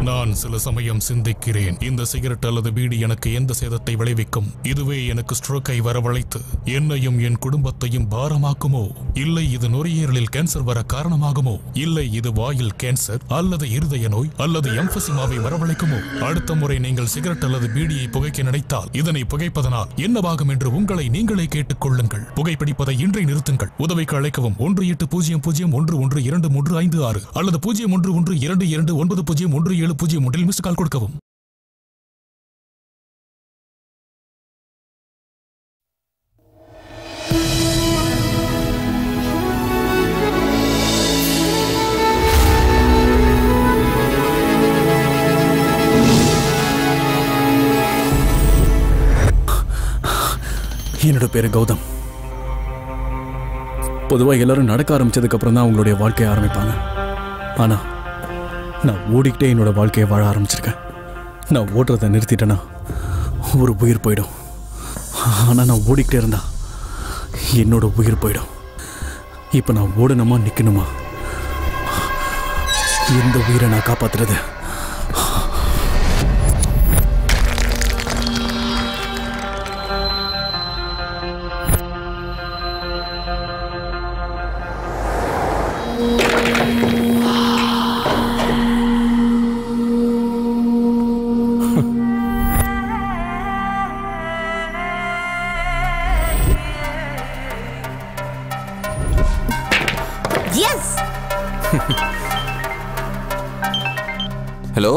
நான் சில சமயம் சிந்திக்கிறேன் இந்த சிகரெட் அல்லது பீடி எனக்கு எந்த சேதத்தை விளைவிக்கும் இதுவே எனக்கு ஸ்ட்ரோக்கை வரவழைத்து என்னையும் என் குடும்பத்தையும் பாரமாக்குமோ இல்லை இது நுரையீரலில் கேன்சர் வர காரணமாகுமோ இல்லை இது வாயில் கேன்சர் அல்லது இருதய நோய் அல்லது எம்பசிமாவை வரவழைக்குமோ அடுத்த முறை நீங்கள் சிகரெட் அல்லது பீடியை புகைக்க நினைத்தால் இதனை புகைப்பதனால் என்னவாகும் என்று உங்களை நீங்களே கேட்டுக் கொள்ளுங்கள் புகைப்பிடிப்பதை இன்றை நிறுத்துங்கள் உதவிக்கு அழைக்கவும் ஒன்று எட்டு பூஜ்ஜியம் பூஜ்ஜியம் ஒன்று ஒன்று இரண்டு மூன்று ஐந்து ஆறு அல்லது பூஜ்ஜியம் ஒன்று ஒன்று இரண்டு இரண்டு ஒன்பது பூஜ்ஜியம் ஒன்று ஏழு பூஜ்ஜியம் ஒன்றில் மிஸ் கால் கொடுக்கவும் என்னோட பேரு கௌதம் பொதுவாக எல்லாரும் நடக்க ஆரம்பிச்சதுக்கு அப்புறம் தான் அவங்களுடைய வாழ்க்கையை ஆரம்பிப்பாங்க ஆனா நான் ஓடிக்கிட்டே என்னோட வாழ்க்கையை வாழ ஆரம்பிச்சிருக்கேன் நான் ஓடுறதை நிறுத்திட்டேன்னா ஒரு உயிர் போயிடும் ஆனா நான் ஓடிக்கிட்டே இருந்தா என்னோட உயிர் போயிடும் இப்போ நான் ஓடணுமா நிற்கணுமா எந்த உயிரை நான் காப்பாத்துறது எஸ் ஹலோ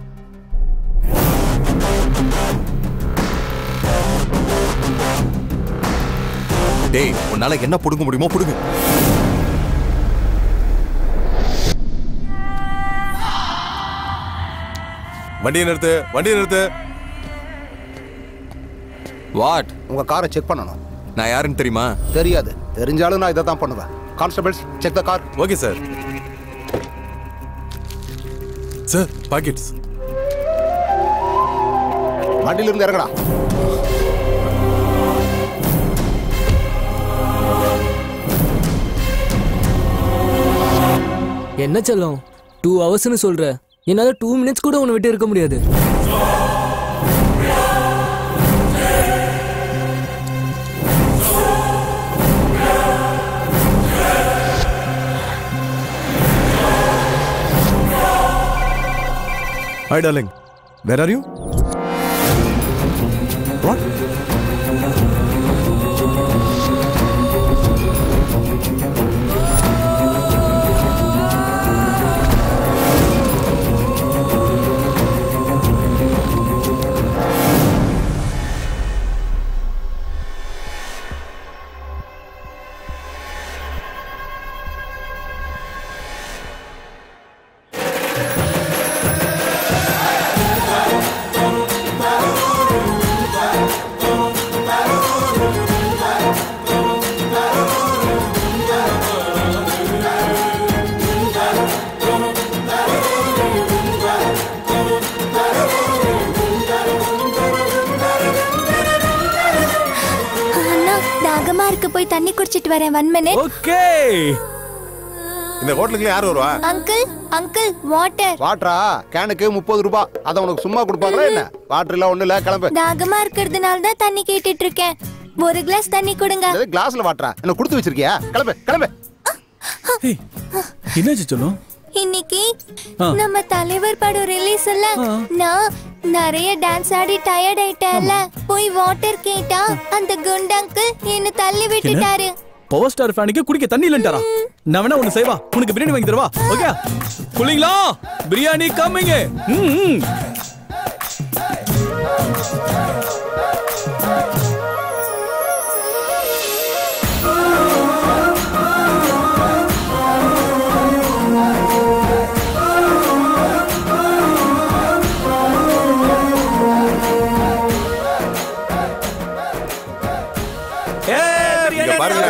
டேய் உன்னால என்ன புடுங்க முடியுமோ புடுங்க வண்டியை நிறுத்து வண்டியை நிறுத்து வாட் உங்க காரை செக் பண்ணணும் நான் யாருன்னு தெரியுமா தெரியாது தெரிஞ்சாலும் நான் இதை தான் பண்ணுவேன் constables check the car okay sir sir pockets வண்டியில இருந்து இறங்கடா என்ன செல்லம் டூ ஹவர்ஸ்னு சொல்ற என்னால டூ மினிட்ஸ் கூட உன்னை விட்டு இருக்க முடியாது hi darling where are you what அண்ணா தாகமா இருக்கு போய் தண்ணி குடிச்சிட்டு வரேன் ஒன் மினிட் ஓகே இந்த ஹோட்டலுக்கு யார் வருவா அங்கிள் அங்கிள் வாட்டர் வாட்டரா கேனுக்கு முப்பது ரூபாய் அதை உனக்கு சும்மா கொடுப்பாங்களா என்ன வாட்டர் இல்ல ஒண்ணு இல்ல கிளம்பு தாகமா இருக்கிறதுனால தான் தண்ணி கேட்டுட்டு இருக்கேன் ஒரு கிளாஸ் தண்ணி கொடுங்க கிளாஸ்ல வாட்டரா என்ன கொடுத்து வச்சிருக்கியா கிளம்பு கிளம்பு என்னாச்சு சொல்லும் இன்னைக்கு ஆ. நம்ம தலைவர் படம் ரிலீஸ் இல்ல நான் நிறைய டான்ஸ் ஆடி டயர்ட் ஆயிட்டேன்ல போய் வாட்டர் கேட்டா அந்த குண்டு அங்கிள் என்ன தள்ளி விட்டுட்டாரு பவர் ஸ்டார் ஃபேனுக்கு குடிக்க தண்ணி இல்லன்ட்டாரா நான் வேணா ஒண்ணு செய்வா உனக்கு பிரியாணி வாங்கி தரவா ஓகே புள்ளிங்களா பிரியாணி கம்மிங்க ம் இங்க பாருங்க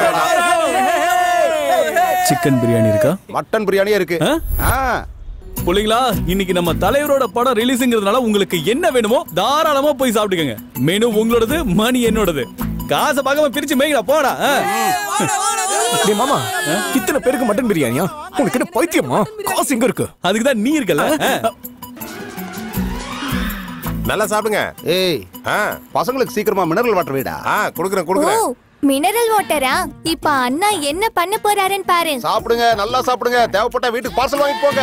சிக்கன் பிரியாணி இருக்கா மட்டன் பிரியாணியே இருக்கு ஆ புள்ளிங்களா இன்னைக்கு நம்ம தலைவரோட படம் ரிலீஸ்ங்கிறதுனால உங்களுக்கு என்ன வேணுமோ தாராளமா போய் சாப்பிட்டுக்கங்க மெனு உங்களோடது மணி என்னோடது காசை பார்க்காம பிரிச்சு மேய்க்கடா போடா ஆ. டேய் மாமா இத்தனை பேருக்கு மட்டன் பிரியாணியா உனக்கு என்ன பைத்தியமா காசு எங்க இருக்கு அதுக்கு தான் நீ இருக்கல ஆ. நல்லா சாப்பிடுங்க ஏய் ஆ பசங்களுக்கு சீக்கிரமா மினரல் வாட்டர் வீடா ஆ கொடுக்குறேன் ஓ கொடுக்குறேன் மினரல் வாட்டரா இப்ப அண்ணா என்ன பண்ண போறாருன்னு பாரு சாப்பிடுங்க நல்லா சாப்பிடுங்க தேவைப்பட்டா வீட்டுக்கு பார்சல் வாங்கிட்டு போங்க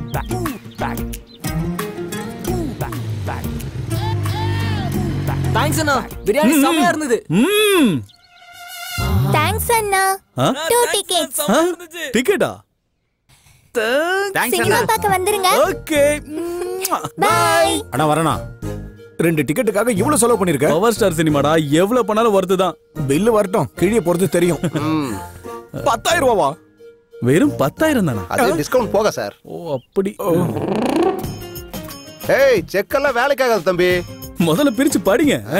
தேங்க்ஸ் அண்ணா பிரியாணி செமையா இருந்தது ம் தேங்க்ஸ் அண்ணா ஆ? டூ டிக்கெட்ஸ் டிக்கெட்டா சினிமா பார்க்க வந்துருங்க ஓகே பை அண்ணா வரண்ணா ரெண்டு டிக்கெட்டுக்காக இவ்வளவு செலவு பண்ணிருக்க பவர் ஸ்டார் சினிமாடா எவ்வளவு பண்ணாலும் ஒர்த்து தான் பில்லு வரட்டும் கிழிய பொறுத்து தெரியும் பத்தாயிரம் ரூபாவா வெறும் பத்தாயிரம் தானா அது டிஸ்கவுண்ட் போக சார் ஓ அப்படி ஏய் செக்கெல்லாம் வேலைக்காகாது தம்பி முதல்ல பிரிச்சு படிங்க ஆ.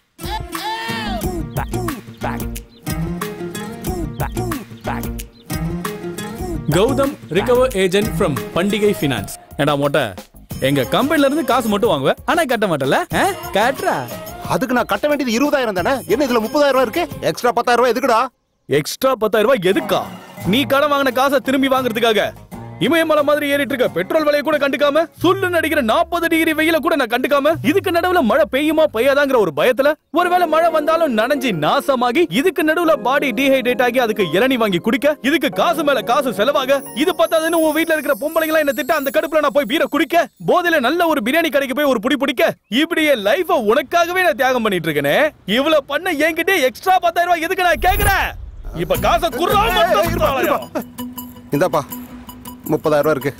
Gautham recover agent from Pandigai finance ஏடா மொட்டை எங்க கம்பெனில இருந்து காசு மட்டும் வாங்குவேன் ஆனா கட்ட மாட்டல காட்டுறா அதுக்கு நான் கட்ட வேண்டியது இருபதாயிரம் தானே என்ன இதுல முப்பதாயிரம் ரூபாய் இருக்கு எக்ஸ்ட்ரா பத்தாயிரம் ரூபாய் எதுக்குடா எக்ஸ்ட்ரா பத்தாயிரம் ரூபாய் எதுக்கா நீ கடன் வாங்கின காசை திரும்பி வாங்குறதுக்காக இமயமலை மாதிரி ஏறிட்டு இருக்க பெட்ரோல் விலையை கூட கண்டுக்காம சுள்ளு நடிக்கிற நாற்பது டிகிரி வெயில கூட நான் கண்டுக்காம இதுக்கு நடுவுல மழை பெய்யுமா பெய்யாதாங்கிற ஒரு பயத்துல ஒருவேளை மழை வந்தாலும் நனைஞ்சு நாசமாகி இதுக்கு நடுவுல பாடி டீஹைட்ரேட் ஆகி அதுக்கு இளநி வாங்கி குடிக்க இதுக்கு காசு மேல காசு செலவாக இது பார்த்தாதுன்னு உன் வீட்ல இருக்கிற பொம்பளைங்களா என்ன திட்ட அந்த கடுப்புல நான் போய் பீரை குடிக்க போதையில நல்ல ஒரு பிரியாணி கடைக்கு போய் ஒரு புடி பிடிக்க இப்படி என் லைஃப உனக்காகவே நான் தியாகம் பண்ணிட்டு இருக்கேனே இவ்வளவு பண்ண என்கிட்ட எக்ஸ்ட்ரா பத்தாயிரம் ரூபாய் எதுக்கு நான் கேக்குறேன் இப்ப காசை குர்ரா மட்டும் குர்ராலயா? இந்தாப்பா முப்பதாயிரம் ரூபாய் இருக்கு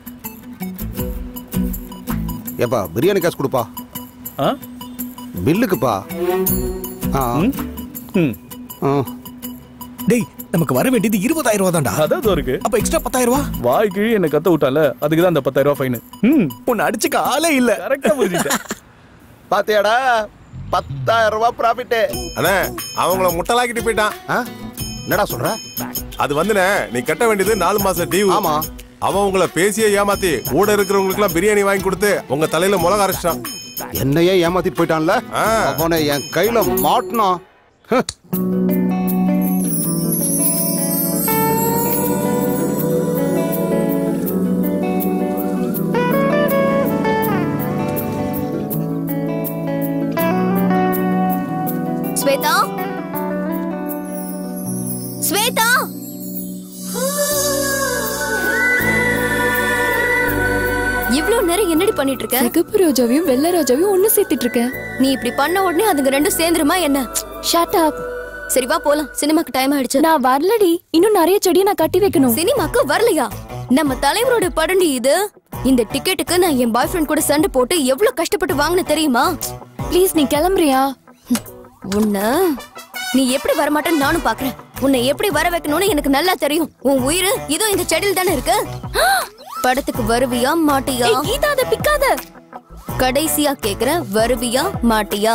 ஏப்பா பிரியாணி காசு கொடுப்பா ஆ? பில்லுக்குப்பா ஆ ம்? ம். ஆ. டேய் நமக்கு வர வேண்டியது இருபதாயிரம் ரூபா தான்டா அதான் இதோ இருக்கு அப்ப எக்ஸ்ட்ரா பத்தாயிரம் ரூபா வாய்க்கு என்ன கத்த விட்டால அதுக்கு தான் அந்த பத்தாயிரம் ரூபாய் ஃபைன் ம் உன்னை அடிச்சுக்க ஆளே இல்ல கரெக்டா புரிஞ்சுட்டேன் பாத்தியாடா பத்தாயிரம் ரூபாய் ப்ராஃபிட்டு அண்ணே அவங்கள முட்டலாக்கிட்டு போயிட்டான் ஆ என்னடா சொல்ற அது வந்துண்ணே நீ கட்ட வேண்டியது நாலு மாசம் டியூ ஆமா. அவன் உங்களை பேசியே ஏமாத்தி கூட இருக்கிறவங்களுக்கு எல்லாம் பிரியாணி வாங்கி கொடுத்து உங்க தலையில முளக அரைச்சிட்டான் என்னையே ஏமாத்திட்டு போயிட்டான்ல ஆ. அவனை என் கையில மாட்டினான் ஹ். ஸ்வேதா ஸ்வேதா இவ்ளோ நேரம் என்னடி பண்ணிட்டு இருக்க சிகப்பு ரோஜாவையும் வெள்ளை ரோஜாவையும் ஒண்ணு சேர்த்துட்டு இருக்கேன் நீ இப்படி பண்ண உடனே அதுங்க ரெண்டும் சேர்ந்துருமா என்ன ஷட் அப் சரி வா போலாம் சினிமாக்கு டைம் ஆயிடுச்சு நான் வரலடி இன்னும் நிறைய செடியை நான் கட்டி வைக்கணும் சினிமாக்கு வரலையா நம்ம தலைவரோட படண்டி இது இந்த டிக்கெட்டுக்கு நான் என் பாய் ஃப்ரெண்ட் கூட சண்டை போட்டு எவ்வளவு கஷ்டப்பட்டு வாங்கின தெரியுமா ப்ளீஸ் நீ கிளம்புறியா உன்ன நீ எப்படி வரமாட்டேன்னு நானும் பாக்குறேன் உன்னை எப்படி வர வைக்கணும்னு எனக்கு நல்லா தெரியும் உன் உயிர் இதோ இந்த செடியில் தானே இருக்கு படத்துக்கு வருவியா மாட்டியா ஏய், கீதா அதை பிக்காத கடைசியா கேக்குற வருவியா மாட்டியா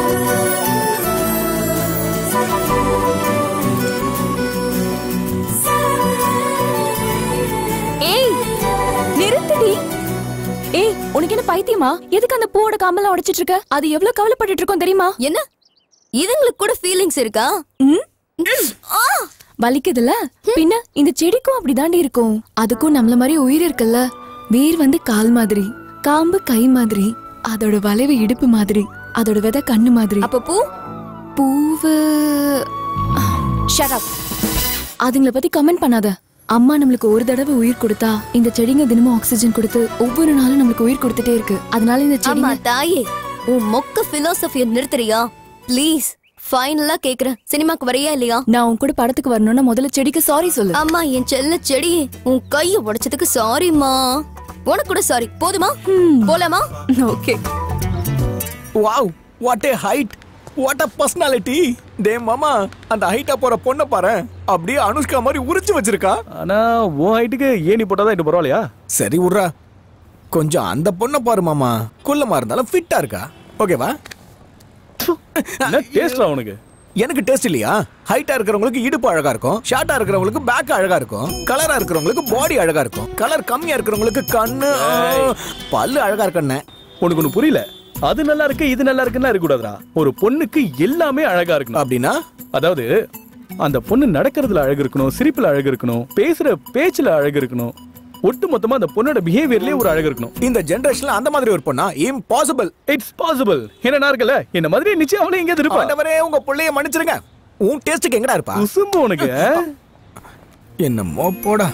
ஏய் நிறுத்துடி ஏய் உனக்கு என்ன பைத்தியமா எதுக்கு அந்த பூவோட கம்பெல்லாம் உடைச்சிட்டு இருக்க அது எவ்வளவு கவலைப்பட்டுட்டு இருக்கோம் தெரியுமா என்ன இதுங்களுக்கு கூட ஃபீலிங்ஸ் இருக்கா ம்? ஆ! வலிக்குதுல பின்ன இந்த செடிக்கும் அப்படிதாண்டி இருக்கும் அதுக்கும் நம்மள மாதிரி உயிர் இருக்குல்ல வேர் வந்து கால் மாதிரி காம்பு கை மாதிரி அதோட வளைவு இடுப்பு மாதிரி அதோட விதை கண்ணு மாதிரி அப்ப பூ பூவு ஷட் அப் அதுங்கள பத்தி கமெண்ட் பண்ணாத அம்மா நம்மளுக்கு ஒரு தடவை உயிர் கொடுத்தா இந்த செடிங்க தினமும் ஆக்சிஜன் கொடுத்து ஒவ்வொரு நாளும் நம்மளுக்கு உயிர் கொடுத்துட்டே இருக்கு அதனால இந்த ஆமா செடிங்க தாயே உன் மொக்க பிலோசபிய நிறுத்துறியா ப்ளீஸ் ஃபைனலா கேக்குறேன் சினிமாக்கு வரையா இல்லையா நான் உன் கூட படத்துக்கு வரணும்னா முதல்ல செடிக்கு சாரி சொல்லு அம்மா என் செல்ல செடி உன் கைய உடைச்சதுக்கு சாரிம்மா உனக்கு கூட சாரி போதுமா போலாமா okay wow what a height what a personality டே மாமா அந்த ஹைட்டா போற பொண்ணை பாரு அப்படியே அனுஷ்கா மாதிரி உரிச்சு வச்சிருக்கா ஆனா உன் ஹைட்டுக்கு ஏணி போட்டாதான் இது பரவாயில்லையா சரி விட்றா கொஞ்சம் அந்த பொண்ணை பாரு மாமா குள்ளமா இருந்தாலும் ஃபிட்டா இருக்கா ஓகேவா என்ன டேஸ்டா உனக்கு எனக்கு டேஸ்ட் இல்லையா ஹைட்டா இருக்கிறவங்களுக்கு இடுப்பு அழகா இருக்கும் ஷார்ட்டா இருக்கிறவங்களுக்கு பேக் அழகா இருக்கும் கலரா இருக்கிறவங்களுக்கு பாடி அழகா இருக்கும் கலர் கம்மியா இருக்கிறவங்களுக்கு கண்ணு ஆ, பல்லு அழகா இருக்கண்ணே உனக்கு ஒண்ணு புரியல அது நல்லா இருக்கு இது நல்லா இருக்குன்னா இருக்கக்கூடாதுடா ஒரு பொண்ணுக்கு எல்லாமே அழகா இருக்கணும் அப்படின்னா அதாவது அந்த பொண்ணு நடக்கிறதுல அழகு இருக்கணும் சிரிப்புல அழகு இருக்கணும் பேசுற பேச்சுல அழகு இருக்கணும் ஒட்டு மொத்தமா அந்த பொண்ணோட பிஹேவியர்லயே ஒரு அழகு இருக்கணும் இந்த ஜெனரேஷன்ல அந்த மாதிரி ஒரு பொண்ணா இம்பாசிபிள் இட்ஸ் பாசிபிள் என்ன இருக்கல என்ன மாதிரி நிச்சயம் அவளே எங்க இருப்பா ஆண்டவரே உங்க புள்ளைய மன்னிச்சிருங்க உன் டேஸ்டுக்கு எங்கடா இருப்பா குசும்பு உனக்கு ஆ? என்னமோ போடா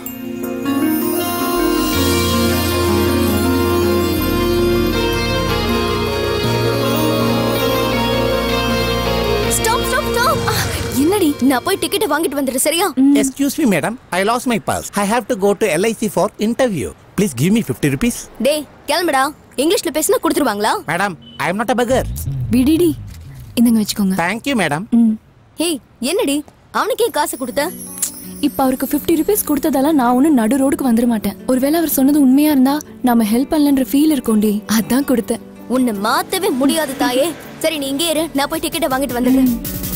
ஸ்டாப் ஸ்டாப் ஸ்டாப் என்னடி நான் போய் டிக்கெட் வாங்கிட்டு வந்துடுறேன் சரியா Excuse me, madam. I lost my purse. I have to go to LIC for interview. Please give me 50 rupees. டேய் கிளம்புடா இங்கிலீஷ்ல பேசினா கொடுத்துருவாங்களா Madam, I am not a beggar. விடிடி இந்தங்க வச்சுக்கோங்க Thank you, madam. ம் ஹேய் என்னடி அவனுக்கே காசு கொடுத்த இப்ப அவருக்கு 50 ருபீஸ் கொடுத்ததால நான் ஒன்னும் நடு ரோடுக்கு வந்துட மாட்டேன் ஒருவேளை அவர் சொன்னது உண்மையா இருந்தா நாம ஹெல்ப் பண்ணலன்ற ஃபீல் இருக்கும்டி அதான் கொடுத்தேன் உன்னை மாத்தவே முடியாது தாயே சரி நீ இங்கே இரு நான் போய் டிக்கெட்டை வாங்கிட்டு வந்துடுறேன்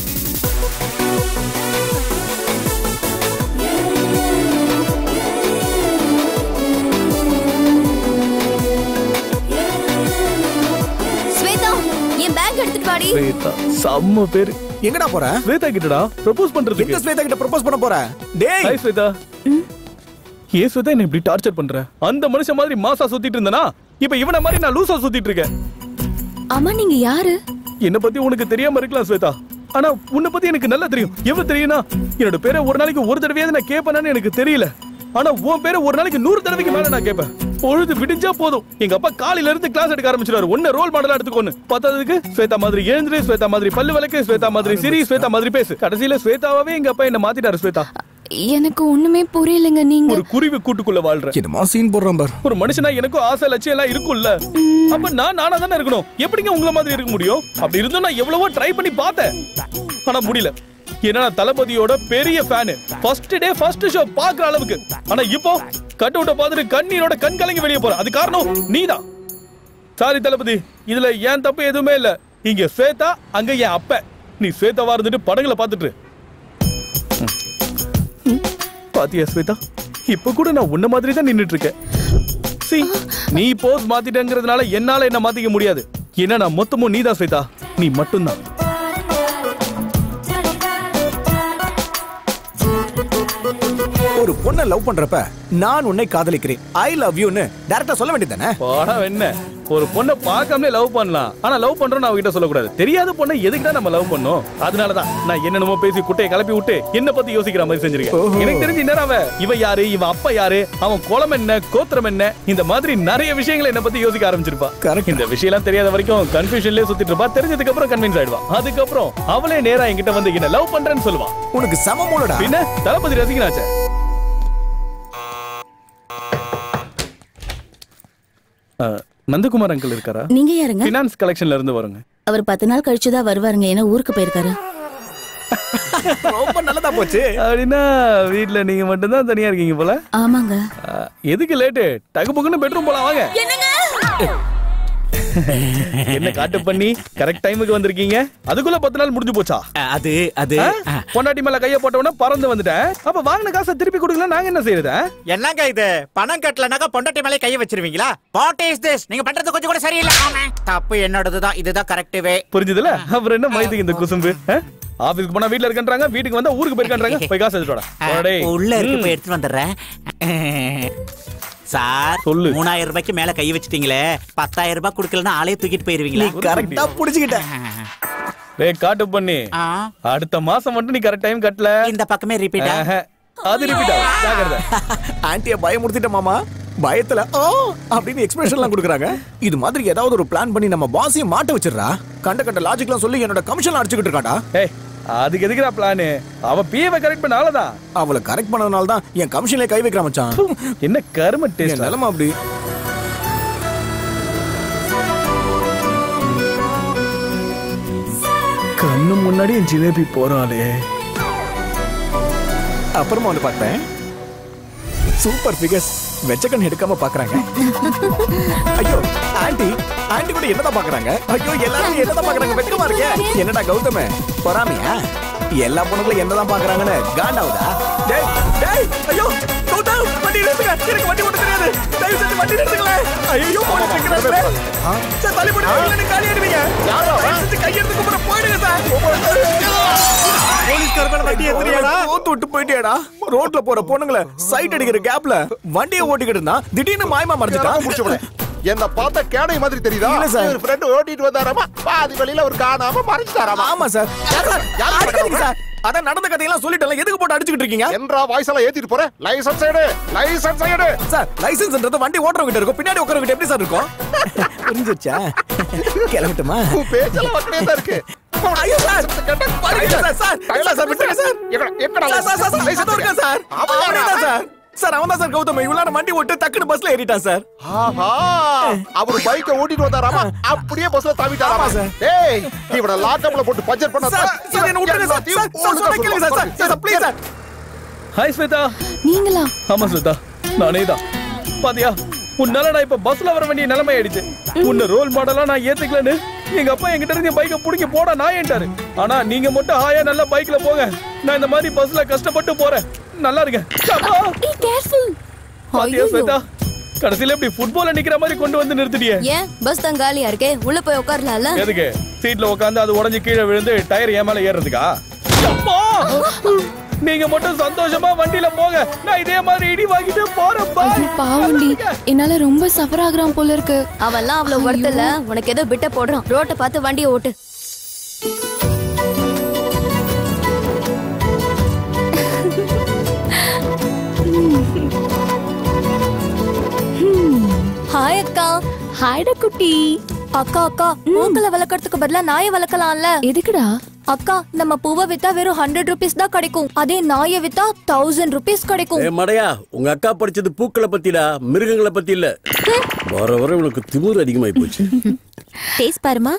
ஸ்வேதா என் பேக் எடுத்துட்டு வாடி ஸ்வேதா செம்ம பேரு எங்கடா போற ஸ்வேதா கிட்டடா ப்ரப்போஸ் பண்றதுக்கு எந்த ஸ்வேதா கிட்ட ப்ரப்போஸ் பண்ண போற டேய் ஹாய் ஸ்வேதா ஏன் ஸ்வேதா என்ன இப்படி டார்ச்சர் பண்ற அந்த மனுஷன் மாதிரி மாசா சுத்திட்டு இருந்தனா இப்ப இவன மாதிரி நான் லூசா சுத்திட்டு இருக்கேன் அம்மா நீங்க யாரு என்ன பத்தி உனக்கு தெரியாம இருக்கலாம் ஸ்வேதா ஆனா உன்னை பத்தி எனக்கு நல்லா தெரியும் எவ்வளவு தெரியும்னா என்னோட பேரை ஒரு நாளைக்கு ஒரு தடவையாவது நான் கேட்பேனான்னு எனக்கு தெரியல ஆனா உன் பேரை ஒரு நாளைக்கு நூறு தடவைக்கு மேல நான் கேட்பேன் பொழுது விடிஞ்சா போதும் எங்க அப்பா காலையில இருந்து கிளாஸ் எடுக்க ஆரம்பிச்சிருவாரு ஒன்னு ரோல் மாடலா எடுத்துக்கோன்னு பத்தாததுக்கு ஸ்வேதா மாதிரி எழுந்துரு ஸ்வேதா மாதிரி பல்லு விளக்கு ஸ்வேதா மாதிரி சிரி ஸ்வேதா மாதிரி பேசு கடைசியில ஸ்வேதாவே எங்க அப்பா என்ன மாத்திட்டாரு ஸ்வேதா எனக்கு ஒண்ணுமே புரியலைங்க நீங்க ஒரு குருவி கூட்டுக்குள்ள வாழ்றேன் என்னமா சீன் போடுறான் பார் ஒரு மனுஷனா எனக்கும் ஆசை லட்சியம் எல்லாம் இருக்கும்ல அப்ப நான் நானா தானே இருக்கணும் எப்படிங்க உங்கள மாதிரி இருக்க முடியும் அப்படி இருந்தும் நான் எவ்வளவோ ட்ரை பண்ணி பார்த்தேன் ஆனா முடியல ஏன்னா நான் தளபதியோட பெரிய fan first day first show பாக்குற அளவுக்கு ஆனா இப்போ கட் அவுட்ட பார்த்துட்டு கண்ணீரோட கண் கலங்கி வெளியே போற அது காரணம் நீதான் சாரி தளபதி இதுல ஏன் தப்பு எதுவுமே இல்ல இங்க ஸ்வேதா அங்க என் அப்ப நீ ஸ்வேதாவா இருந்துட்டு படங்களை பார்த்துட்டு இரு. ம். பாத்தியா ஸ்வேதா இப்ப கூட நான் உன்ன மாதிரி தான் நின்னுட்டு இருக்கேன் See, நீ போஸ் மாத்திட்டேங்கிறதுனால என்னால என்ன மாத்திக்க முடியாது ஏன்னா நான் மொத்தமும் நீதான் ஸ்வேதா நீ மட்டும்தான் ஒரு பொண்ணை லவ் பண்றப்ப நான் உன்னை காதலிக்கிறேன் ஐ லவ் யூன்னு டைரக்டா சொல்ல வேண்டியதானே போடா என்ன ஒரு பொண்ணை பார்க்காமலே லவ் பண்ணலாம் ஆனா லவ் பண்றோம் அவகிட்ட சொல்லக்கூடாது தெரியாத பொண்ணை எதுக்குடா நம்ம லவ் பண்ணோம் அதனாலதான் நான் என்னென்னமோ பேசி குட்டையை கிளப்பி விட்டு என்ன பத்தி யோசிக்கிற மாதிரி செஞ்சிருக்கேன் எனக்கு தெரிஞ்சு என்ன அவன் இவன் யாரு இவன் அப்பா யாரு அவன் குளம் என்ன கோத்திரம் என்ன இந்த மாதிரி நிறைய விஷயங்களை என்ன பத்தி யோசிக்க ஆரம்பிச்சிருப்பா Correct. இந்த விஷயம் எல்லாம் தெரியாத வரைக்கும் கன்ஃபியூஷன்லயே சுத்திட்டு இருப்பா தெரிஞ்சதுக்கு அப்புறம் கன்வின்ஸ் ஆயிடுவா அதுக்கப்புறம் அவளே நேரா என்கிட்ட வந்து என்ன லவ் பண்றேன்னு சொல்லுவா உனக்கு சம மூலடா பின்ன தளபதி ரசிகனாச்சே அஹ், நந்தகுமார் அங்கிள் இருக்காரா நீங்க யாருங்க பினான்ஸ் கலெக்ஷன்ல இருந்து வருங்க அவர் பத்து நாள் கழிச்சு தான் வருவாருங்க ஏன்னா ஊருக்கு போயிருக்காரு ரொம்ப நல்லதா போச்சு அப்படின்னா வீட்ல நீங்க மட்டும்தான் தனியா இருக்கீங்க போல ஆமாங்க அஹ், எதுக்கு லேட்டு டகு பொக்குன்னு பெட்ரூம் போலாம் வாங்க என்ன காட்டு பண்ணி கரெக்ட் டைமுக்கு வந்திருக்கீங்க அதுக்குள்ள பத்து நாள் முடிஞ்சு போச்சா அது அது ஆ? பொண்டாட்டி மேல கைய போட்டவன பறந்து வந்துட்டேன் அப்ப வாங்கின காசை திருப்பி கொடுக்கல நாங்க என்ன செய்யறது ஆ? என்னங்க இது பணம் கட்டலனாக்கா பொண்டாட்டி மேலே கைய வச்சிருவீங்களா வாட் இஸ் திஸ் நீங்க பண்றது கொஞ்சம் கூட சரியில்லை ஆமா. தப்பு என்னோடதுதான் இதுதான் கரெக்ட் வே புரிஞ்சுதுல அப்புறம் என்ன மைத்துக்கு இந்த குசும்பு ஆ? ஆபீஸ்க்கு போனா வீட்ல இருக்கன்றாங்க வீட்டுக்கு வந்தா ஊருக்கு போயிருக்கான்றாங்க போய் காசு எடுத்துட்டு வாடா. வாடா டேய். உள்ள இருக்கு ம். போய் எடுத்துட்டு வந்துடுறேன் சார் சொல்லு. மூணாயிரம் ரூபாய்க்கு மேல கை வச்சிட்டீங்களே பத்தாயிரம் ரூபாய் கொடுக்கலன்னா ஆளே தூக்கிட்டு போயிருவீங்களா கரெக்டா புடிச்சுக்கிட்ட டேய் காட்டு பண்ணி ஆ, அடுத்த மாசம் மட்டும் நீ கரெக்ட் டைம் கட்டல இந்த பக்கமே ரிப்பீட் ஆஹா. அது ரிப்பீட் ஆகும் ஜாக்கிரதை ஆன்ட்டிய பயமுறுத்திட்ட மாமா பயத்துல ஆ அப்படின்னு எக்ஸ்பிரஷன்லாம் கொடுக்குறாங்க இது மாதிரி ஏதாவது ஒரு பிளான் பண்ணி நம்ம பாஸையும் மாட்ட வச்சிடுறா கண்ட கண்ட லாஜிக்லாம் சொல்லி என்னோட கமிஷன் அடிச்சுக்கிட்டு இருக்காடா ஏய் அதுக்கு எதுக்குடா பிளானு அவ பிஏவை கரெக்ட் பண்ணாலதான் அவளை கரெக்ட் பண்ணதுனால தான் என் கமிஷன்ல கை வைக்கிறான் மச்சான் என்ன கரும என் டேஸ்ட் நிலைமை அப்படி கண்ணு முன்னாடி என் ஜிலேபி போறாளே அப்புறமா வந்து பார்த்தேன் சூப்பர் ஃபிகர்ஸ் வெச்சக்கன் எடுக்காம பாக்குறாங்க ஐயோ ஆண்டி ஆண்டி கூட என்னதான் பாக்குறாங்க ஐயோ எல்லாரும் என்னதான் பாக்குறாங்க வெக்கமா இருக்கே என்னடா கௌதம பொறாமையா எல்லா பொண்ணுங்களும் என்னதான் பாக்குறாங்கன்னு காண்டாவுதா டேய் டேய் ஐயோ கௌதம் வண்டி நிறுத்துங்க எனக்கு வண்டி ஓட்ட தெரியாது தயவு செஞ்சு வண்டி நிறுத்துங்களேன் ஐயோ போலீஸ் நிக்கிறாங்களே சார் தள்ளி போடுங்க இல்லைன்னு காலி ஆடுவீங்க தயவு செஞ்சு கையெடுத்து கும்பிட போயிடுங்க சார் போலீஸ்கார மேல வண்டி எத்தனையாடா கோத்து விட்டு போயிட்டியாடா ரோட்ல போற பொண்ணுங்கள சைட் அடிக்கிற கேப்ல வண்டியை ஓட்டிக்கிட்டு இருந்தா திடீர்னு மாயமா மறைஞ்சிட்டான் முடிச்சு என்ன பார்த்தா கேடை மாதிரி தெரியுதா இல்ல சார். இவர் ஃப்ரெண்ட் ஓட்டிட்டு வந்தாராமா பாதி வழியில ஒரு காணாம மறைச்சிட்டாராமா ஆமா சார் சார், சார், யார் அடிக்காதீங்க சார் அதான் நடந்த கதையெல்லாம் சொல்லிட்டல எதுக்கு போட்டு அடிச்சுக்கிட்டு இருக்கீங்க என்றா வாய்ஸ் எல்லாம் ஏத்திட்டு போற லைசன்ஸ் எடு லைசன்ஸ் எடு சார் லைசன்ஸ்ன்றது வண்டி ஓட்டுறவங்க கிட்ட இருக்கும் பின்னாடி உட்காரவங்க எப்படி சார் இருக்கும் புரிஞ்சிருச்சா கிளம்பட்டுமா உன் பேச்செல்லாம் அப்படியே தான் இருக்கு ஐயோ சார் பாருங்க சார் சார் டைலாக் சார் விட்டுருங்க சார் எங்கடா எங்கடா sir sir sir license sir இருக்கா சார் அவன் அவனே யாரா? தான் சார் சார் அவன் தான் சார் கௌதம் இவ்வளவு வண்டி ஓட்டு டக்குனு பஸ்ல ஏறிட்டான் சார் ஆஹா அவர் பைக்க ஓட்டிட்டு வந்தாராமா அப்படியே பஸ்ல தாவிட்டாராமா ஆமா சார். டேய் இவன லாக்கப்ல போட்டு பட்ஜெட் பண்ண சார் சார் என்ன விட்டுருங்க சார் சார் சார் சொன்னா கேளுங்க sir sir sir please sir hi Swetha நீங்களா ஆமா ஸ்வேதா நானே தான் பாத்தியா உன்னால நான் இப்ப பஸ்ல வர வேண்டிய நிலைமை ஆயிடுச்சு உன்னை ரோல் மாடலா நான் ஏத்துக்கலன்னு எங்க அப்பா என்கிட்ட இருந்து பைக்கை புடிங்க போடா நான் ஏன்ட்டாரு ஆனா நீங்க மட்டும் ஹாயா நல்லா பைக்ல போங்க நான் இந்த மாதிரி பஸ்ல கஷ்டப்பட்டு போறேன் நல்லா இருங்க அப்பா! பி கேர்ஃபுல் பாத்தியா ஸ்வேதா கடைசியில இப்படி ஃபுட்பால நிக்கிற மாதிரி கொண்டு வந்து நிறுத்திட்டியே ஏன் பஸ் தான் காலியா இருக்கே உள்ள போய் உட்காரலாம்ல எதுக்கு சீட்ல உட்காந்து அது உடைஞ்சு கீழே விழுந்து டயர் ஏன் மேல ஏறுறதுக்கா அப்பா! நீங்க மட்டும் சந்தோஷமா வண்டியில போங்க நான் இதே மாதிரி இடி வாங்கிட்டு போறேன் பாய் பாவண்டி என்னால ரொம்ப சஃபர் ஆகுறான் போல இருக்கு அவன்லாம் அவ்வளவு வருத்தல உனக்கு ஏதோ பிட்ட போடுறான் ரோட்டை பார்த்து வண்டியை ஓட்டு ஹாய் அக்கா ஹாய்டா குட்டி அக்கா அக்கா மூக்கல வளர்க்கறதுக்கு பதிலா நாயை வளர்க்கலாம்ல எதுக்குடா அக்கா நம்ம பூவை வித்தா வெறும் ஹண்ட்ரட் ருபீஸ் தான் கிடைக்கும் அதே நாயை வித்தா தௌசண்ட் ருபீஸ் கிடைக்கும் ஏ மடையா உங்க அக்கா படிச்சது பூக்களை பத்திடா மிருகங்களை பத்தி இல்ல வர வர உனக்கு திமிரு அதிகமாயி போச்சு டேஸ்ட் பாருமா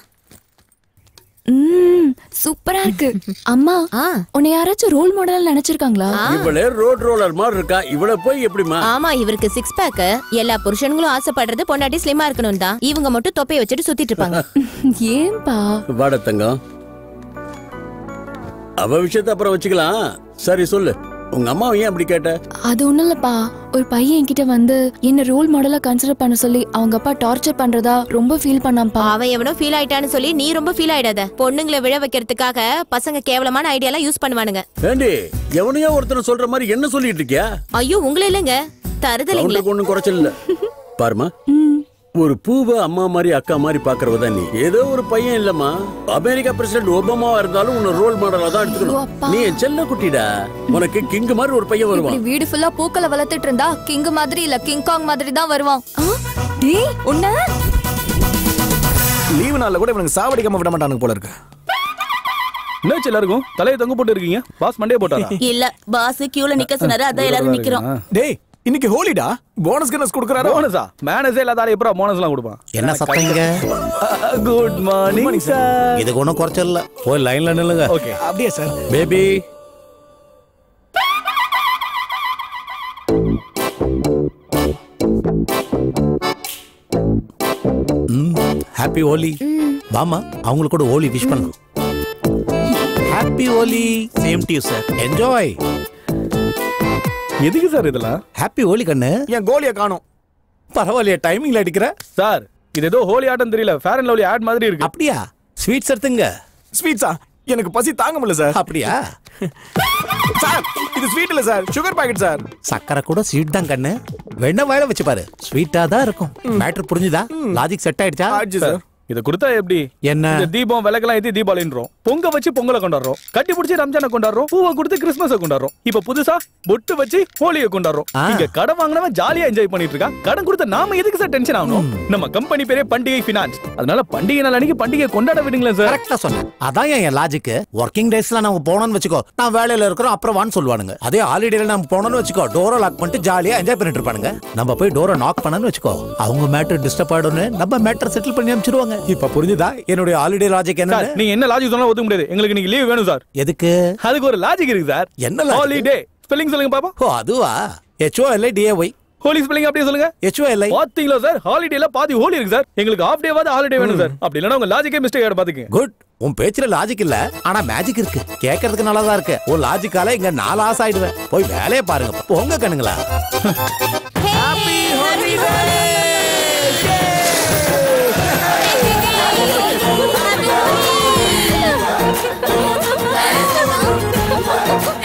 ம் சூப்பரா இருக்கு அம்மா உன்னை யாராச்சும் ரோல் மாடல் நினைச்சிருக்காங்களா இவளே ரோட் ரோலர் மாதிரி இருக்கா இவள போய் எப்படிமா ஆமா இவருக்கு சிக்ஸ் பேக் எல்லா புருஷன்களும் ஆசைப்படுறது பொண்டாட்டி ஸ்லிமா இருக்கணும் தான் இவங்க மட்டும் தொப்பையை வச்சுட்டு சுத்திட்டு இருப்பாங்க ஏன்பா வாட தங்கம் அவ விஷயத்த அப்புறம் வச்சுக்கலாம் சரி சொல்லு உங்க அம்மா ஏன் அப்படி கேட்ட அது ஒண்ணும் இல்லப்பா ஒரு பையன் என்கிட்ட வந்து என்ன ரோல் மாடலா கன்சிடர் பண்ண சொல்லி அவங்க அப்பா டார்ச்சர் பண்றதா ரொம்ப ஃபீல் பண்ணாம்ப்பா அவன் எவனோ ஃபீல் ஆயிட்டான்னு சொல்லி நீ ரொம்ப ஃபீல் ஆயிடாத பொண்ணுங்களை விழ வைக்கிறதுக்காக பசங்க கேவலமான ஐடியாலாம் யூஸ் பண்ணுவானுங்க ஏண்டி எவனையோ ஒருத்தனை சொல்ற மாதிரி என்ன சொல்லிட்டு இருக்கியா ஐயோ உங்களை இல்லைங்க தருதலைங்களே அவனுக்கு ஒண்ணும் குறைச்சல் இல்ல பாருமா ஒரு பூவை அம்மா மாதிரி அக்கா மாதிரி பாக்குறவ தான் நீ ஏதோ ஒரு பையன் இல்லம்மா அமெரிக்கா பிரசிடென்ட் ஒபாமாவா இருந்தாலும் உன்னை ரோல் மாடலா தான் எடுத்துக்கணும் நீ என் செல்ல குட்டிடா உனக்கு கிங் மாதிரி ஒரு பையன் இப்படி வருவான் வீடு ஃபுல்லா பூக்களை வளர்த்துட்டு இருந்தா கிங் மாதிரி இல்ல கிங் காங் மாதிரி தான் வருவான் டேய் உன்ன லீவு நாள்ல கூட இவனுக்கு சாவடிக்காம விட மாட்டானுங்க போல இருக்கு என்னாச்சு எல்லாருக்கும் தலையை தொங்க போட்டு இருக்கீங்க பாஸ் மண்டே போட்டாரா இல்ல பாஸ் கியூல நிக்க சொன்னாரு அதான் எல்லாரும் நிக்கிறோம் டேய் இன்னைக்கு ஹோலிடா போனஸ் கனஸ் கொடுக்கறாரு போனஸா மேனஸே இல்லாத ஆளு எப்பறம் போனஸ்லாம் கொடுப்பான் என்ன சத்தங்க குட் மார்னிங் சார் இதுக்கு ஒன்றும் குறைச்சல் இல்ல போய் லைன்ல நில்லுங்க ஓகே அப்படியே சார் பேபி ஹாப்பி ஹோலி வாமா அவங்களுக்கு கூட ஹோலி விஷ் பண்ணலாம் happy Holi same to sir enjoy எதுக்கு சார் இதெல்லாம் ஹாப்பி ஹோலி கண்ணு என் கோலிய காணோம் பரவாயில்லையே டைமிங்ல அடிக்கிற சார் இது ஏதோ ஹோலி ஆட்டம் தெரியல ஃபேர் அண்ட் லவ்லி ஆட் மாதிரி இருக்கு அப்படியா ஸ்வீட்ஸ் எடுத்துங்க ஸ்வீட்ஸா எனக்கு பசி தாங்க முடியல சார் அப்படியா சார் இது ஸ்வீட் இல்ல சார் சுகர் பாக்கெட் சார் சக்கரை கூட ஸ்வீட் தான் கண்ணு வேணா வாயில வச்சு பாரு ஸ்வீட்டா தான் இருக்கும் மேட்டர் புரிஞ்சுதா லாஜிக் செட் ஆயிடுச்சா ஆச்சு சார் இத கொடுத்தா எப்படி என்ன இந்த தீபம் விளக்கெல்லாம் ஏத்தி தீபாவளின்றோம் பொங்க வச்சு பொங்கலை கொண்டாடுறோம் கட்டி பிடிச்சி ரம்ஜானை கொண்டாடுறோம் பூவை கொடுத்து கிறிஸ்மஸை கொண்டாடுறோம் இப்ப புதுசா பொட்டு வச்சு ஹோலியை கொண்டாடுறோம் இங்க கடன் வாங்கினவன் ஜாலியா என்ஜாய் பண்ணிட்டு இருக்கான் கடன் கொடுத்த நாம எதுக்கு சார் டென்ஷன் ஆகணும் நம்ம கம்பெனி பேரே பண்டிகை பினான்ஸ் அதனால பண்டிகை நாள் அன்னைக்கு பண்டிகை கொண்டாட விடுங்களேன் சார் கரெக்டா சொன்னேன் அதான் என் லாஜிக் ஒர்க்கிங் டேஸ்ல நம்ம போனோம்னு வச்சுக்கோ நான் வேலையில இருக்கிறோம் அப்புறம் வான்னு சொல்லுவானுங்க அதே ஹாலிடேல நம்ம போனோம்னு வச்சுக்கோ டோரை லாக் பண்ணிட்டு ஜாலியா என்ஜாய் பண்ணிட்டு இருப்பானுங்க நம்ம போய் டோரை நாக் பண்ணனு வச்சுக்கோ அவங்க மேட்டர் டிஸ்டர்ப் ஆயிடும்னு நம்ம மேட்டர் செட்டில் பண்ணி அனுப்பிச்சிருவாங்க இப்ப புரிஞ்சுதா என்னுடைய ஹாலிடே லாஜிக் என்ன சார் நீங்க என்ன லாஜிக் சொன்னா ஒத்துக்க முடியாது எங்களுக்கு நீங்க லீவ் வேணும் சார் எதுக்கு அதுக்கு ஒரு லாஜிக் இருக்கு சார் என்ன logic? ஹாலிடே ஸ்பெல்லிங் சொல்லுங்க பாப்பா ஓ அதுவா H O L I D A Y Holi spelling அப்படியே சொல்லுங்க ஹெச்ஓ எல்ஐ பாத்தீங்களா சார் ஹாலிடேல பாதி ஹோலி இருக்கு சார் எங்களுக்கு ஹாஃப் டேவாது ஹாலிடே வேணும் சார் அப்படி இல்லனா உங்க லாஜிக்கே மிஸ்டேக் ஆயிடும் பாத்துங்க குட் உன் பேச்சுல லாஜிக் இல்ல ஆனா மேஜிக் இருக்கு கேட்கறதுக்கு நல்லா தான் இருக்கு ஒரு லாஜிக்கால இங்க நாலு ஆசை ஆயிடுவேன் போய் வேலையை பாருங்க போங்க கண்ணுங்களா Happy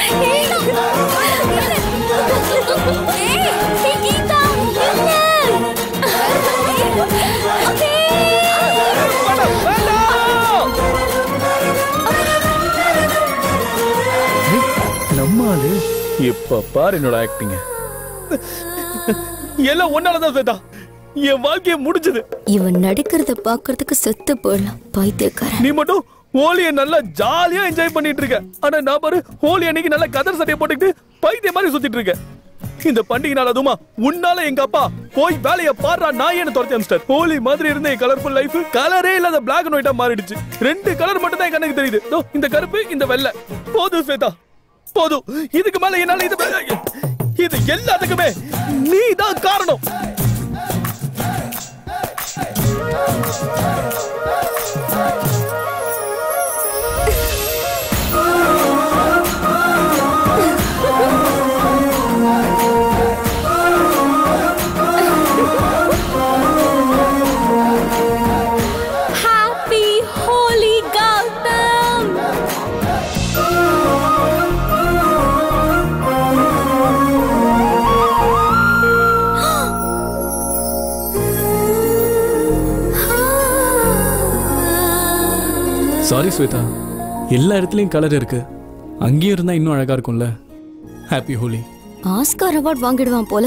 அது இப்ப பாரு என்னோட ஆக்டிங்க எல்லாம் ஒன்னாலதான் ஸ்வேதா என் வாழ்க்கைய முடிஞ்சது இவன் நடிக்கிறத பாக்குறதுக்கு செத்து போயிடலாம் பைத்தியக்காரன் நீ மட்டும் ஹோலிய நல்லா ஜாலியா என்ஜாய் பண்ணிட்டு இருக்க ஆனா நான் பாரு ஹோலி அன்னைக்கு நல்லா கதர் சட்டையை போட்டுக்கிட்டு பைத்திய மாதிரி சுத்திட்டு இருக்க இந்த பண்டிகை நாள் அதுமா உன்னால எங்க அப்பா போய் வேலைய பாடுறா நான் என்ன துரத்தி அமிச்சிட்டார் ஹோலி மாதிரி இருந்த என் கலர்ஃபுல் லைஃப் கலரே இல்லாத பிளாக் அண்ட் ஒயிட்டா மாறிடுச்சு ரெண்டு கலர் மட்டும் தான் என் கண்ணுக்கு தெரியுது இதோ, இந்த கருப்பு இந்த வெள்ளை போதும் ஸ்வேதா போதும் இதுக்கு மேல என்னால இது இது எல்லாத்துக்குமே நீ தான் காரணம் ஹாப்பி ஹோலி கௌதம் சாரி ஸ்வேதா எல்லா இடத்துலயும் கலர் இருக்கு அங்கேயும் இருந்தா இன்னும் அழகா இருக்கும்ல ஹாப்பி ஹோலி ஆஸ்கார் அவார்ட் வாங்கிடுவான் போல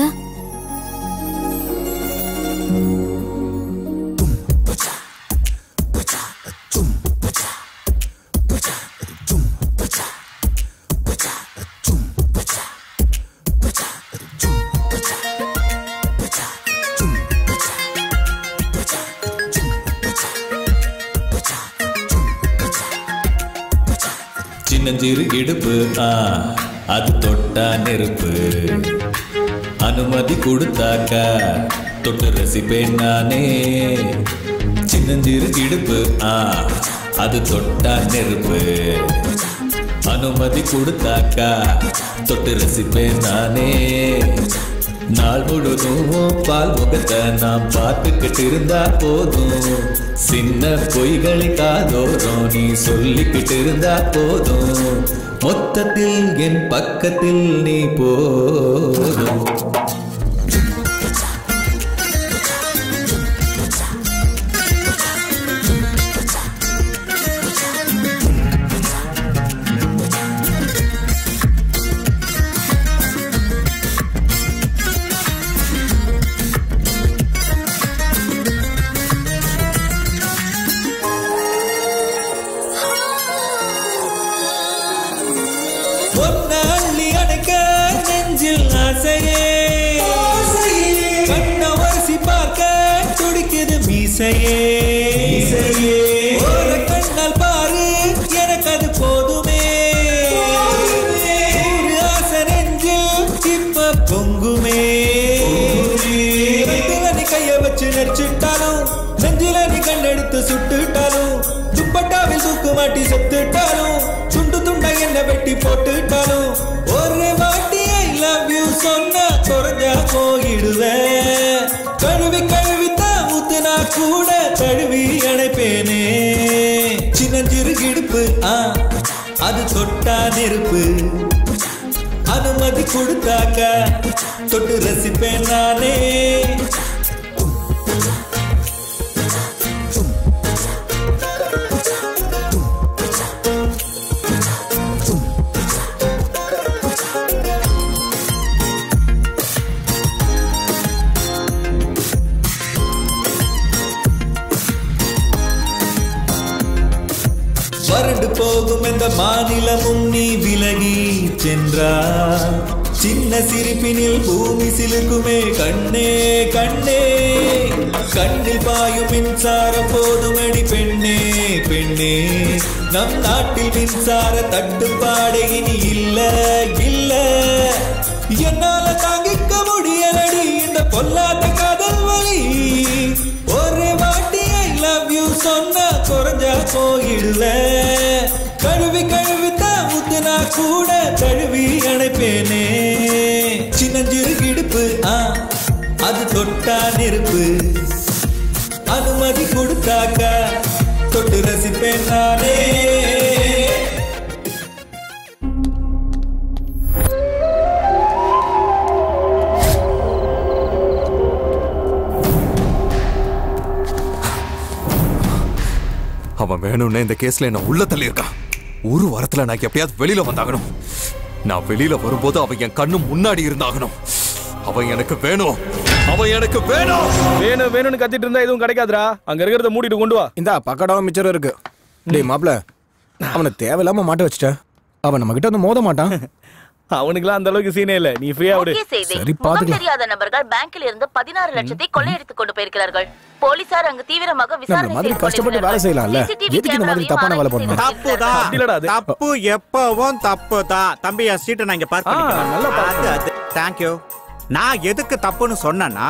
சின்னஞ்சிறு இடுப்பு ஆ அது தொட்டா நெருப்பு அனுமதி கொடுத்தாக்கா தொட்டு ரசிப்பேன் நானே சின்னஞ்சிறு இடுப்பு ஆ அது தொட்டா நெருப்பு அனுமதி கொடுத்தாக்கா தொட்டு ரசிப்பேன் நானே நாள் முழுதும் உன் பால் முகத்தை நாம் பார்த்துக்கிட்டு இருந்தா போதும் சின்ன பொய்களை காதோறும் நீ சொல்லிக்கிட்டு இருந்தா போதும் மொத்தத்தில் என் பக்கத்தில் நீ போதும் ஒன்னு அள்ளி அணைக்க நெஞ்சில் ஆசையே கண்ண வரிசி பார்க்க துடிக்குது மீசையே ஒரு கண்ணால் பாரு எனக்கு அது போதுமே ஒரு ஆசை நெஞ்சில் இப்ப பொங்குமே நெஞ்சில நீ கைய வச்சு நெரிச்சிட்டாலும் நெஞ்சில நீ கண்ணெடுத்து சுட்டுட்டாலும் துப்பட்டாவில் தூக்கு மாட்டி செத்துட்டாலும் துண்டு துண்டா என்ன வெட்டி போட்டுட்டாலும் ஒரு வாட்டி ஐ லவ் யூ சொன்னா குறைஞ்சா போயிடுவேன் கழுவி கழுவி தான் ஊத்துனா கூட தழுவி அணைப்பேனே சின்னஞ்சிறு இடுப்பு ஆ அது தொட்டா நெருப்பு அனுமதி கொடுத்தாக்க தொட்டு ரசிப்பேன் நானே வறண்டு போகும் இந்த மாநிலமும் நீ விலகி சென்றால் சின்ன சிரிப்பினில் பூமி சிலுக்குமே கண்ணே கண்ணே கண்ணில் பாயும் மின்சாரம் போதுமடி பெண்ணே பெண்ணே நம் நாட்டில் மின்சார தட்டுப்பாடு இனி இல்ல இல்ல என்னால தாங்கிக்க முடியலடி இந்த பொல்லாத காதல் வலி ஒரே வாட்டி ஐ லவ் யூ சொன்னா குறைஞ்சா போயிடுவேன் கழுவி கழுவி தான் ஊத்துனா கூட கழுவி அணைப்பேனே சின்னஞ்சிறு இடுப்பு ஆ அது தொட்டா நெருப்பு அனுமதி கொடுத்தாக்கா தொட்டு ரசிப்பேன் நானே அவன் வேணும்னே இந்த கேஸ்ல என்ன உள்ள தள்ளி இருக்கான் ஒரு வாரத்துல நான் எப்படியாவது வெளியில வந்தாகணும் நான் வெளியில வரும்போது அவன் என் கண்ணு முன்னாடி இருந்தாகணும் அவன் எனக்கு வேணும் அவன் எனக்கு வேணும் வேணும் வேணும்னு கத்திட்டு இருந்தா எதுவும் கிடைக்காதுடா அங்க இருக்கிறத மூடிட்டு கொண்டு வா இந்தா பக்கடாவும் மிச்சரும் இருக்கு டேய் மாப்ள அவனை தேவையில்லாம மாட்ட வச்சுட்ட அவன் நம்ம கிட்ட வந்து மோத மாட்டான் அவனுக்குலாம் அந்த அளவுக்கு சீனே இல்ல நீ ஃப்ரீயா விடு முக்கிய செய்தி சரி, முகம் பாத்துக்கலாம். தெரியாத நபர்கள் பேங்கில் இருந்து பதினாறு லட்சத்தை கொள்ளையடித்துக் கொண்டு போயிருக்கிறார்கள் போலீசார் அங்கு தீவிரமாக விசாரணை நம்மள மாதிரி செய்து கஷ்டப்பட்டு வேலை செய்யலாம்ல CCTV எதுக்கு இந்த மாதிரி கேமராவையும் தப்பான வேலை பண்ணணும் தப்பு தான் தப்பு எப்பவும் தப்பு தான் தம்பி என் சீட்டை நான் இங்க பார்க் பண்ணிக்கிறேன் அது அது தேங்க்யூ நான் எதுக்கு தப்புன்னு சொன்னேன்னா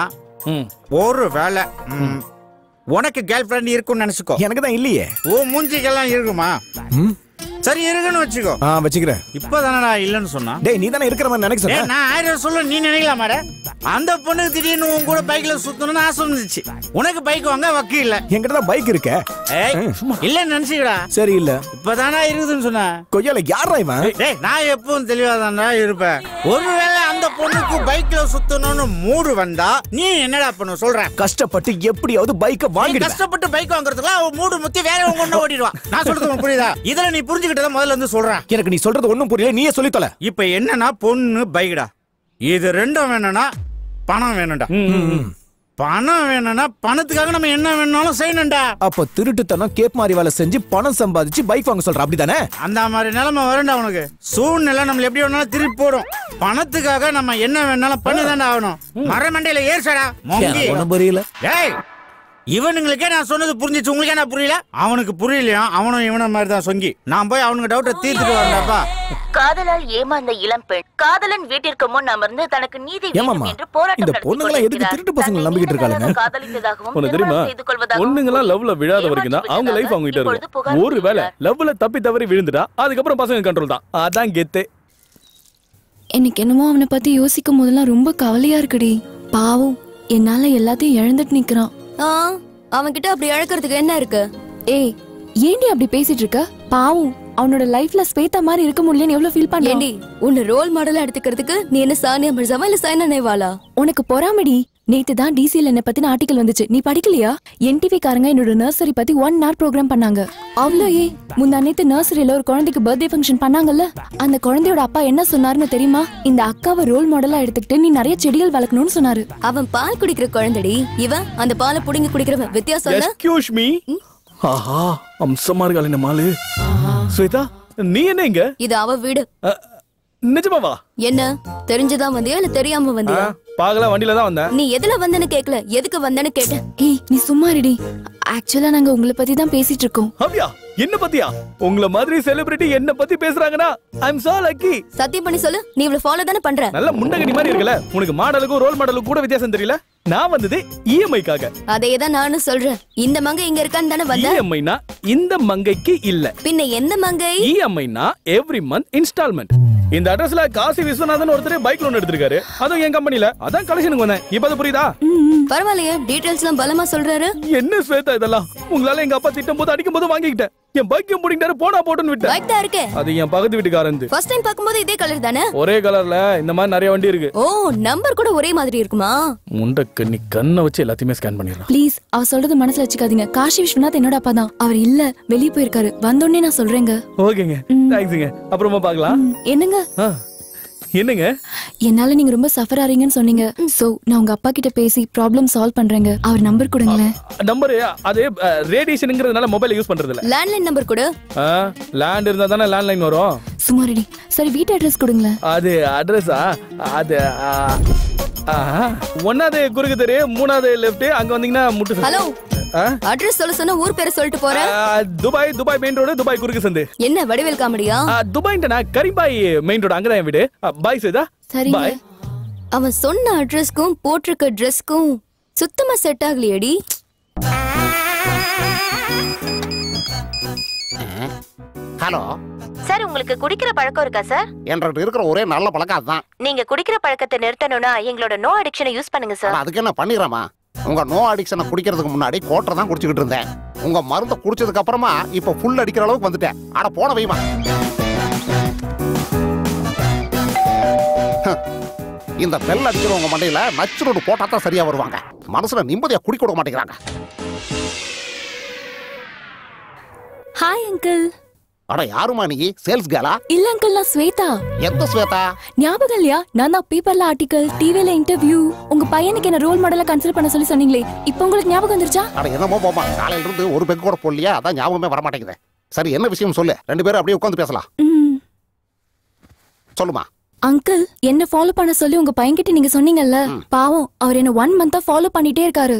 ஒரு வேலை ம், உனக்கு கேர்ள் ஃப்ரெண்ட் இருக்கும்னு நினைச்சுக்கோ எனக்கு தான் இல்லையே ஓ மூஞ்சிக்கெல்லாம் இருக்குமா ம் சரி இருக்குன்னு வச்சுக்கோ ஆ வச்சுக்கிறேன் இப்பதானே நான் இல்லைன்னு சொன்னா டேய் நீ தானே இருக்கிற மாதிரி நினைக்க டேய், சொன்ன நான் ஆயிரம் சொல்ல நீ நினைக்கலாமாட அந்த பொண்ணுக்கு திடீர்னு உன் கூட பைக்ல சுத்தணும்னு ஆசை வந்துச்சு உனக்கு பைக் வாங்க வக்கு இல்ல என்கிட்ட தான் பைக் இருக்க ஏய் இல்ல நினைச்சுக்கடா சரி இல்ல இப்பதானா இருக்குதுன்னு சொன்ன கொய்யால யாரா இவன் டேய் நான் எப்பவும் தெளிவா இருப்பேன் ஒருவேளை அந்த பொண்ணுக்கு பைக்ல சுத்தணும்னு மூடு வந்தா நீ என்னடா பண்ண சொல்ற கஷ்டப்பட்டு எப்படியாவது பைக்க நீ வாங்கிடு கஷ்டப்பட்டு பைக் வாங்குறதுக்குலாம் அவன் மூடு முத்தி வேற ஒண்ணு ஓடிடுவான் நான் சொல்றது உனக்கு புரியுதா இதுல நீ புரிஞ்சுக்கிட்டத முதல்ல இருந்து சொல்றேன் எனக்கு நீ சொல்றது ஒண்ணும் புரியல நீயே சொல்லி தொலை இப்ப என்னன்னா பொண்ணு பைக்டா இது ரெண்டும் வேணும்னா பணம் வேணும்டா பணம் வேணும்னா பணத்துக்காக நம்ம என்ன வேணாலும் செய்யணும்டா அப்ப திருட்டுத்தனம் கேப் மாதிரி வேலை செஞ்சு பணம் சம்பாதிச்சு பைக் வாங்க சொல்ற அப்படிதானே அந்த மாதிரி நிலைமை வரும்டா உனக்கு சூழ்நிலை நம்மள எப்படி வேணாலும் திருப்பி போடும் பணத்துக்காக நம்ம என்ன வேணாலும் பண்ணிதான்டா ஆகணும் மர மண்டையில ஏறுசடா மொங்கி எனக்கு ஒண்ணும் புரியல ஏய் இவனுங்களுக்கே நான் சொன்னது புரிஞ்சிச்சு உங்களுக்கே நான் புரியல அவனுக்கு புரியலையா அவனும் இவன மாதிரி தான் சொங்கி நான் போய் அவனுக்கு டவுட்டை தீர்த்துட்டு வரேன்டாப்பா காதலால் ஏமாந்த இளம் பெண் காதலன் வீட்டிற்கு முன் அமர்ந்து தனக்கு நீதி வேண்டும் ஏமாமா என்று போராட்டம் இந்த நடத்திக் பொண்ணுங்களா எதுக்கு கொண்டிருக்கிறார். திருட்டு பசங்களை நம்பிக்கிட்டு இருக்காளுங்க காதலித்ததாகவும் உனக்கு தெரியுமா திருமணம் செய்து கொள்வதாகவும் பொண்ணுங்களாம் லவ்ல விழாத வரைக்கும் தான் அவங்க லைஃப் அவங்க கிட்ட இருக்கும் ஒரு வேளை லவ்ல தப்பி தவறி விழுந்துட்டா அதுக்கப்புறம் பசங்க கண்ட்ரோல் தான் அதான் கெத்தே எனக்கு என்னமோ அவனை பத்தி யோசிக்கும் போதெல்லாம் ரொம்ப கவலையா இருக்குடி பாவம் என்னால எல்லாத்தையும் இழந்துட்டு நிக்கிறான் ஆ அவன்கிட்ட அப்படி இழக்கிறதுக்கு என்ன இருக்கு ஏய் ஏண்டி அப்படி பேசிட்டு இருக்க பாவம் அவனோட லைஃப்ல ஸ்வேதா மாதிரி இருக்க முடியலன்னு எவ்வளவு ஃபீல் பண்றான் ஏண்டி உன்னை ரோல் மாடலா எடுத்துக்கிறதுக்கு நீ என்ன சானியா மிர்சாவா இல்ல சைனா நேவாலா உனக்கு பொறாமடி நேத்து தான் டிசிஎல் என்ன பத்தின ஆர்டிகல் வந்துச்சு நீ படிக்கலையா என்டிவி காரங்க என்னோட நர்சரி பத்தி ஒன் hour ப்ரோக்ராம் பண்ணாங்க அவ்வளோ ஏ முந்தா நேத்து நர்சரியில ஒரு குழந்தைக்கு பர்த்டே ஃபங்க்ஷன் பண்ணாங்கல்ல அந்த குழந்தையோட அப்பா என்ன சொன்னாருன்னு தெரியுமா இந்த அக்காவை ரோல் மாடலா எடுத்துக்கிட்டு நீ நிறைய செடிகள் வளர்க்கணும்னு சொன்னாரு அவன் பால் குடிக்கிற குழந்தைடி இவன் அந்த பாலை புடிங்கி குடிக்கிறவன் வித்தியாசம் இல்ல எக்ஸ்கியூஸ் மீ ஆஹா அம்சமா இருக்காள் இந்த மாலு ஸ்வேதா நீ என்ன இங்க இது அவ வீடு நிஜமாவா என்ன தெரிஞ்சுதான் வந்தியா இல்ல தெரியாம வந்தியா பாகல வண்டியில தான் வந்தேன் நீ எதுல வந்தேன்னு கேக்கல எதுக்கு வந்தேன்னு கேட்டேன் ஏய் நீ சும்மா இருடி ஆக்சுவலா நாங்க உங்களை பத்தி தான் பேசிட்டு இருக்கோம் அப்படியா என்ன பத்தியா உங்கள மாதிரி செலிபிரிட்டி என்ன பத்தி பேசுறாங்கன்னா ஐ அம் சோ லக்கி சத்தியம் பண்ணி சொல்லு நீ இவ்வளவு ஃபாலோ தானே பண்ற நல்ல முண்டகடி மாதிரி இருக்குல்ல உனக்கு மாடலுக்கும் ரோல் மாடலுக்கும் கூட வித்தியாசம் தெரியல நான் வந்தது இஎம்ஐக்காக அதே தான் நானும் சொல்றேன் இந்த மங்கை இங்க இருக்கான்னு தானே வந்த இஎம்ஐனா இந்த மங்கைக்கு இல்ல பின்ன எந்த மங்கை இஎம்ஐனா எவ்ரி மந்த் இன்ஸ்டால்மெண்ட் இந்த அட்ரஸ்ல காசி விஸ்வநாதன் ஒருத்தர் பைக் லோன் எடுத்திருக்காரு அதுவும் என் கம்பெனில அதான் கலெக்ஷனுக்கு வந்தேன் இப்ப அது புரியுதா பரவாயில்லையே டீடைல்ஸ் எல்லாம் பலமா சொல்றாரு என்ன ஸ்வேதா இதெல்லாம் உங்களால எங்க அப்பா திட்டம் போது அடிக்கும் போது வாங்கிக்கிட்டேன் என் பைக்கையும் பிடிக்கிட்டாரு போனா போட்டுன்னு விட்டேன் பைக் தான் இருக்கே அது என் பக்கத்து வீட்டுக்காரன் ஃபர்ஸ்ட் டைம் பாக்கும்போது இதே கலர் தானே ஒரே கலர்ல இந்த மாதிரி நிறைய வண்டி இருக்கு ஓ நம்பர் கூட ஒரே மாதிரி இருக்குமா முண்டக்கு நீ கண்ணை வச்சு எல்லாத்தையுமே ஸ்கேன் பண்ணிடலாம் ப்ளீஸ் அவர் சொல்றது மனசுல வச்சுக்காதீங்க காஷி விஸ்வநாத் என்னோட அப்பா தான் அவர் இல்ல வெளியே போயிருக்காரு வந்தோடனே நான் சொல்றேங்க ஓகேங்க தேங்க்ஸுங்க அப்புறமா பார்க்கலாம் என்னங்க ஆ, என்னங்க என்னால நீங்க ரொம்ப சஃபர் ஆறீங்கன்னு சொன்னீங்க சோ நான் உங்க அப்பா கிட்ட பேசி ப்ராப்ளம் சால்வ் பண்றேங்க அவர் நம்பர் கொடுங்களேன் நம்பர் அது ரேடியேஷனுங்கிறதுனால மொபைல் யூஸ் பண்றது இல்ல லேண்ட்லைன் நம்பர் கொடு லேண்ட் இருந்தா தானே லேண்ட்லைன் வரும் சும்மா ரெடி சரி வீட்டு அட்ரஸ் கொடுங்களேன் அது அட்ரஸா அது ஆ, ஆஹா. ஒண்ணாவது குறுக்கு தெரு மூணாவது லெஃப்ட் அங்க வந்தீங்கன்னா முட்டு ஹலோ ஆ? அட்ரஸ் சொல்ல சொன்னா ஊர் பேரை சொல்லிட்டு போற ஆ, Dubai Dubai main road Dubai குறுக்கு சந்து என்ன வடிவேல் காமெடியா ஆ, துபாய்ன்ட்டா கரிபாய் மெயின் ரோடு அங்கதான் என் வீடு பாய் சேதா சரிங்க பாய் அவன் சொன்ன அட்ரஸ்க்கும் போட்டிருக்க ட்ரெஸ்க்கும் சுத்தமா செட் ஆகலையேடி ஹலோ சார் உங்களுக்கு குடிக்கிற பழக்கம் இருக்கா சார் என்கிட்ட இருக்கிற ஒரே நல்ல பழக்கம் அதுதான் நீங்க குடிக்கிற பழக்கத்தை நிறுத்தணும்னா எங்களோட நோ அடிக்ஷனை யூஸ் பண்ணுங்க சார் ஆனா அதுக்கு என்ன பண்ணிடுறேமா உங்க நோ அடிக்ஷனை குடிக்கிறதுக்கு முன்னாடி கோட்டரை தான் குடிச்சுக்கிட்டு இருந்தேன் உங்க மருந்தை குடிச்சதுக்கு அப்புறமா இப்ப ஃபுல் அடிக்கிற அளவுக்கு வந்துட்டேன் அட போன வைமா இந்த பெல் அடிக்கிறவங்க மண்டையில நச்சுரோடு போட்டா தான் சரியா வருவாங்க மனசுல நிம்மதியா குடிக்க விட மாட்டேங்கிறாங்க ஹாய் அங்கிள் அட யாருமா நீ சேல்ஸ் கேலா இல்ல அங்கிள் நான் ஸ்வேதா எந்த ஸ்வேதா ஞாபகம் இல்லையா நான் தான் பேப்பர்ல ஆர்டிகல் டிவில இன்டர்வியூ உங்க பையனுக்கு என்ன ரோல் மாடலா கன்சிடர் பண்ண சொல்லி சொன்னீங்களே இப்போ உங்களுக்கு ஞாபகம் வந்துருச்சா அட என்னமோ போமா காலையில இருந்து ஒரு பெக் கூட போடலையா அதான் ஞாபகமே வர மாட்டேங்குது சரி என்ன விஷயம் சொல்லு ரெண்டு பேரும் அப்படியே உட்காந்து பேசலாம் ம். சொல்லுமா அங்கிள் என்ன ஃபாலோ பண்ண சொல்லி உங்க பையன்கிட்ட நீங்க சொன்னீங்கல்ல பாவம் அவர் என்ன ஒன் மந்தா ஃபாலோ பண்ணிட்டே இருக்காரு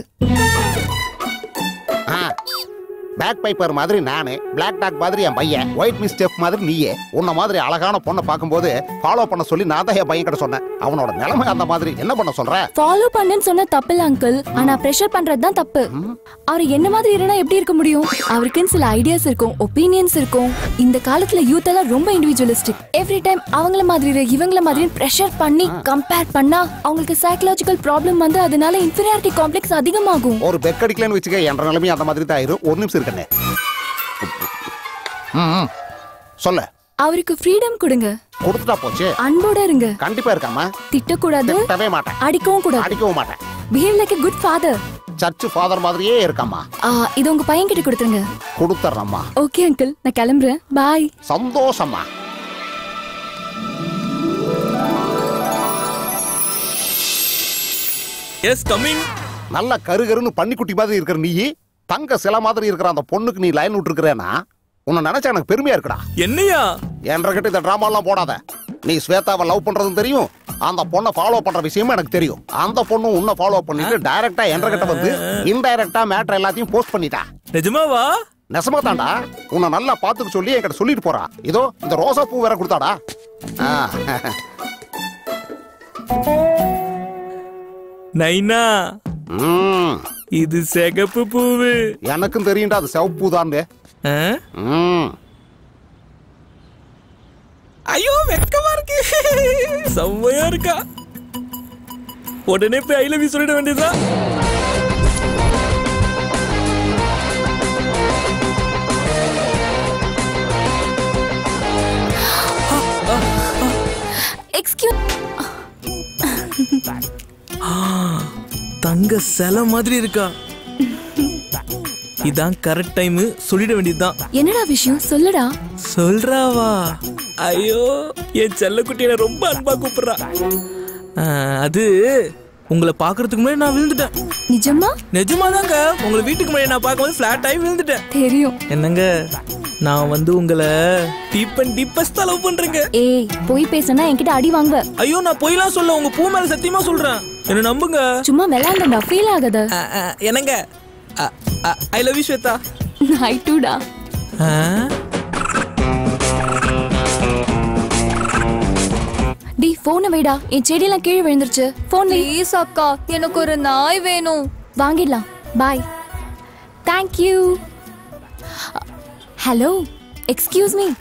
பேக் பைப்பர் மாதிரி நானு பிளாக் டாக் மாதிரி என் பையன் ஒயிட் மிஸ் ஸ்டெப் மாதிரி நீயே உன்ன மாதிரி அழகான பொண்ணை பார்க்கும்போது ஃபாலோ பண்ண சொல்லி நான் தான் என் பையன் கிட்ட சொன்னேன் அவனோட நிலைமை அந்த மாதிரி என்ன பண்ண சொல்ற ஃபாலோ பண்ணுன்னு சொன்ன தப்பு இல்ல அங்கிள் ஆனா பிரஷர் பண்றது தான் தப்பு அவர் என்ன மாதிரி இருந்தா எப்படி இருக்க முடியும் அவருக்குன்னு சில ஐடியாஸ் இருக்கும் ஒப்பீனியன்ஸ் இருக்கும் இந்த காலத்துல யூத் எல்லாம் ரொம்ப இண்டிவிஜுவலிஸ்டிக் எவ்ரி டைம் அவங்கள மாதிரி இரு, இவங்கள மாதிரி பிரஷர் பண்ணி கம்பேர் பண்ணா அவங்களுக்கு சைக்கலாஜிக்கல் ப்ராப்ளம் வந்து அதனால இன்ஃபீரியாரிட்டி காம்ப்ளெக்ஸ் அதிகமாகும் ஒரு பெக் அடிக்கலன்னு வச்சுக்க என்ற நிலைமையும் அந்த மாதிரி தான் ஆயிரும் ஒரு நிமிஷம் இருக்கண்ணே ம், ம். சொல்லு அவருக்கு ஃப்ரீடம் கொடுங்க கொடுத்துட்டா போச்சு அன்போட இருங்க கண்டிப்பா இருக்காமா திட்டக்கூடாது திட்டவே மாட்டேன் அடிக்கவும் கூடாது அடிக்கவும் மாட்டேன் behave like good father church father மாதிரியே இருக்காமா இது உங்க பையன் கிட்ட கொடுத்துருங்க கொடுத்துட்றம்மா ஓகே அங்கிள் நான் கிளம்புறேன் பாய் சந்தோஷமா எஸ் கம்மிங் நல்ல கருகருன்னு பன்னிக்குட்டி மாதிரி இருக்கிற நீ தங்க சில மாதிரி இருக்கிற அந்த பொண்ணுக்கு நீ லைன் விட்டுருக்கிறேன்னா உன்னை நினைச்சா எனக்கு பெருமையா இருக்குடா என்னையா என்ற கிட்ட இந்த டிராமா எல்லாம் போடாத நீ ஸ்வேதாவை லவ் பண்றதும் தெரியும் அந்த பொண்ணை ஃபாலோ பண்ற விஷயமும் எனக்கு தெரியும் அந்த பொண்ணும் உன்னை ஃபாலோ பண்ணிட்டு டைரக்டா என்ற கிட்ட வந்து இன்டைரக்டா மேட்டர் எல்லாத்தையும் போஸ்ட் பண்ணிட்டா நிஜமாவா நெசமா தாண்டா உன்னை நல்லா பாத்துக்க சொல்லி என்கிட்ட சொல்லிட்டு போறா இதோ இந்த ரோசா பூ வேற கொடுத்தாடா ஆ. நைனா ம். இது சிகப்பு பூவு எனக்கும் தெரியும்டா அது சிவப்பு தான் ம் ஐயோ வெக்கமா இருக்கு செம்மையா இருக்கா உடனே போய் ஐ லவ் யூ சொல்லிட வேண்டியதா எக்ஸ்கியூஸ் தங்க சிலை மாதிரி இருக்கா இதான் கரெக்ட் டைம் சொல்லிட வேண்டியதுதான் என்னடா விஷயம் சொல்லுடா சொல்றாவா ஐயோ என் செல்லக்குட்டி என்ன ரொம்ப அன்பா கூப்பிடுறா ஆ, அது உங்களை பாக்குறதுக்கு முன்னாடி நான் விழுந்துட்டேன் நிஜமா நிஜமாதாங்க உங்களை வீட்டுக்கு முன்னாடி நான் பார்க்கும்போது ஃபிளாட் ஆகி விழுந்துட்டேன் தெரியும் என்னங்க நான் வந்து உங்களை டீப் அண்ட் டீப்பஸ்ட் லவ் பண்றேங்க ஏய் போய் பேசினா என்கிட்ட அடி வாங்குவ ஐயோ நான் பொய்லாம் சொல்ல உங்க பூ மேல சத்தியமா சொல்றேன் என்ன நம்புங்க சும்மா விளையாண்டா ஃபீல் ஆகாத என்னங்க I love you Swetha I டூடா டி போனை வைடா என் செடியெல்லாம் கீழே விழுந்துருச்சு போன் ப்ளீஸ் அக்கா எனக்கு ஒரு நாய் வேணும் வாங்கிடலாம் bye thank you hello excuse me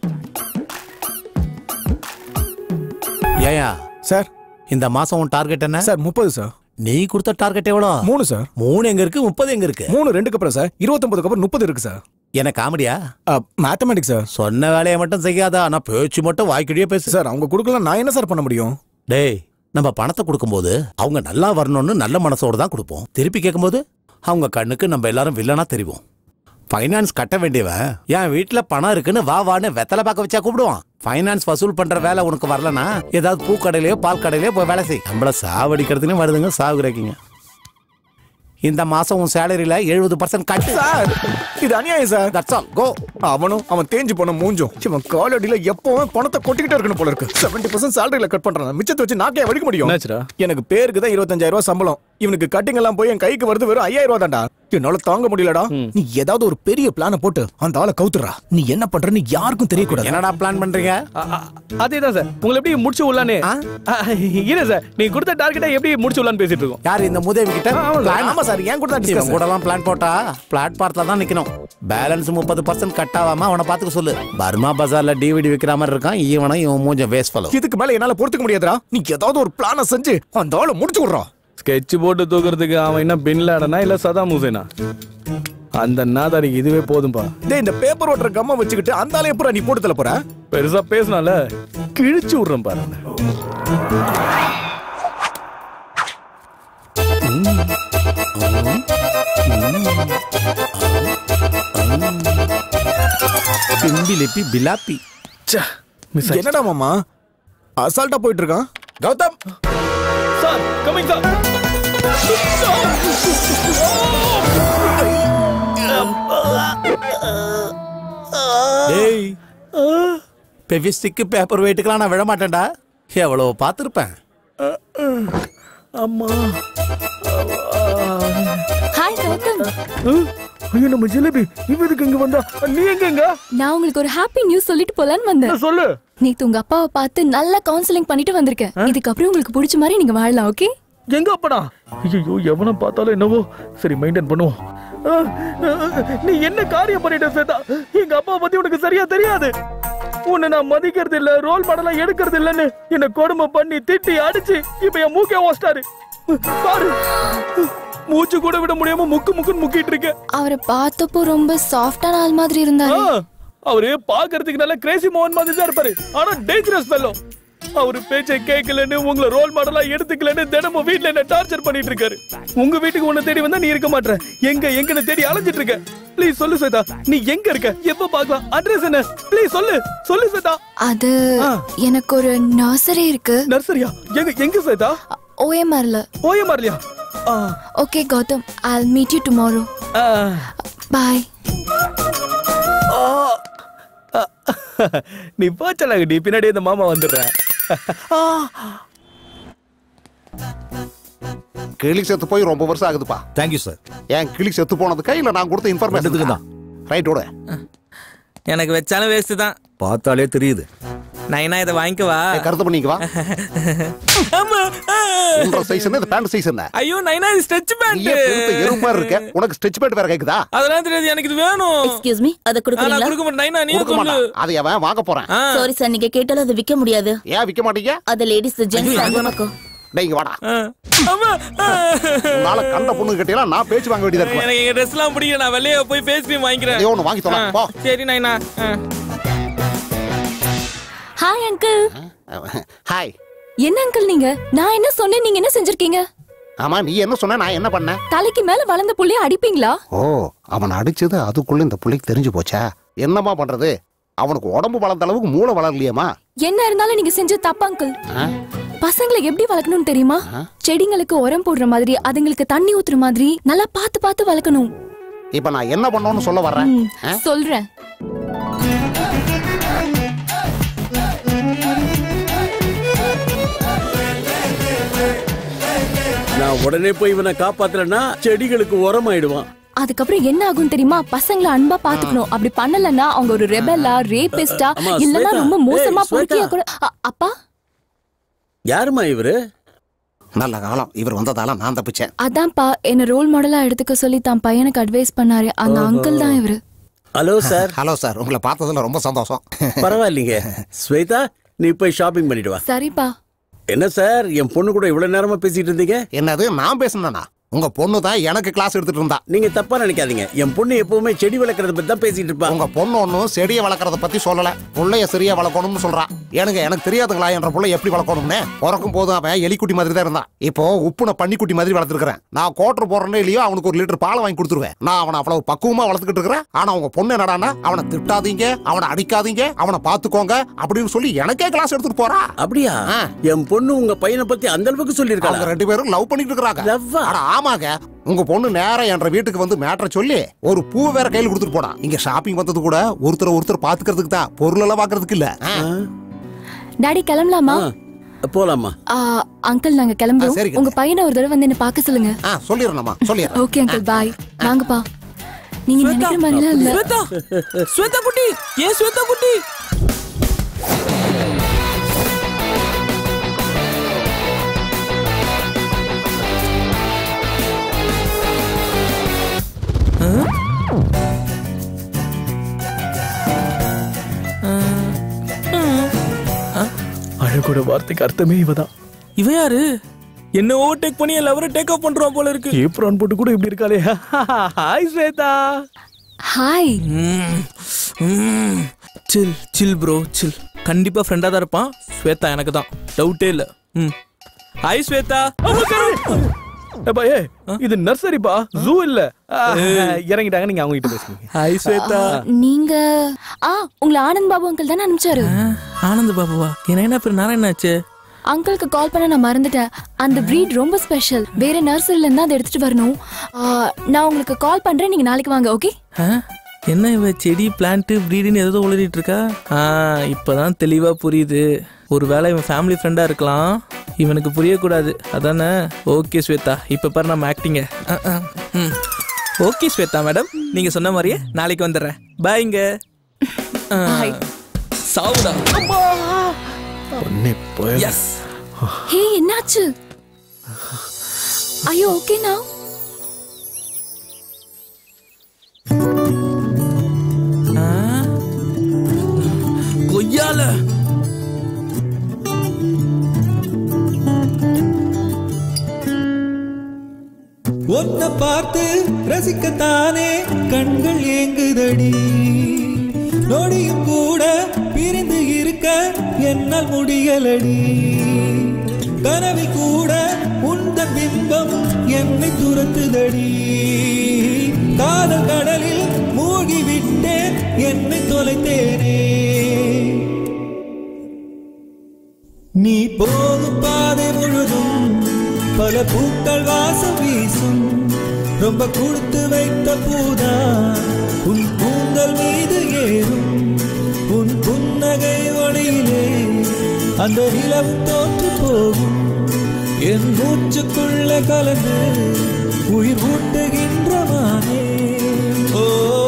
ஏயா சார் இந்த மாசம் உன் டார்கெட் என்ன சார் முப்பது சார் நீ கொடுத்த டார்கெட் எவ்வளோ மூணு சார் மூணு எங்க இருக்கு முப்பது எங்க இருக்கு மூணு ரெண்டுக்கு அப்புறம் சார் இருபத்தொன்பதுக்கு அப்புறம் முப்பது இருக்கு சார் என்ன காமெடியா மேத்தமெட்டிக்ஸ் சார் சொன்ன வேலையை மட்டும் செய்யாதா ஆனா பேச்சு மட்டும் வாய்க்கிடியே பேசு சார் அவங்க கொடுக்கலாம் நான் என்ன சார் பண்ண முடியும் டேய் நம்ம பணத்தை கொடுக்கும்போது அவங்க நல்லா வரணும்னு நல்ல மனசோட தான் கொடுப்போம் திருப்பி கேட்கும்போது அவங்க கண்ணுக்கு நம்ம எல்லாரும் வில்லனா தெரிவோம் ஃபைனான்ஸ் கட்ட வேண்டியவன் என் வீட்டுல பணம் இருக்குன்னு வா வான்னு வெத்தலை பார்க்க வச்சா கூப்பிடுவான் ஃபைனான்ஸ் வசூல் பண்ற வேலை உனக்கு வரலனா ஏதாவது பூக்கடையிலயோ பால் கடையிலயோ போய் வேலை செய் நம்மள சாவடிக்கிறதுன்னு வருதுங்க சாகுறீங்க இந்த மாசம் உன் சேலரியில எழுபது பர்சன்ட் கட்டு சார் இது அநியாயம் சார் தட்ஸ் ஆல் கோ அவனும் அவன் தேஞ்சு போன மூஞ்சும் இவன் காலடியில எப்பவும் பணத்தை கொட்டிக்கிட்டே இருக்கணும் போல இருக்கு செவன்டி பர்சன்ட் சேலரியில கட் பண்றான் மிச்சத்தை வச்சு நாக்கே வடிக்க முடியும் என்னாச்சுடா? எனக்கு பேருக்கு தான் இருபத்தஞ்சாயிரம் ரூபாய் சம்பளம் இவனுக்கு கட்டிங் எல்லாம் போய் என் கைக்கு வருது வெறும் ஐயாயிரம் ரூபாய் தான்டா என்னால தாங்க முடியலடா நீ ஏதாவது ஒரு பெரிய பிளான போட்டு அந்த ஆளை கவுத்துறா நீ என்ன பண்றன்னு யாருக்கும் தெரியக்கூடாது என்னடா பிளான் பண்றீங்க அதேதான் சார் உங்களை எப்படி முடிச்சு விடலான்னு இல்ல சார் நீங்க கொடுத்த டார்கெட்டை எப்படி முடிச்சு விடலான்னு பேசிட்டு இருக்கோம் யார் இந்த முதவி கிட்ட ஆமா, ஆமா சார் ஏன் கூட தான் இவன் discuss. கூட எல்லாம் பிளான் போட்டா பிளாட்பாரத்துல தான் நிக்கணும் பேலன்ஸ் முப்பது பர்சன்ட் கட் ஆகாம அவனை பாத்துக்க சொல்லு பர்மா பஜார்ல டிவிடி விக்கிற மாதிரி இருக்கான் இவனும் இவன் மூஞ்ச வேஸ்ட் ஃபலோ இதுக்கு மேல என்னால பொறுத்துக்க முடியாதுடா நீ ஏதாவது ஒரு பிளான செஞ்சு அந்த ஆளை முடிச்சு விடுறா ஸ்கெட்ச் போட்டு தூக்குறதுக்கு அவன் என்ன பின் லாடனா இல்ல சதாம் ஹுசேனா அந்த நாதாரிக்கு இதுவே போதும்பா டேய் இந்த பேப்பர் ஓட்டுற கம்மா வச்சுக்கிட்டு அந்த ஆளை எப்பறம் நீ போட்டு தள்ள போற பெருசா பேசினால கிழிச்சு விடுறேன் பாரு பிம்பி லிப்பி பிலாப்பி என்னடா மாமா அசால்ட்டா போயிட்டு இருக்கான் கௌதம் சார் கமிங் சார் டேய் பெவிஸ்டிக்கு பேப்பர் வெயிட்டுக்கெல்லாம் நான் விட மாட்டேன்டா எவ்வளவு பார்த்துருப்பேன் அம்மா ஹாய் கௌதம் ஐயோ நம்ம ஜிலேபி இவ எதுக்கு இங்க வந்தா நீ எங்கங்க நான் உங்களுக்கு ஒரு ஹாப்பி நியூஸ் சொல்லிட்டு போலான்னு வந்தேன் சொல்லு நேத்து உங்க அப்பாவை பார்த்து நல்லா கவுன்சிலிங் பண்ணிட்டு வந்திருக்கேன் இதுக்கப்புறம் உங்களுக்கு பிடிச்ச மாதிரி நீங்க வாழலாம் ஓகே எங்க அப்படா ஐயோ எவனை பார்த்தாலும் என்னவோ சரி மெயின்டைன் பண்ணுவோம் ஆ, ஆ, நீ என்ன காரியம் பண்ணிட்ட சேதா எங்க அப்பா பத்தி உனக்கு சரியா தெரியாது உன்னை நான் மதிக்கிறது இல்ல ரோல் மாடலா எடுக்கிறது இல்லன்னு என்ன கொடுமை பண்ணி திட்டி அடிச்சு இப்ப என் மூக்கே ஓஸ்டாரு பாரு மூச்சு கூட விட முடியாம முக்கு முக்குன்னு முக்கிட்டு இருக்க அவரை பார்த்தப்போ ரொம்ப சாஃப்டான ஆள் மாதிரி இருந்தாரு ஆ, அவரு பாக்குறதுக்கு நல்ல கிரேசி மோகன் மாதிரி தான் இருப்பாரு ஆனா டேஞ்சரஸ் பெல்லோ அவரு பேச்சை கேட்கலன்னு உங்களை ரோல் மாடலா எடுத்துக்கலன்னு தினமும் வீட்ல என்ன டார்ச்சர் பண்ணிட்டு இருக்காரு உங்க வீட்டுக்கு உன்னை தேடி வந்தா நீ இருக்க மாட்ற எங்க எங்கன்னு தேடி அலைஞ்சிட்டு இருக்க ப்ளீஸ் சொல்லு ஸ்வேதா நீ எங்க இருக்க எப்ப பார்க்கலாம் அட்ரஸ் என்ன ப்ளீஸ் சொல்லு சொல்லு ஸ்வேதா அது எனக்கு ஒரு நர்சரி இருக்கு நர்சரியா எங்க எங்க ஸ்வேதா ஓஎம்ஆர்ல ஓஎம்ஆர்லயா okay Gautham I meet you tomorrow bye நீ போச்சலாங்கடி பின்னாடி இந்த மாமா வந்துடுறேன் கிளி செத்து போய் ரொம்ப வருஷம் ஆகுதுப்பா தேங்க்யூ சார் என் கிளி செத்து போனதுக்கா இல்ல நான் கொடுத்த இன்ஃபர்மேஷன் தான் ரைட் விடு எனக்கு வச்சாலும் வேஸ்ட் தான் பார்த்தாலே தெரியுது நான் என்ன இதை வாங்கிக்கவா கருத்து பண்ணிக்குவா ஆமா உன்ற சைஸ் என்ன இந்த பேண்ட் சைஸ் என்ன ஐயோ நைனா இது ஸ்ட்ரெச் பேண்ட் நீயே பெருத்த எறும்பு மாதிரி இருக்க உனக்கு ஸ்ட்ரெச் பேண்ட் வேற கேக்குதா அதெல்லாம் தெரியாது எனக்கு இது வேணும் எக்ஸ்கியூஸ் மீ அத நான் குடுக்குறீங்களா கொடுக்க மாட்டேன் நைனா நீ கொடுக்க சொல்லு மாட்டான் அதை அவன் வாங்க போறேன் சாரி சார் நீங்க கேட்டாலும் அதை விக்க முடியாது ஏன் விக்க மாட்டீங்க அது லேடிஸ் ஜென்ஸ் அந்த பக்கம் டேய் இங்க வாடா உன்னால கண்ட பொண்ணு கிட்டலாம் நான் பேச்சு வாங்க வேண்டியதா இருக்கும் எனக்கு எங்க ட்ரெஸ் எல்லாம் பிடிக்கல நான் வெளியே போய் ஃபேஸ் க்ரீம் வாங்கிக்கிறேன் ஏதோ ஒண்ணு வாங்கி தொலை, ஆ, போ. சரி நைனா ஆ. ஹாய் அங்கிள் ஹாய் என்ன அங்கிள் நீங்க நான் என்ன சொன்னேன் நீங்க என்ன செஞ்சிருக்கீங்க ஆமா நீ என்ன சொன்ன நான் என்ன பண்ணேன் தலைக்கு மேல வளர்ந்த புள்ளைய அடிப்பீங்களா ஓ அவன் அடிச்சது அதுக்குள்ள இந்த பிள்ளைக்கு தெரிஞ்சு போச்சா என்னம்மா பண்றது அவனுக்கு உடம்பு வளர்ந்த அளவுக்கு மூளை வளரலையேம்மா என்ன இருந்தாலும் நீங்க செஞ்ச தப்பு அங்கிள் ஆ? பசங்களை எப்படி வளர்க்கணும்னு தெரியுமா செடிங்களுக்கு உரம் போடுற மாதிரி அதுங்களுக்கு தண்ணி ஊத்துற மாதிரி நல்லா பார்த்து பார்த்து வளர்க்கணும் இப்ப நான் என்ன பண்ணணும்னு சொல்ல வர்றேன் ம், ஆ? சொல்றேன் நான் உடனே போய் இவனை காப்பாத்தலன்னா செடிகளுக்கு உரம் ஆயிடுவான் அதுக்கப்புறம் என்ன ஆகும் தெரியுமா பசங்களை அன்பா பாத்துக்கணும் அப்படி பண்ணலன்னா அவங்க ஒரு ரெபெல்லா ரேபிஸ்டா அம்மா, இல்லனா ஸ்வேதா. ரொம்ப மோசமா ஏய், ஸ்வேதா. பொறுக்கியா கூட அ- அப்பா யாருமா இவரு நல்ல காலம் இவர் வந்ததால நான் தப்பிச்சேன் அதான்ப்பா என்ன ரோல் மாடலா எடுத்துக்க சொல்லி தான் பையனுக்கு அட்வைஸ் பண்ணாரு அந்த அங்கிள் தான் இவரு ஹலோ சார் ஹலோ சார் உங்களை பார்த்ததுல ரொம்ப சந்தோஷம் பரவாயில்லைங்க ஸ்வேதா நீ போய் ஷாப்பிங் பண்ணிட்டு வா சரிப்பா என்ன சார் என் பொண்ணு கூட இவ்வளவு நேரமா பேசிட்டு இருந்தீங்க என்னது நான் பேசுனேனா உங்க பொண்ணு தான் எனக்கு கிளாஸ் எடுத்துட்டு இருந்தா நீங்க தப்பா நினைக்காதீங்க என் பொண்ணு எப்பவுமே செடி வளர்க்கறத பத்தி தான் பேசிட்டு இருப்பா உங்க பொண்ணு ஒன்னும் செடியை வளர்க்கறத பத்தி சொல்லல புள்ளைய சரியா வளர்க்கணும்னு சொல்றா எனக்கு எனக்கு தெரியாதுங்களா என்ற புள்ளை எப்படி வளர்க்கணும்னு பிறக்கும் போதும் அவன் எலிக்குட்டி மாதிரி தான் இருந்தான் இப்போ உப்புன பன்னிக்குட்டி மாதிரி வளர்த்துருக்கேன் நான் கோட்டர் போறேனே இல்லையோ அவனுக்கு ஒரு லிட்டர் பால் வாங்கி கொடுத்துருவேன் நான் அவனை அவ்வளவு பக்குவமா வளர்த்துக்கிட்டு இருக்கிறேன் ஆனா உங்க பொண்ணு என்னடான்னா அவனை திட்டாதீங்க அவனை அடிக்காதீங்க அவனை பாத்துக்கோங்க அப்படின்னு சொல்லி எனக்கே கிளாஸ் எடுத்துட்டு போறா அப்படியா என் பொண்ணு உங்க பையனை பத்தி அந்த அளவுக்கு அவங்க சொல்லிருக்காங்க ரெண்டு பேரும் லவ் பண்ணிட்டு இருக்காங்க அட ஆமாங்க உங்க பொண்ணு நேரா என்ற வீட்டுக்கு வந்து மேட்டரை சொல்லி ஒரு பூ வேற கையில் கொடுத்துட்டு போனா இங்க ஷாப்பிங் வந்தது கூட ஒருத்தர் ஒருத்தர் பாத்துக்கிறதுக்கு தான் பொருள் எல்லாம் பாக்குறதுக்கு இல்ல டாடி கிளம்பலாமா போலாமா ஆ, அங்கிள் நாங்க கிளம்புறோம் ஆ, சரிங்க. உங்க பையனை ஒரு தடவை வந்து என்ன பார்க்க சொல்லுங்க ஆ சொல்லிடுறேம்மா சொல்லிடுறேன் ஓகே அங்கிள் பாய் வாங்கப்பா நீங்க நினைக்கிற மாதிரிலாம் இல்ல ஸ்வேதா ஸ்வேதா குட்டி ஏன் ஸ்வேதா குட்டி அழகோட வார்த்தைக்கு அர்த்தமே இவதான் இவ யாரு என்ன ஓவர்டேக் பண்ணி என் லவரை டேக் ஆஃப் பண்றான் போல இருக்கு ஏப்ரான் போட்டு கூட இப்படி இருக்காளே hi Swetha hi chill chill bro chill கண்டிப்பா ஃப்ரெண்டா தான் இருப்பான் ஸ்வேதா எனக்கு தான் டவுட்டே இல்ல ம் ஹாய் ஸ்வேதா ஏப்பா ஏ இது நர்சரிப்பா ஜூ இல்ல ஆ, இறங்கிட்டாங்க நீங்க அவங்க கிட்ட பேசுங்க ஹாய் ஸ்வேதா நீங்க ஆ உங்களை ஆனந்த் பாபு அங்கிள் தானே அனுப்பிச்சாரு ஆனந்த் பாபுவா என்ன என்ன பேர் நாராயண ஆச்சு அங்கிளுக்கு கால் பண்ண நான் மறந்துட்டேன் அந்த breed ரொம்ப ஸ்பெஷல் வேற நர்சரில இருந்து அதை எடுத்துட்டு வரணும் ஆ, நான் உங்களுக்கு கால் பண்றேன் நீங்க நாளைக்கு வாங்க ஓகே ஆ? என்ன இவ செடி பிளான்ட் ப்ரீடுன்னு ஏதோ உளறிட்டு இருக்கா ஆ இப்பதான் தெளிவா புரியுது ஒருவேளை இவன் ஃபேமிலி ஃப்ரெண்டா இருக்கலாம் இவனுக்கு புரியக்கூடாது அதானே ஓகே ஸ்வேதா இப்ப பாரு நம்ம ஆக்டிங்க ஓகே ஸ்வேதா மேடம் நீங்க சொன்ன மாதிரியே நாளைக்கு வந்துடுறேன் பாய்ங்க சாவுடா பொண்ணே போய் எஸ் ஹே என்னாச்சு ஐயோ ஓகேனா கொய்யால உன்னை பார்த்து ரசிக்கத்தானே கண்கள் ஏங்குதடி நொடியும் கூட பிரிந்து இருக்க என்னால் முடியலடி கனவில் கூட உந்த பிம்பம் என்னை துரத்துதடி காதல் கடலில் மூழ்கி விட்டேன் என்னை தொலைத்தேனே நீ போகும் பாதை முழுதும் பல பூக்கள் வாசம் வீசும் ரொம்ப கொடுத்து வைத்த பூதா உன் கூந்தல் மீது ஏறும் உன் புன்னகை ஒளியிலே அந்த நிலவு தோற்று போகும் என் மூச்சுக்குள்ள கலந்து உயிர் ஊட்டுகின்ற மானே ஓ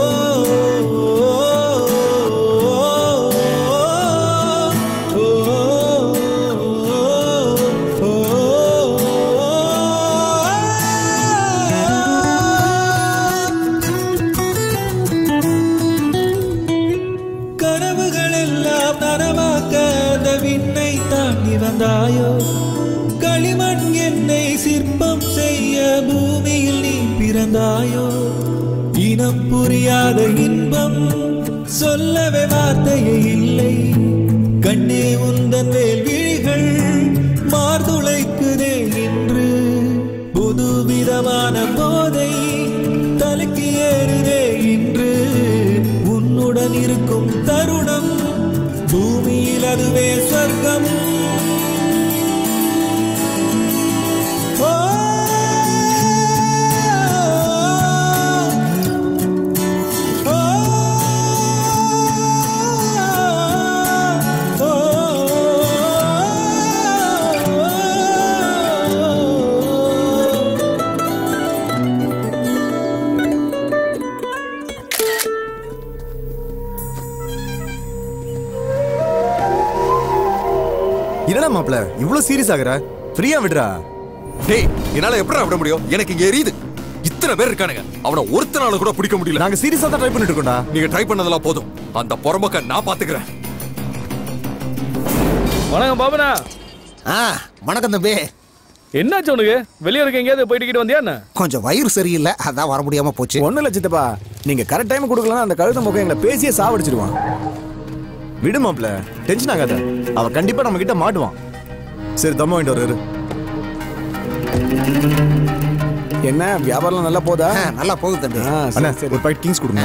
கனவுகள் எல்லாம் நனவாக்க அந்த விண்ணை தாண்டி வந்தாயோ களிமண் என்னை சிற்பம் செய்ய பூமியில் நீ பிறந்தாயோ இனம் புரியாத இன்பம் சொல்லவே வார்த்தையே இல்லை கண்ணே உந்தன் வேல் விழிகள் மார்துளைக்குதே இன்று புது விதமான போதை தலைக்கு ஏறுதே இன்று உன்னுடன் இருக்கும் தருணம் பூமியில் அதுவே சொர்க்கம் ஓ, ஓ, என்னடா மாப்ள இவ்வளவு சீரியஸ் ஆகுற ஃப்ரீயா விடுறா டேய் என்னால எப்படிடா விட முடியும் எனக்கு இங்க எரியுது இத்தனை பேர் இருக்கானுங்க அவனை ஒருத்தனால கூட பிடிக்க முடியல நாங்க சீரியஸா தான் ட்ரை பண்ணிட்டு இருக்கோம்டா நீங்க ட்ரை பண்ணதெல்லாம் போதும் அந்த பொறம்பக்க நான் பாத்துக்கிறேன் வணக்கம் பாபனா ஆ வணக்கம் தம்பி என்னாச்சு உனக்கு வெளியே இருக்க எங்கேயாவது போயிட்டு கிட்டு வந்தியா என்ன கொஞ்சம் வயிறு சரியில்லை அதான் வர முடியாம போச்சு ஒன்றும் இல்லை சித்தப்பா நீங்க கரெக்ட் டைம் கொடுக்கலாம் அந்த கழுத முகம் எங்களை பேசியே சாவடிச்சிடுவான் விடு மாப்ள டென்ஷன் ஆகாத அவ கண்டிப்பா நம்ம கிட்ட மாட்டுவான் சரி தம்ம வாங்கிட்டு வர்றாரு என்ன வியாபாரம் நல்லா போதா நல்லா போகுது தம்பி அண்ணா ஒரு பாக்கெட் கிங்ஸ் கொடுங்க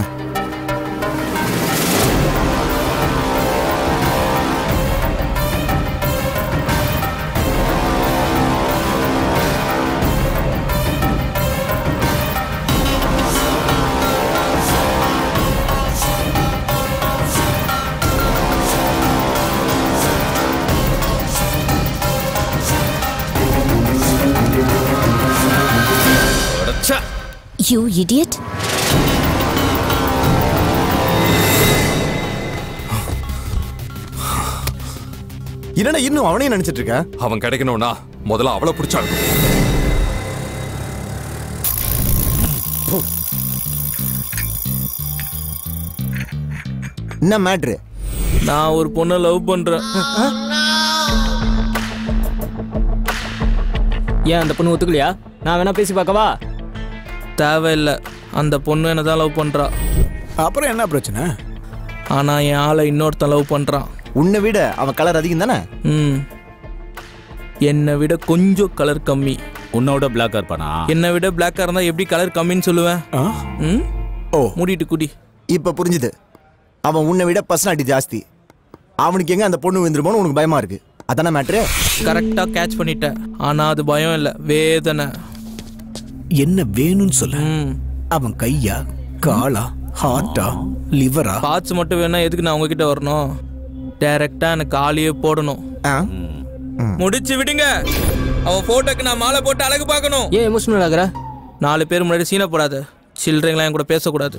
யூ இடியட் என்னடா இன்னும் அவனையும் நினைச்சிட்டு இருக்க அவன் கிடைக்கணும்னா முதல்ல அவளை பிடிச்சாங்க என்ன மேட்ரு நான் ஒரு பொண்ணை லவ் பண்றேன் ஏன் அந்த பொண்ணு ஒத்துக்கலையா நான் வேணா பேசி பார்க்கவா தேவையில்லை அந்த பொண்ணு என்ன தான் லவ் பண்றா அப்புறம் என்ன பிரச்சனை ஆனா என் ஆளை இன்னொருத்தன் லவ் பண்றான் உன்னை விட அவன் கலர் அதிகம் தானே ம் என்னை விட கொஞ்சம் கலர் கம்மி உன்னோட பிளாக்கா இருப்பானா என்னை விட பிளாக்கா இருந்தா எப்படி கலர் கம்மின்னு சொல்லுவேன் ம் ஓ மூடிட்டு குடி இப்ப புரிஞ்சுது அவன் உன்னை விட பர்சனாலிட்டி ஜாஸ்தி அவனுக்கு எங்க அந்த பொண்ணு விழுந்துருமோன்னு உனக்கு பயமா இருக்கு அதானே மேட்ரு கரெக்டா கேட்ச் பண்ணிட்டேன் ஆனா அது பயம் இல்ல வேதனை என்ன வேணும்னு சொல்லு அவன் கையா காலா ஹார்ட்டா லிவரா பார்ட்ஸ் மட்டும் வேணா எதுக்கு நான் உங்ககிட்ட வரணும் டைரக்டா எனக்கு காலியே போடணும் முடிச்சு விடுங்க அவ போட்டோக்கு நான் மாலை போட்டு அழகு பார்க்கணும் ஏன் எமோஷனல் ஆகுற நாலு பேர் முன்னாடி சீனை போடாத சில்லறைங்களா என் கூட பேசக்கூடாது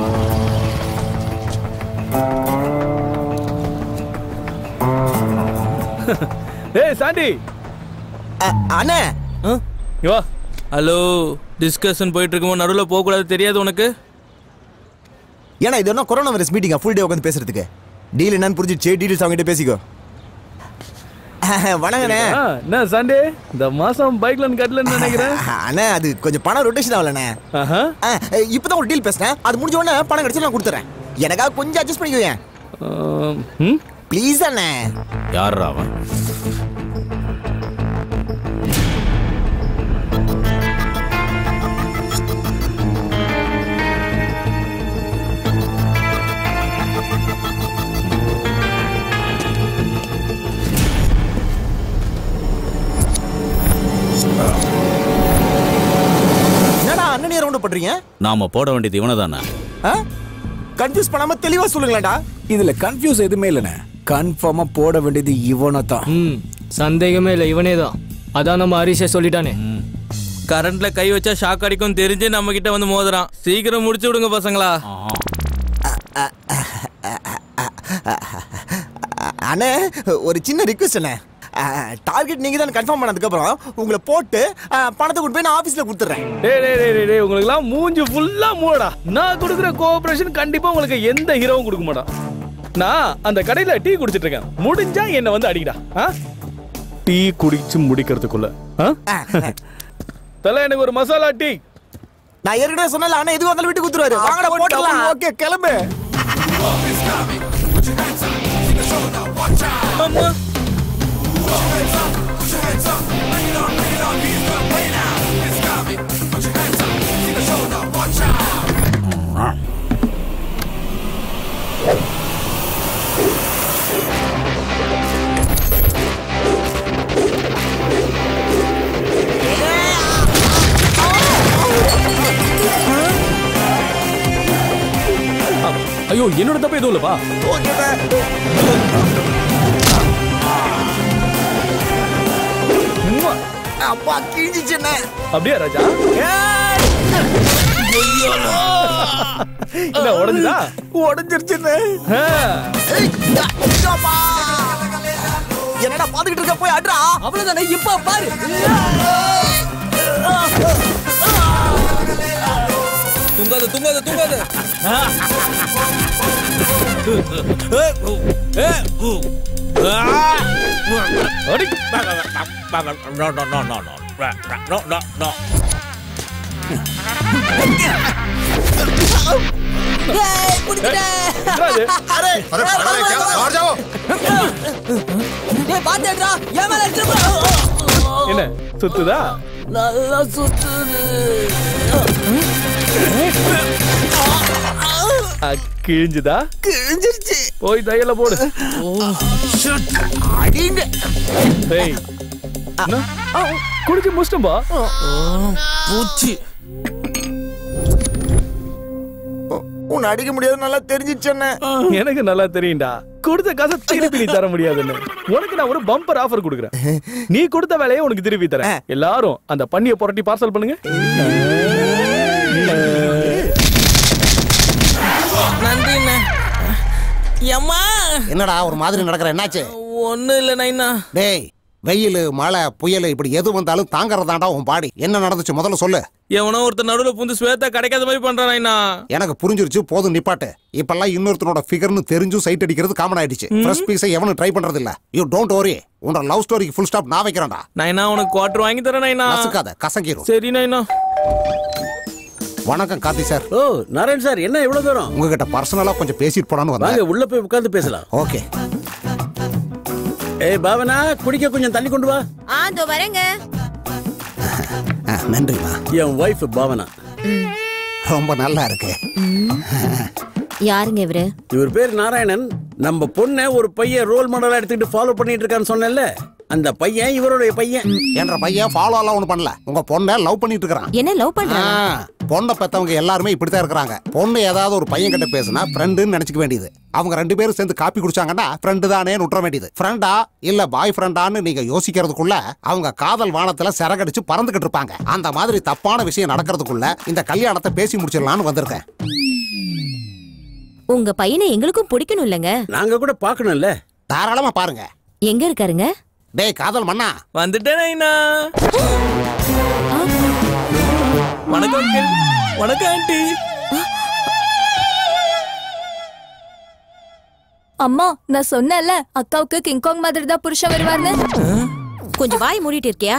ஏய் சாண்டி அண்ணே வா ஹலோ டிஸ்கஷன் போயிட்டு இருக்கும்போது நடுவில் போகக்கூடாது தெரியாது உனக்கு ஏன்னா இது என்ன கொரோனா வைரஸ் மீட்டிங்கா ஃபுல் டே உட்காந்து பேசுறதுக்கு டீல் என்னன்னு புரிஞ்சிச்சு டீடைல்ஸ் அவங்ககிட்ட பேசிக்கோ வணங்கண்ணே ஆ, என்ன சண்டே இந்த மாசம் பைக்ல கட்டலன்னு நினைக்கிறேன் அண்ணே அது கொஞ்சம் பணம் ரொட்டேஷன் ஆகலண்ணே ஆ, இப்பதான் ஒரு டீல் பேசினேன் அது முடிஞ்ச உடனே பணம் கிடைச்சு நான் கொடுத்துறேன் எனக்காக கொஞ்சம் அட்ஜஸ்ட் பண்ணிக்குவேன் ப்ளீஸ் அண்ணே யார் அவன் என்னடா அண்ணனே ரவுண்ட் பண்றீங்க நாம போட வேண்டியது இவனை தானே கன்ஃபியூஸ் பண்ணாம தெளிவா சொல்லுங்களேன்டா இதுல கன்ஃபியூஸ் எதுவுமே இல்லைண்ணே கன்ஃபார்மா போட வேண்டியது இவனை தான் ம் சந்தேகமே இல்லை இவனே தான் அதான் நம்ம ஹரிஷே சொல்லிட்டானே கரண்ட்ல கை வச்சா ஷாக் அடிக்கும் தெரிஞ்சு நம்ம கிட்ட வந்து மோதுறான் சீக்கிரம் முடிச்சு விடுங்க பசங்களா அண்ணே ஒரு சின்ன ரிக்வெஸ்ட் அண்ணே டார்கெட் நீங்க தான் கன்ஃபார்ம் பண்ணதுக்கு அப்புறம் உங்களை போட்டு ஆ, பணத்தை கொண்டு போய் நான் ஆபீஸ்ல கொடுத்துறேன் டேய் டேய் டேய், டேய் டேய் உங்களுக்கு எல்லாம் மூஞ்சி ஃபுல்லா மூடா நான் கொடுக்குற கோஆபரேஷன் கண்டிப்பா உங்களுக்கு எந்த ஹீரோவும் கொடுக்க மாட்டான் நான் அந்த கடையில டீ குடிச்சிட்டு இருக்கேன் முடிஞ்சா என்ன வந்து அடிக்கடா ஆ? டீ குடிச்சு முடிக்கிறதுக்குள்ள ஆ? தல எனக்கு ஒரு மசாலா டீ நான் ஏற்கனவே சொன்னல அண்ணா எதுவும் வந்தாலும் விட்டு கொடுத்துருவாரு வாங்கடா போட்டுக்கலாம் ஓகே கிளம்பு அம்மா ஐயோ என்னோட தப்பு எதுவும் இல்லப்பா உம்மா. அப்பா கிழிஞ்சிச்சு என்ன அப்படியா ராஜா என்ன உடஞ்சுதா உடஞ்சிருச்சுன்னு ஆ. என்னடா பாத்துக்கிட்டு இருக்க போய் அட்ரா அவ்வளவுதானே இப்ப பாரு தூங்காத தூங்காத தூங்காத அடி. No, no, no, no, no. No, no, no. என்னடா இது? என்ன சுத்துதா நல்லா சுத்துது ஆ, கிழிஞ்சுதா கிழிஞ்சிருச்சு போய் தையல போடு அடிங்க டேய் என்ன? குடிச்சு முடிச்சிட்டோம்பா பூச்சி உன்னை அடிக்க முடியாது நல்லா தெரிஞ்சிச்சு என்ன எனக்கு நல்லா தெரியும்டா கொடுத்த காசை திருப்பி நீ தர முடியாதுன்னு உனக்கு நான் ஒரு பம்பர் ஆஃபர் கொடுக்குறேன் நீ கொடுத்த வேலையை உனக்கு திருப்பி தரேன் எல்லாரும் அந்த பண்ணிய புரட்டி பார்சல் பண்ணுங்க நன்றி எம்மா என்னடா ஒரு மாதிரி நடக்கிற என்னாச்சு ஒன்றும் இல்லை நைனா டேய் வெயில் மழை புயல் இப்படி எது வந்தாலும் தாங்கறதாண்டா உன் பாடி என்ன நடந்துச்சு முதல்ல சொல்லு எவனோ ஒருத்தர் நடுவில் புந்து ஸ்வேதா கிடைக்காத மாதிரி பண்றான் நைனா எனக்கு புரிஞ்சிருச்சு போதும் நிப்பாட்டு இப்பெல்லாம் இன்னொருத்தனோட ஃபிகர்னு தெரிஞ்சும் சைட் அடிக்கிறது காமன் ஆயிடுச்சு ம். ஃப்ரெஷ் பீஸை எவனும் ட்ரை பண்றது இல்ல யூ டோன்ட் வரி உன்னோட லவ் ஸ்டோரிக்கு ஃபுல் ஸ்டாப் நான் வைக்கிறேன்டா நைனா உனக்கு குவார்டர் வாங்கி தரேன் நைனா நசுக்காத கசங்கிரும் சரி நைனா வணக்கம் கார்த்தி சார் ஓ நாராயண் சார் என்ன இவ்வளவு தூரம் உங்ககிட்ட பர்சனலா கொஞ்சம் பேசிட்டு போலான்னு வாங்க வந்தேன் உள்ள போய் உட்கார்ந்து பேசலாம் ஓகே ஏய் பாவனா குடிக்க கொஞ்சம் தண்ணி கொண்டு வா ஆ இதோ வரேங்க நன்றிம்மா என் ஒய்ஃப் பாவனா ரொம்ப நல்லா இருக்கு யாருங்க இவரு இவர் பேர் நாராயணன் நம்ம பொண்ணை ஒரு பையன் ரோல் மாடலா எடுத்துக்கிட்டு ஃபாலோ பண்ணிட்டு இருக்கான்னு சொன்னேன்ல அந்த பையன் இவருடைய பையன் என்ற பையன் ஃபாலோ எல்லாம் ஒண்ணும் பண்ணல உங்க பொண்ணை லவ் பண்ணிட்டு இருக்கிறான் என்ன லவ் பண்றாங்க ஆ, பொண்ணை பெத்தவங்க எல்லாருமே இப்படித்தான் இருக்கிறாங்க பொண்ணு ஏதாவது ஒரு பையன் கிட்ட பேசினா ஃப்ரெண்டுன்னு நினைச்சுக்க வேண்டியது அவங்க ரெண்டு பேரும் சேர்ந்து காப்பி குடிச்சாங்கன்னா ஃப்ரெண்டு தானே விட்டுற வேண்டியது ஃப்ரெண்டா இல்ல பாய் ஃப்ரெண்டான்னு நீங்க யோசிக்கிறதுக்குள்ள அவங்க காதல் வானத்துல சிறகடிச்சு பறந்துகிட்டு இருப்பாங்க அந்த மாதிரி தப்பான விஷயம் நடக்கிறதுக்குள்ள இந்த கல்யாணத்தை பேசி முடிச்சிடலாம்னு வந்திருக்கேன் உங்க பையனை எங்களுக்கும் பிடிக்கணும் இல்லைங்க நாங்க கூட பார்க்கணும்ல தாராளமா பாருங்க எங்க இருக்காருங்க டேய் காதல் மண்ணா வந்துட்டேன் நைனா வணக்கம் uncle. வணக்கம் ஆண்டி அம்மா நான் சொன்னேன்ல அக்காவுக்கு கிங்காங் மாதிரி தான் புருஷன் வருவார்னு கொஞ்சம் வாய் மூடிட்டு இருக்கியா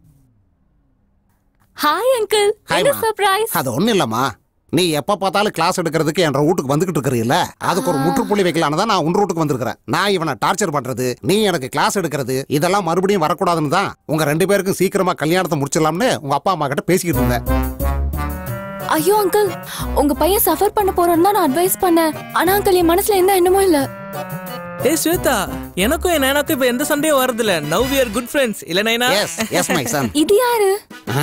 ஹாய் அங்கிள் என்ன சர்ப்ரைஸ் அது ஒண்ணும் இல்லம்மா நீ எப்ப பார்த்தாலும் கிளாஸ் எடுக்கிறதுக்கு என்ற வீட்டுக்கு வந்துகிட்டு இருக்கிறீல்ல அதுக்கு ஒரு முற்றுப்புள்ளி வைக்கலான்னு தான் நான் உன் வீட்டுக்கு வந்திருக்கிறேன் நான் இவனை டார்ச்சர் பண்றது நீ எனக்கு கிளாஸ் எடுக்கிறது இதெல்லாம் மறுபடியும் வரக்கூடாதுன்னு தான் உங்க ரெண்டு பேருக்கும் சீக்கிரமா கல்யாணத்தை முடிச்சிடலாம்னு உங்க அப்பா அம்மா கிட்ட பேசிக்கிட்டு இருந்தேன் ஐயோ அங்கிள் உங்க பையன் சஃபர் பண்ண போறோம்னு தான் நான் அட்வைஸ் பண்ணேன் ஆனா அங்கிள் என் மனசுல எந்த எண்ணமும் இல்ல ஏய் ஸ்வேதா எனக்கும் என் நைனாக்கும் இப்ப எந்த சண்டையும் வரது இல்ல now we are good friends இல்ல நைனா எஸ் எஸ் மை சன் இது யாரு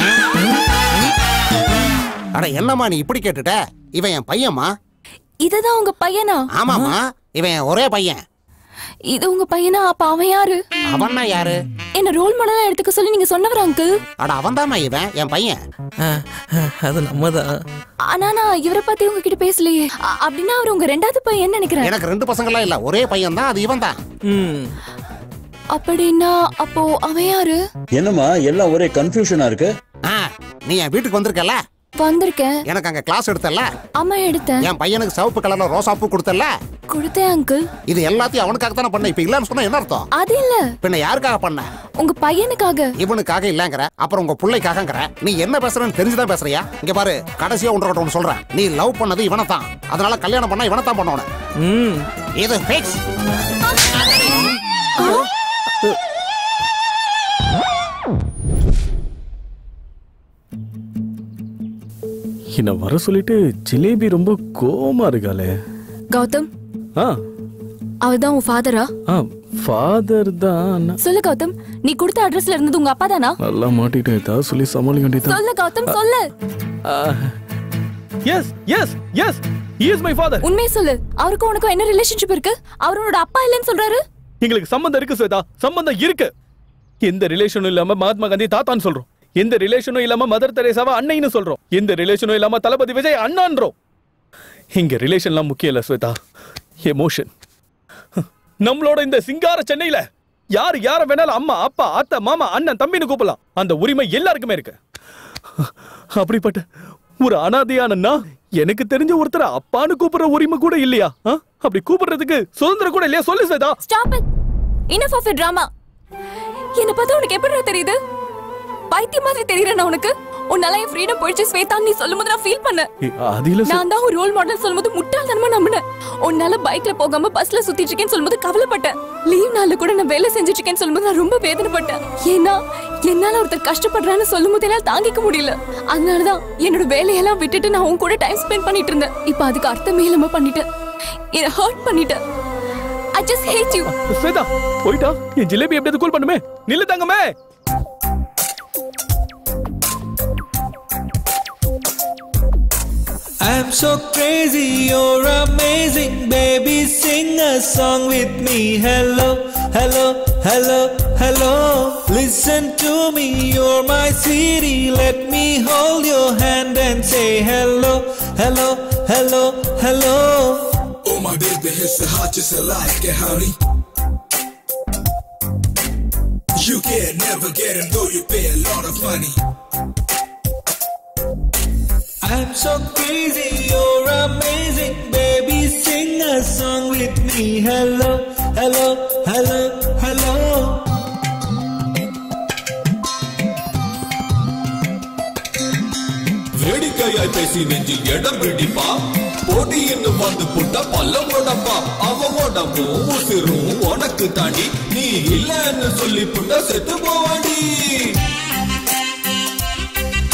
அட என்னம்மா நீ இப்படி கேட்டுட்ட இவன் என் பையன்மா இதுதான் உங்க பையனா ஆமாமா இவன் என் ஒரே பையன் இது உங்க பையனா அப்ப அவன் யாரு அவன்னா யாரு என்ன ரோல் மாடலா எடுத்துக்க சொல்லி நீங்க சொன்னவர் அங்கிள் அட அவன் இவன் என் பையன் அது நம்ம தான் ஆனா நான் இவரை பத்தி உங்ககிட்ட பேசலையே அ- அப்படின்னா அவர் உங்க ரெண்டாவது பையன் நினைக்கிறேன் எனக்கு ரெண்டு பசங்களாம் இல்ல ஒரே பையன் தான் அது இவன் தான் அப்படின்னா அப்போ அவன் யாரு என்னம்மா எல்லாம் ஒரே கன்ஃபியூஷனா இருக்கு நீ என் வீட்டுக்கு வந்திருக்கல வந்திருக்கேன் எனக்கு அங்க கிளாஸ் எடுத்தல ஆமா எடுத்தேன் என் பையனுக்கு சிவப்பு கலர்ல ரோசா பூ கொடுத்தல கொடுத்தேன் அங்கிள் இது எல்லாத்தையும் அவனுக்காக தானே பண்ண இப்ப இல்லன்னு சொன்னா என்ன அர்த்தம் அது இல்ல பின்ன யாருக்காக பண்ண உங்க பையனுக்காக இவனுக்காக இல்லங்கிற அப்புறம் உங்க பிள்ளைக்காகங்கிற நீ என்ன பேசுறன்னு தெரிஞ்சுதான் பேசுறியா இங்க பாரு கடைசியா ஒன்று ஒன்று சொல்றேன் நீ லவ் பண்ணது இவனை தான் அதனால கல்யாணம் பண்ணா இவனை தான் பண்ணணும் இது ஃபிக்ஸ் என்ன வர சொல்லிட்டு ஜிலேபி ரொம்ப கோவமா இருக்காளே கௌதம் ஆ அவர்தான் உன் ஃபாதரா ஆ ஃபாதர் தான் சொல்லு கௌதம் நீ கொடுத்த அட்ரஸ்ல இருந்தது உங்க அப்பா தானா நல்லா மாட்டிட்டேன் ஏதாவது சொல்லி சமாளிக்க வேண்டியதான் சொல்லு கௌதம் சொல்லு yes yes yes is my father உண்மையை சொல்லு அவருக்கும் உனக்கும் என்ன ரிலேஷன்ஷிப் இருக்கு அவர் உன்னோட அப்பா இல்லைன்னு சொல்றாரு எங்களுக்கு சம்பந்தம் இருக்கு ஸ்வேதா சம்பந்தம் இருக்கு எந்த ரிலேஷனும் இல்லாம மகாத்மா காந்தி தாத்தான்னு சொல்றோம் எந்த ரிலேஷனும் இல்லாம மதர் தெரேசாவா அன்னைன்னு சொல்றோம் எந்த ரிலேஷனும் இல்லாம தளபதி விஜய் அண்ணான்றோம் இங்க ரிலேஷன்லாம் முக்கியம் இல்ல ஸ்வேதா எமோஷன் நம்மளோட இந்த சிங்கார சென்னையில யார் யார வேணாலும் அம்மா அப்பா அத்தை மாமா அண்ணன் தம்பின்னு கூப்பிடலாம் அந்த உரிமை எல்லாருக்குமே இருக்கு அப்படிப்பட்ட ஒரு அனாதையான நான் எனக்கு தெரிஞ்ச ஒருத்தர் அப்பான்னு கூப்பிடுற உரிமை கூட இல்லையா ஆ? அப்படி கூப்பிடுறதுக்கு சுதந்திரம் கூட இல்லையா சொல்லு Swetha stop it enough of drama என்ன பார்த்தா உனக்கு எப்படி தெரியுது பைத்தியம் மாதிரி தெரியறேன் உனக்கு உன்னால என் ஃப்ரீடம் போயிடுச்சு ஸ்வேதா நீ சொல்லும்போது நான் ஃபீல் பண்ணேன் ஏய், அது இல்ல ஸ்வே- நான் தான் ஒரு ரோல் மாடல் சொல்லும்போது முட்டாள்தனமா நம்பினேன் உன்னால பைக்ல போகாம பஸ்ல சுத்திட்டு இருக்கேன்னு சொல்லும்போது கவலைப்பட்டேன் லீவ் நாள்ல கூட நான் வேலை செஞ்சுட்டு இருக்கேன்னு சொல்லும்போது நான் ரொம்ப வேதனைப்பட்டேன் ஏன்னா என்னால ஒருத்தர் கஷ்டப்படுறான்னு சொல்லும் போது என்னால தாங்கிக்க முடியல அதனாலதான் என்னோட வேலையெல்லாம் விட்டுட்டு நான் உன் கூட டைம் ஸ்பெண்ட் பண்ணிட்டு இருந்தேன் இப்ப அதுக்கு அர்த்தமே இல்லாம பண்ணிட்டேன் என்ன ஹர்ட் பண்ணிட்டேன் I just hate you Swetha போயிட்டா என் ஜிலேபி எப்படியாவது கூல் பண்ணுமே நில்லு தங்கமே I'm so crazy, you're amazing, baby. Sing a song with me. Hello, hello, hello, hello. Listen to me, you're my sweetie. Let me hold your hand and say hello, hello, hello, hello. Oh my baby, it's the hottest I like it, honey. You can never get him though you pay a lot of money. I'm so crazy, you're amazing, baby. Sing a song with me. Hello, hello, hello, hello. வேடிக்கையாய் பேசி நெஞ்சில் இடம் பிடிப்பா போட்டி என்று வந்து புட்ட பல்ல உடப்பா அவ உடம்பும் உசிரும் உனக்கு தாண்டி நீ இல்லன்னு சொல்லி புட்ட செத்து போவாடி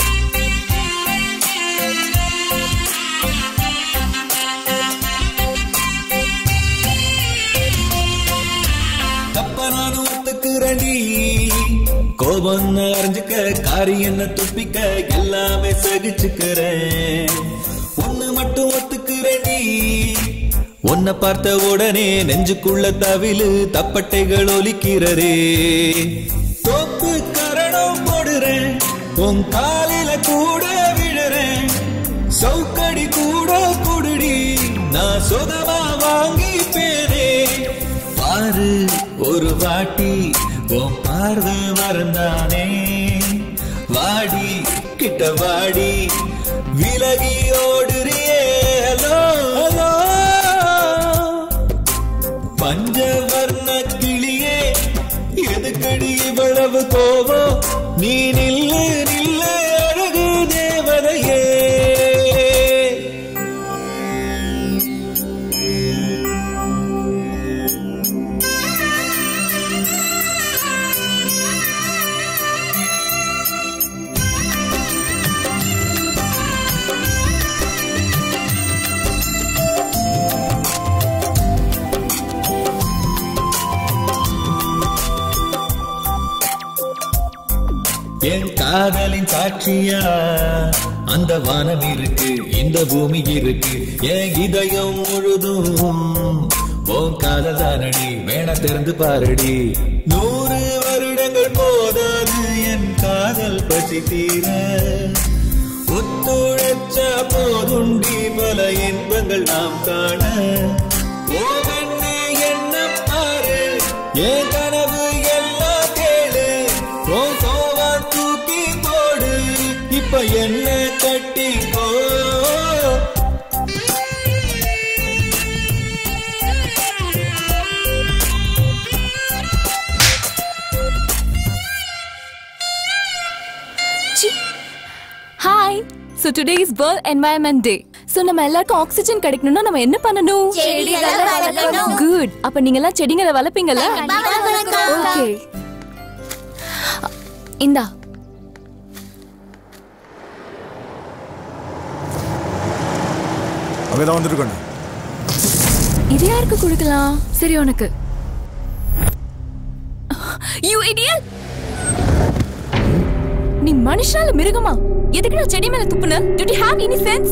தப்ப நானும் ஒத்துக்கிறேன்டி கோபம் அறிஞ்சுக்க காரி என்ன துப்பிக்க எல்லாமே சகிச்சுக்கிறேன் ஒண்ணு மட்டும் ஒத்துக்கிறேன்டி உன்னை பார்த்த உடனே நெஞ்சுக்குள்ள தவிலு தப்பட்டைகள் ஒலிக்கிறதே தோப்பு கரணம் போடுறேன் உன் காலில கூட விழுறேன் சவுக்கடி கூட குடுடி நான் சுகமா வாங்கி பேரே பாரு ஒரு வாட்டி உன் பார்வை மறந்தானே வாடி கிட்ட வாடி விலகி ஓடுறியே ஹலோ ஹலோ பஞ்சவர்ண கிளியே எதுக்கடி இவ்வளவு கோபம் நீ நில்லு நில்லு அழகு தேவதையே என் காதலின் சாட்சியா அந்த வானம் இருக்கு இந்த பூமி இருக்கு என் இதயம் முழுதும் உன் காதல் தானடி வேண திறந்து பாருடி நூறு வருடங்கள் போதாது என் காதல் பசி தீர ஒத்துழைச்ச போதுண்டி பல இன்பங்கள் நாம் காண ஓ கண்ணே என்ன பாரு என் கனவு எல்லாம் கேளு உன் சோவா தூக்கி போடு இப்ப என்ன கட்டி போ hi so today is world environment day so நம்ம எல்லாருக்கும் ஆக்சிஜன் கிடைக்கணும்னா நம்ம என்ன பண்ணணும் செடிகளை வளர்க்கணும். குட் அப்ப நீங்க எல்லாம் செடிங்களை வளர்ப்பீங்கல்ல கண்டிப்பா வளர்க்கணும். ஓகே இந்தா அங்கதான் வந்துருக்கணும் இது யாருக்கு கொடுக்கலாம் சரி உனக்கு யூ இடியட் நீ மனுஷனால மிருகமா எதுக்கு நான் செடி மேல துப்புன do you have any sense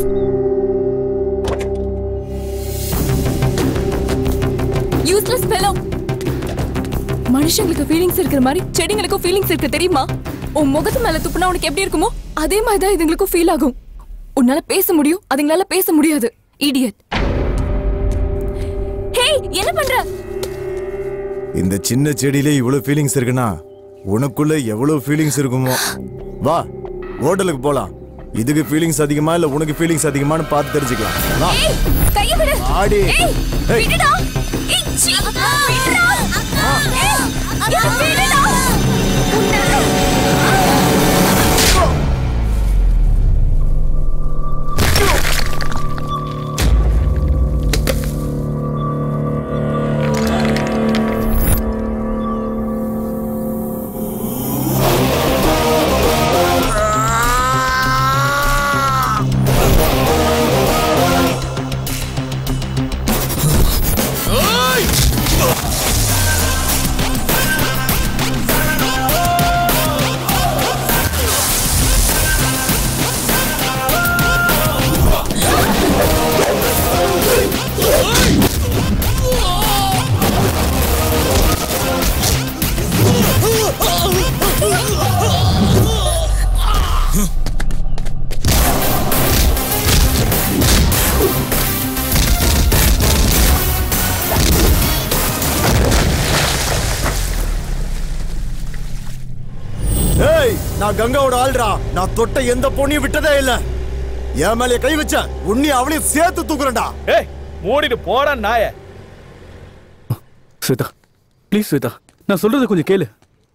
useless fellow மனுஷங்களுக்கு ஃபீலிங்ஸ் இருக்கிற மாதிரி செடிங்களுக்கும் ஃபீலிங்ஸ் இருக்கு தெரியுமா உன் முகத்து மேல துப்புனா உனக்கு எப்படி இருக்குமோ அதே மாதிரி தான் இதுங்களுக்கும் ஃபீல் ஆகும் உன்னால பேச முடியும் அதுங்களால பேச முடியாது இடியட் ஹேய் என்ன பண்ற இந்த சின்ன செடியிலே இவ்வளவு ஃபீலிங்ஸ் இருக்குன்னா உனக்குள்ள எவ்வளவு ஃபீலிங்ஸ் இருக்குமோ வா ஹோட்டலுக்கு போலாம் இதுக்கு ஃபீலிங்ஸ் அதிகமா இல்ல உனக்கு ஃபீலிங்ஸ் அதிகமான்னு பார்த்து தெரிஞ்சுக்கலாம் வா ஏய் கைய விடு ஆடி. ஏய் ஏய். விடுடா ஏய் சீ விடுடா ஏய் என்ன விடுடா ஏய் நான் கங்காவோட ஆள்றா நான் தொட்ட எந்த பொண்ணையும் விட்டதே இல்ல என் மேலே கை வச்ச உன்னி அவளையும் சேர்த்து தூக்குறேன்டா ஏய் மூடிட்டு போடா நாய ஸ்வேதா ப்ளீஸ் ஸ்வேதா நான் சொல்றதை கொஞ்சம் கேளு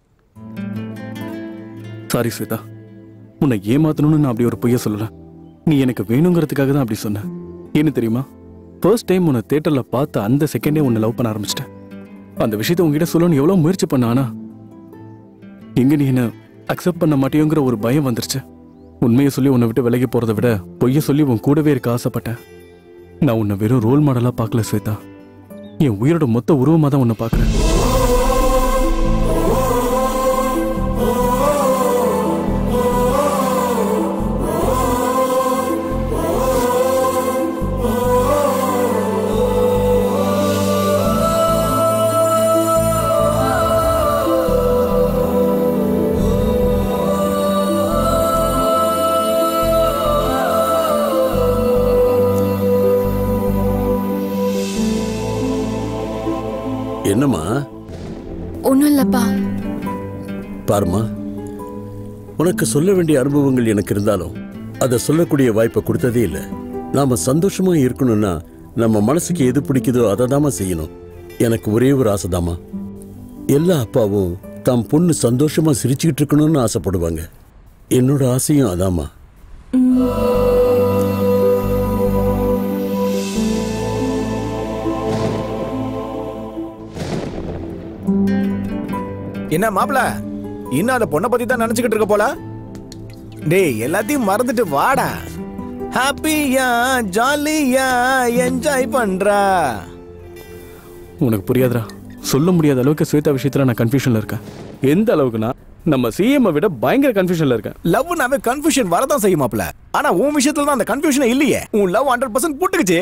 சாரி ஸ்வேதா உன்னை ஏமாத்தணும்னு நான் அப்படி ஒரு பொய்ய சொல்லல நீ எனக்கு வேணுங்கிறதுக்காக தான் அப்படி சொன்னேன் ஏன்னு தெரியுமா ஃபர்ஸ்ட் டைம் உன்னை தேட்டர்ல பார்த்த அந்த செகண்டே உன்னை லவ் பண்ண ஆரம்பிச்சிட்டேன் அந்த விஷயத்தை உன்கிட்ட சொல்லணும்னு எவ்வளவு முயற்சி பண்ண ஆனா எங்க நீ என்ன அக்செப்ட் பண்ண மாட்டியோங்கிற ஒரு பயம் வந்துருச்சு உண்மையை சொல்லி உன்னை விட்டு விலகி போறதை விட பொய்ய சொல்லி உன் கூடவே இருக்க ஆசைப்பட்டேன் நான் உன்னை வெறும் ரோல் மாடலா பார்க்கல ஸ்வேதா என் உயிரோட மொத்த உருவமா தான் உன்னை பார்க்கறேன் ஒன்றும் இல்லப்பா பாருமா உனக்கு சொல்ல வேண்டிய அனுபவங்கள் எனக்கு இருந்தாலும் அதை சொல்லக்கூடிய வாய்ப்பை கொடுத்ததே இல்லை நாம சந்தோஷமா இருக்கணும்னா நம்ம மனசுக்கு எது பிடிக்குதோ அதை தாமா செய்யணும் எனக்கு ஒரே ஒரு ஆசைதாம்மா எல்லா அப்பாவும் தம் பொண்ணு சந்தோஷமா சிரிச்சுக்கிட்டு இருக்கணும்னு ஆசைப்படுவாங்க என்னோட ஆசையும் அதாம்மா என்ன மாப்பிள இன்னும் அந்த பொண்ணை பத்தி தான் நினைச்சுக்கிட்டு இருக்க போல டேய் எல்லாத்தையும் மறந்துட்டு வாடா ஹாப்பியா ஜாலியா என்ஜாய் பண்றா உனக்கு புரியாதுடா சொல்ல முடியாத அளவுக்கு ஸ்வேதா விஷயத்துல நான் கன்ஃபியூஷன்ல இருக்கேன் எந்த அளவுக்குன்னா நம்ம சிஎம் விட பயங்கர கன்ஃபியூஷன்ல இருக்கேன் லவ்னாவே கன்ஃபியூஷன் வரதான் செய்யும் மாப்ள ஆனா உன் விஷயத்துல தான் அந்த கன்ஃபியூஷன் இல்லையே உன் லவ் ஹண்ட்ரட் பர்சன்ட் புட்டுக்குச்சு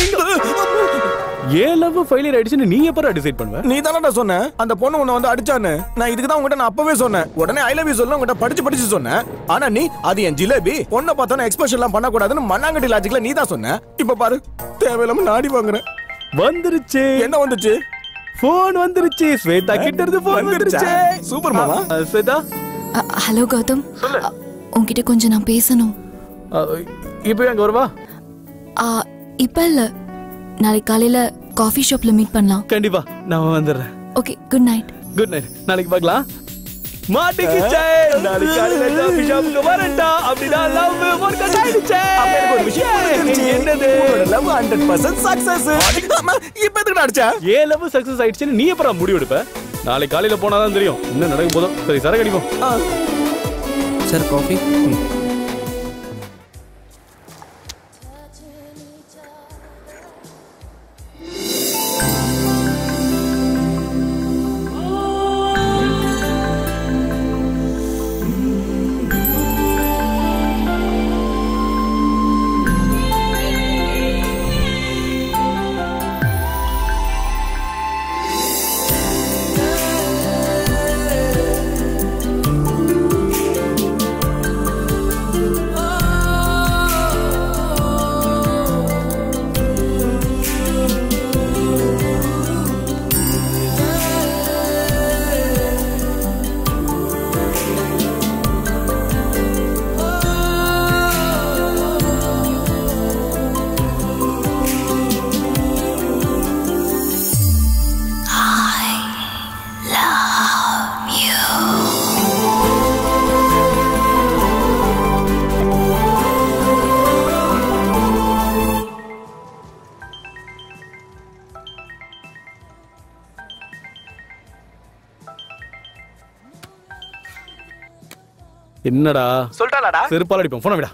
ஏன் லவ் ஃபெயிலியர் ஆயிடுச்சுன்னு நீ எப்பரா டிசைட் பண்ணுவ நீ தானடா சொன்ன அந்த பொண்ணு உன்னை வந்து அடிச்சான்னு நான் இதுக்கு தான் உங்ககிட்ட நான் அப்பவே சொன்னேன் உடனே ஐ லவ் யூ சொல்ல உங்ககிட்ட படிச்சு படிச்சு சொன்னேன் ஆனா நீ அது என் ஜிலேபி பொண்ணை பார்த்தோன்னா எக்ஸ்பிரஷன் எல்லாம் பண்ணக்கூடாதுன்னு மண்ணாங்கட்டி லாஜிக்ல நீ தான் சொன்ன இப்ப பாரு தேவையில்லாம நாடி வாங்குறேன் வந்துருச்சு என்ன வந்துச்சு போன் வந்துருச்சு ஸ்வேதா கிட்ட இருந்து போன் வந்துருச்சா? வந்துருச்சு சூப்பர் மாமா. அ, ஸ்வேதா அ- ஹலோ கௌதம் அ, உன்கிட்ட கொஞ்சம் நான் பேசணும் அ, இப்போ அங்க வருவா ஆ, இப்ப இல்ல நாளைக்கு காலையில காஃபி ஷாப்ல மீட் பண்ணலாம் கண்டிப்பா நான் வந்துடுறேன் okay good night good night நாளைக்கு பார்க்கலாம் மாட்டிக்கிச்சே நாளைக்கு காலையில காஃபி ஷாப்புக்கு வரட்டா அப்படின்னா லவ் ஒர்க் ஆயிடுச்சே அப்ப எனக்கு ஒரு விஷயம் புரிஞ்சிருச்சு. என்னது உன்னோட love 100% success. ஆமா, இப்ப எதுக்குடா அடிச்ச? ஏன் லவ் சக்சஸ் ஆயிடுச்சுன்னு நீ எப்பறம் முடிவு எடுப்ப நாளைக்கு காலையில போனாதான் தெரியும் என்ன நடக்க போதும் சரி சரக்கு அடிப்போம் சார் காஃபி என்னடா சொல்லிட்டாளாடா செருப்பால் அடிப்போம் போன விடா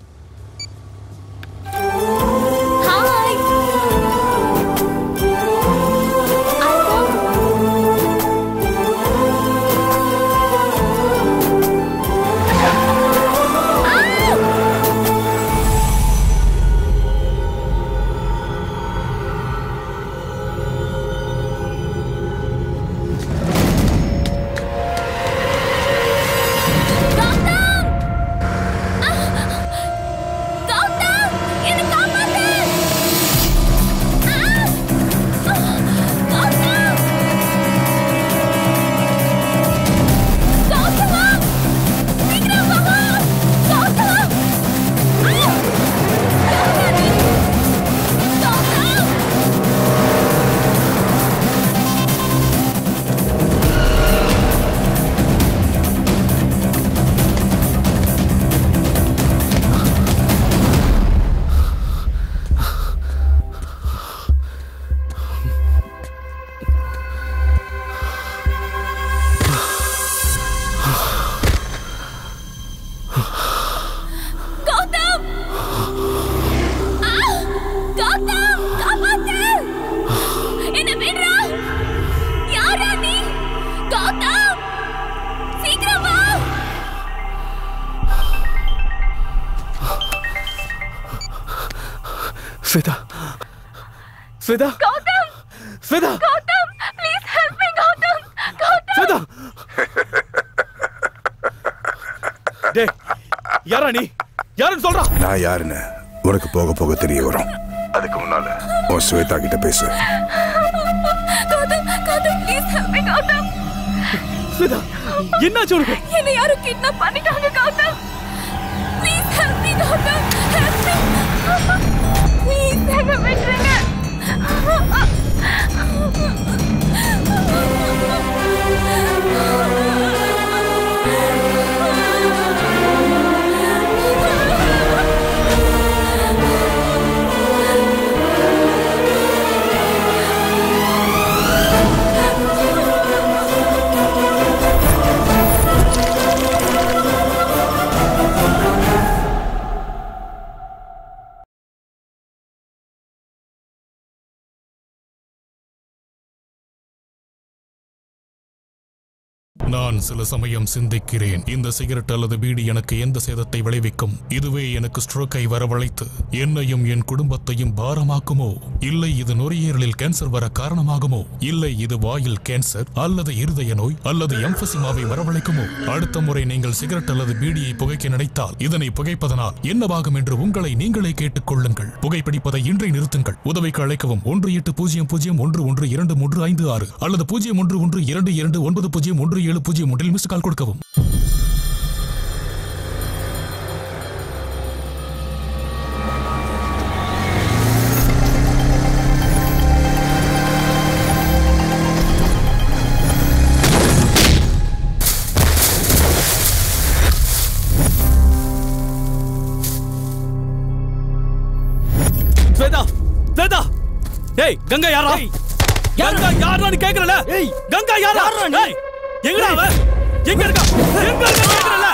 கௌதம் ஆ! கௌதம் காப்பாத்து என்ன விடுறா யாரா நீ கௌதம் சீக்கிரம் வா Swetha Swetha Gautham Swetha Gautham please help me Gautham Gautham Swetha டேய் யாரா நீ யாருன்னு சொல்றா நான் யாருன்னு உனக்கு போக போக தெரிய வரும் அதுக்கு முன்னால உன் ஸ்வேதா கிட்ட பேசு Gautham Gautham please help me Gautham Swetha என்னாச்சு உனக்கு என்னை யாரும் கிட்னாப் பண்ணிட்டாங்க Gautham please help me Gautham help me please என்ன விட்டுருங்க நான் சில சமயம் சிந்திக்கிறேன் இந்த சிகரெட் அல்லது பீடி எனக்கு எந்த சேதத்தை விளைவிக்கும் இதுவே எனக்கு ஸ்ட்ரோக்கை வரவழைத்து என்னையும் என் குடும்பத்தையும் பாரமாக்குமோ இல்லை இது நுரையீரலில் கேன்சர் வர காரணமாகுமோ இல்லை இது வாயில் கேன்சர் அல்லது இருதய நோய் அல்லது எம்பசிமாவை வரவழைக்குமோ அடுத்த முறை நீங்கள் சிகரெட் அல்லது பீடியை புகைக்க நினைத்தால் இதனை புகைப்பதனால் என்னவாகும் என்று உங்களை நீங்களே கேட்டுக் கொள்ளுங்கள் புகைப்பிடிப்பதை இன்றை நிறுத்துங்கள் உதவிக்கு அழைக்கவும் ஒன்று எட்டு பூஜ்ஜியம் பூஜ்ஜியம் ஒன்று ஒன்று இரண்டு மூன்று ஐந்து ஆறு அல்லது பூஜ்ஜியம் ஒன்று ஒன்று இரண்டு இரண்டு ஒன்பது பூஜ்ஜியம் ஒன்று ஏழு பூஜ்ஜியம் ஒன்றில் மிஸ் கால் கொடுக்கவும் ஸ்வேதா ஸ்வேதா ஏய் கங்கா யாரா கங்கா யாரான்னு கேக்குறல ஏய் கங்கா யாரா ஏய் எங்கடா அவ எங்க இருக்கா எங்க இருக்கா கேக்குறல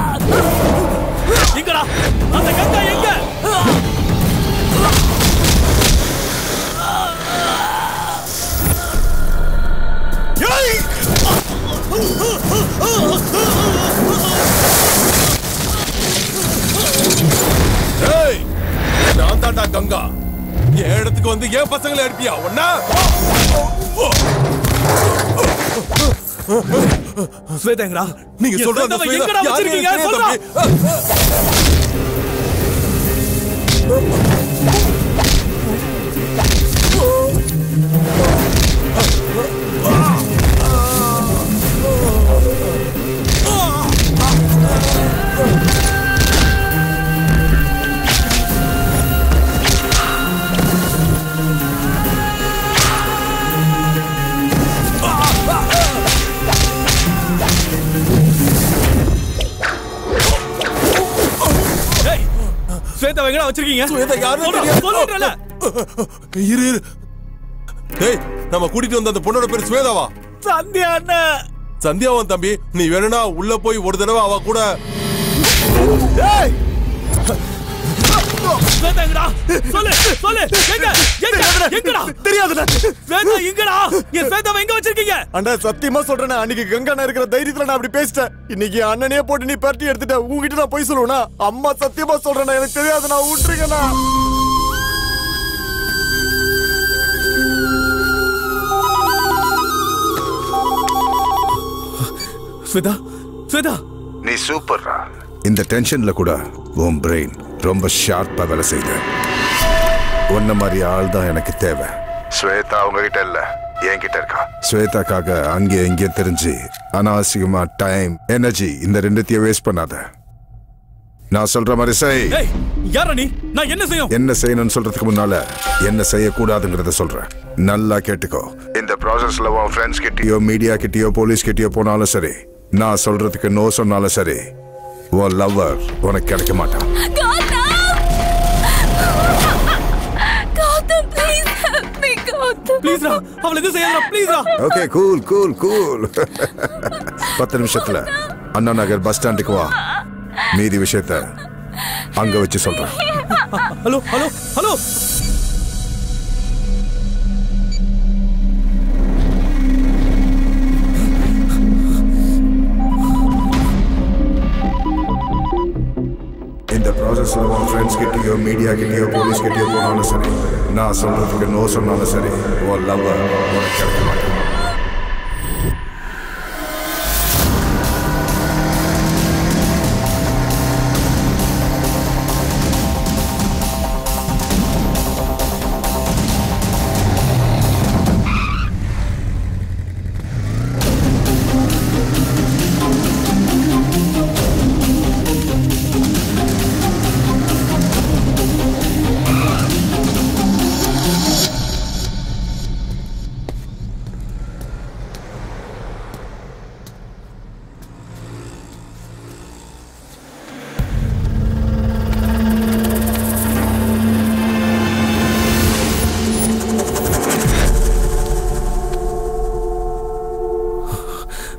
எங்கடா அந்த கங்கா எங்க ஏய் நான் தாண்டா கங்கா என் இடத்துக்கு வந்து ஏன் பசங்களை அனுப்பியா ஒன்னா ஸ்வேதாங்கடா நீங்க சொல்ற அந்த ஸ்வேதா எங்கடா யாருன்னு வச்சிருக்கீங்க எனக்கு சொல்றா தெரியும் ஏய் ஸ்வேதா எங்கடா வச்சிருக்கீங்க ஸ்வேதா யாருன்னு சொல்றா, தெரியாது. சொல்லிடுறேன்ல. இரு இரு டேய் நம்ம கூட்டிட்டு வந்த அந்த பொண்ணோட பேர் ஸ்வேதாவா சந்தியா அண்ணன் சந்தியாவன் தம்பி நீ வேணும்னா உள்ள போய் ஒரு தடவை அவ கூட ஸ்வேதா எங்கடா சொல்லு சொல்லு எங்க எங்க எங்கடா தெரியாதுடா ஸ்வேதா எங்கடா என் ஸ்வேதாவை எங்க வச்சிருக்கீங்க அண்ணா சத்தியமா சொல்றேன் அன்னைக்கு கங்கா இருக்கிற தைரியத்துல நான் அப்படி பேசிட்டேன் இன்னைக்கு அண்ணனே போட்டு நீ பரட்டி எடுத்துட்ட உங்ககிட்ட நான் போய் சொல்லுவேனா அம்மா சத்தியமா சொல்றேன் எனக்கு தெரியாது நான் விட்டுருங்கண்ணா ஸ்வேதா ஸ்வேதா நீ சூப்பர்ரா இந்த டென்ஷன்ல கூட உன் பிரெயின் ரொம்ப ஷார்ப்பா வேலை செய்யுது உன்ன மாதிரி ஆள் தான் எனக்கு தேவை ஸ்வேதா உங்ககிட்ட இல்ல என்கிட்ட இருக்கா ஸ்வேதாக்காக அங்கே இங்கே தெரிஞ்சு அனாவசியமா டைம் எனர்ஜி இந்த ரெண்டுத்தையும் வேஸ்ட் பண்ணாத நான் சொல்ற மாதிரி செய் ஏய் யாரா நீ நான் என்ன செய்யும் என்ன செய்யணும்னு சொல்றதுக்கு முன்னால என்ன செய்யக்கூடாதுங்கிறத சொல்றேன் நல்லா கேட்டுக்கோ இந்த ப்ராசஸ்ல உன் ஃப்ரெண்ட்ஸ் கிட்டயோ மீடியா கிட்டயோ போலீஸ் கிட்டயோ போனாலும் சரி நான் சொல்றதுக்கு நோ சொன்னாலும் சரி உன் லவ்வர் உனக்கு கிடைக்க மாட்டான் Gautham please help me Gautham please ரா அவள எதுவும் செய்யாதடா ப்ளீஸ் ரா ஓகே கூல் கூல் கூல் பத்து நிமிஷத்துல அண்ணா நகர் பஸ் ஸ்டாண்டுக்கு வா மீதி விஷயத்த அங்க வச்சு சொல்றேன் ஹலோ ஹலோ ஹலோ இந்த ப்ராசஸ்ல உன் ஃப்ரெண்ட்ஸ் கிட்டயோ மீடியா கிட்டயோ போலீஸ் கிட்டயோ போனாலும் சரி நான் சொல்றதுக்கு நோ சொன்னாலும் சரி உன் லவ்வர் உனக்கு கிடைக்க மாட்டான்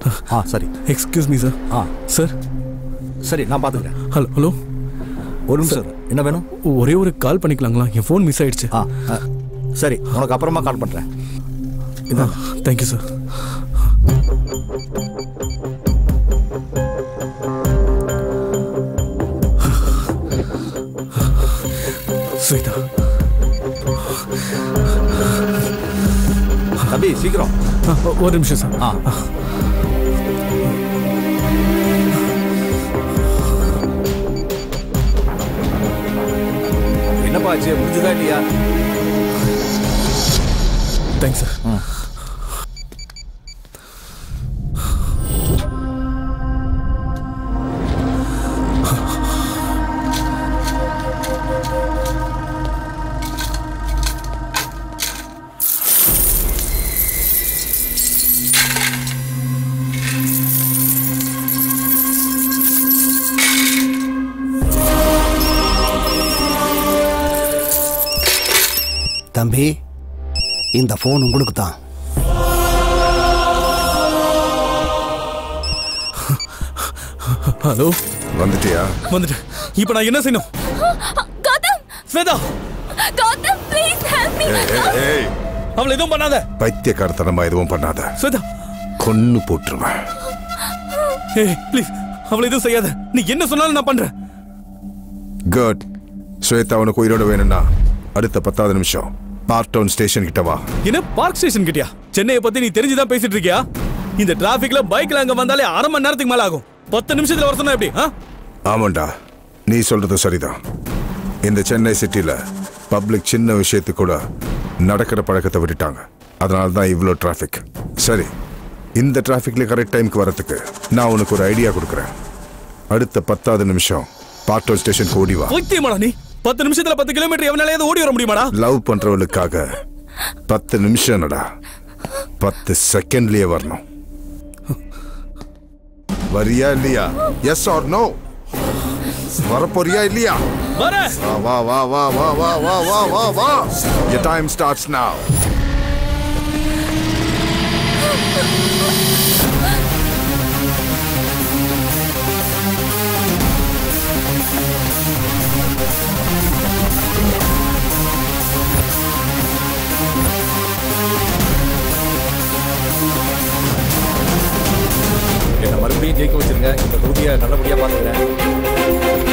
ஆ சரி எக்ஸ்கியூஸ் மீ சார் ஆ சார் சரி நான் பார்த்துக்கிறேன் ஹலோ ஹலோ ஒரு நிமிஷம் என்ன வேணும் ஒரே ஒரு கால் பண்ணிக்கலாங்களா என் ஃபோன் மிஸ் ஆயிடுச்சு ஆ ஆ, சரி உனக்கு அப்புறமா கால் பண்ணுறேன் இதான் தேங்க்யூ சார் ஸ்வேதா தம்பி சீக்கிரம் ஒரு நிமிஷம் சார் ஆ என்னப்பா ஆச்சு முடிஞ்சதா இல்லையா தேங்க்ஸ் சார் தம்பி இந்த ஃபோன் உங்களுக்கு தான் ஹலோ வந்துட்டியா வந்துட்டு இப்போ நான் என்ன செய்யணும் Gautham Swetha Gautham please help me ஏய், ஏய், ஏய். அவளை எதுவும் பண்ணாத பைத்தியக்காரத்தனமா எதுவும் பண்ணாத ஸ்வேதா கொன்னு போட்டுருவேன் ஏய் ப்ளீஸ் அவளை எதுவும் செய்யாத நீ என்ன சொன்னாலும் நான் பண்றேன் குட் ஸ்வேதா உனக்கு உயிரோட வேணும்னா அடுத்த பத்தாவது நிமிஷம் பார்க் டவுன் ஸ்டேஷன் கிட்ட வா என்ன பார்க் ஸ்டேஷன் கிட்டயா சென்னையை பத்தி நீ தெரிஞ்சுதான் பேசிட்டு இருக்கியா இந்த டிராபிக்ல பைக்ல அங்க வந்தாலே அரை மணி நேரத்துக்கு மேல ஆகும் பத்து நிமிஷத்துல வர சொன்னா எப்படி ஆ? ஆமாண்டா நீ சொல்றது சரிதான் இந்த சென்னை சிட்டில பப்ளிக் சின்ன விஷயத்துக்கு கூட நடக்கிற பழக்கத்தை விட்டுட்டாங்க அதனால தான் இவ்வளோ டிராஃபிக் சரி இந்த டிராஃபிக்ல கரெக்ட் டைம்க்கு வரதுக்கு நான் உனக்கு ஒரு ஐடியா கொடுக்குறேன் அடுத்த பத்தாவது நிமிஷம் பார்க் டவுன் ஸ்டேஷனுக்கு ஓடி வா பைத்தியமாடா நீ பத்து நிமிஷத்துல பத்து கிலோமீட்டர் எவனால ஓடி வர முடியுமாடா லவ் பண்றவளுக்காக பத்து நிமிஷம் என்னடா பத்து செகண்ட்லயே வரணும் வரியா இல்லையா எஸ் ஆர் நோ வரப்போறியா இல்லையா வரேன் வா வா வா வா வா வா வா வா வா your time starts now என்ன மறுபடியும் ஜெயிக்க வச்சிருங்க இந்த தொகுதியை நல்லபடியா பாத்துக்கிறேன்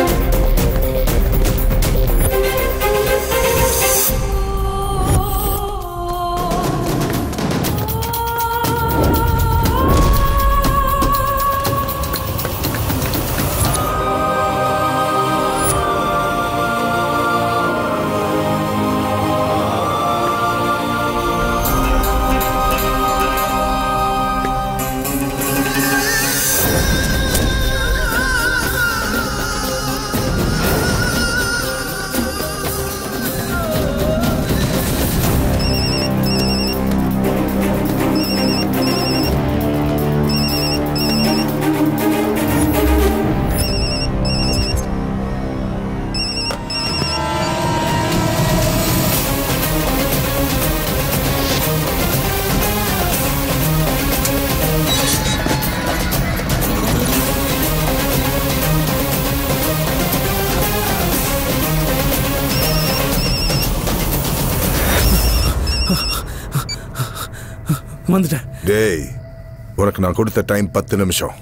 வந்துட்டேன் டேய் உனக்கு நான் கொடுத்த டைம் பத்து நிமிஷம்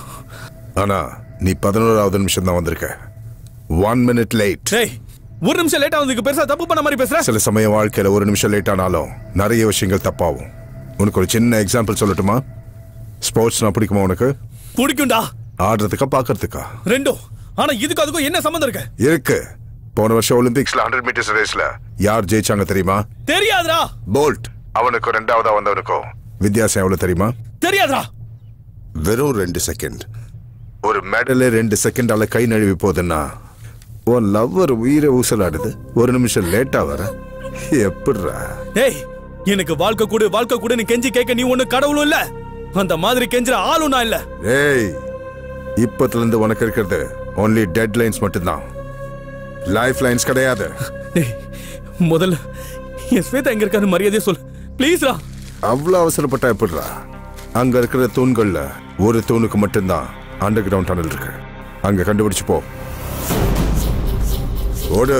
ஆனா நீ பதினோராவது நிமிஷம் தான் வந்திருக்க ஒன் மினிட் லேட் டேய் ஒரு நிமிஷம் லேட்டா வந்ததுக்கு பெருசா தப்பு பண்ண மாதிரி பேசுற சில சமயம் வாழ்க்கையில ஒரு நிமிஷம் லேட் ஆனாலும் நிறைய விஷயங்கள் தப்பாகும் உனக்கு ஒரு சின்ன எக்ஸாம்பிள் சொல்லட்டுமா ஸ்போர்ட்ஸ்னா பிடிக்குமா உனக்கு பிடிக்கும்டா ஆடுறதுக்கா பார்க்கறதுக்கா ரெண்டும் ஆனா இதுக்கு அதுக்கும் என்ன சம்மந்தம் இருக்கு இருக்கு போன வருஷம் ஒலிம்பிக்ஸ்ல ஹண்ட்ரட் மீட்டர்ஸ் ரேஸ்ல யார் ஜெயிச்சாங்க தெரியுமா தெரியாதுடா போல்ட் அவனுக்கும் ரெண்டாவதா வந்தவனுக்கும் வித்தியாசம் எவ்வளவு தெரியுமா தெரியாதுடா வெறும் ரெண்டு செகண்ட் ஒரு மெடலே ரெண்டு செகண்டால கை நழுவி போகுதுன்னா உன் லவ்வர் உயிரை ஊசலாடுது ஒரு நிமிஷம் லேட்டா வர எப்படிடா டேய் எனக்கு வாழ்க்கை கூடு வாழ்க்கை கூடுன்னு கெஞ்சி கேட்க நீ ஒண்ணு கடவுளும் இல்ல அந்த மாதிரி கெஞ்சுற ஆளும் நான் இல்ல ஏய் இப்பத்துல இருந்து உனக்கு இருக்கிறது ஒன்லி டெட் லைன்ஸ் மட்டும்தான் லைஃப் லைன்ஸ் கிடையாது டேய் முதல்ல என் ஸ்வேதா எங்க இருக்கான்னு மரியாதையா சொல்லு ப்ளீஸ்ரா அவ்வளவு அவசரப்பட்டா எப்படிடா அங்க இருக்கிற தூண்கள்ல ஒரு தூணுக்கு மட்டும்தான் அண்டர் கிரவுண்ட் டனல் இருக்கு அங்க கண்டுபிடிச்சு போ ஓடு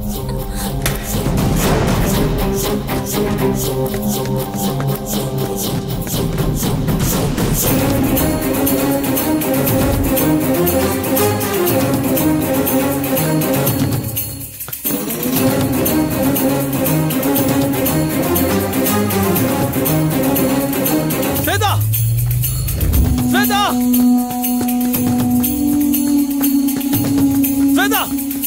ஸ்வேதா ஸ்வேதா ஸ்வேதா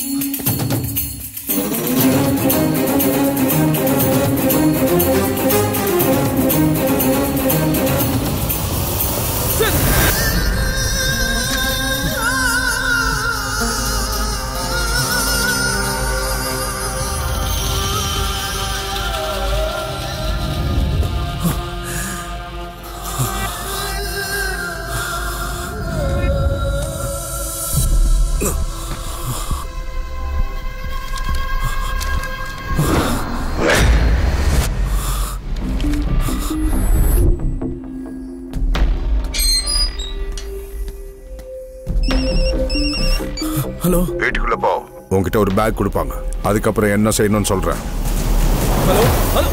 ஹலோ வீட்டுக்குள்ள போ உன்கிட்ட ஒரு பேக் கொடுப்பாங்க அதுக்கப்புறம் என்ன செய்யணும்னு சொல்றேன் ஹலோ ஹலோ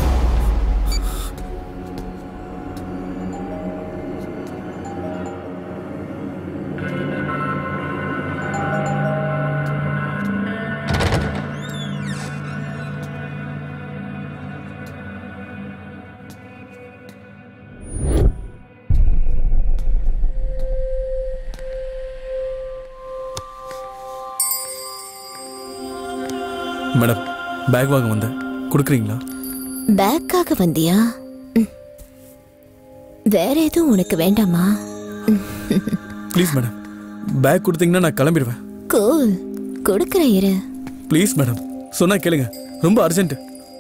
மேடம் பேக் வாங்க வந்தேன் கொடுக்குறீங்களா பேக்காக வந்தியா ம். வேற எதுவும் உனக்கு வேண்டாமா ப்ளீஸ் மேடம் பேக் கொடுத்தீங்கன்னா நான் கிளம்பிடுவேன் கூல் கொடுக்குற இரு ப்ளீஸ் மேடம் சொன்னா கேளுங்க ரொம்ப அர்ஜென்ட்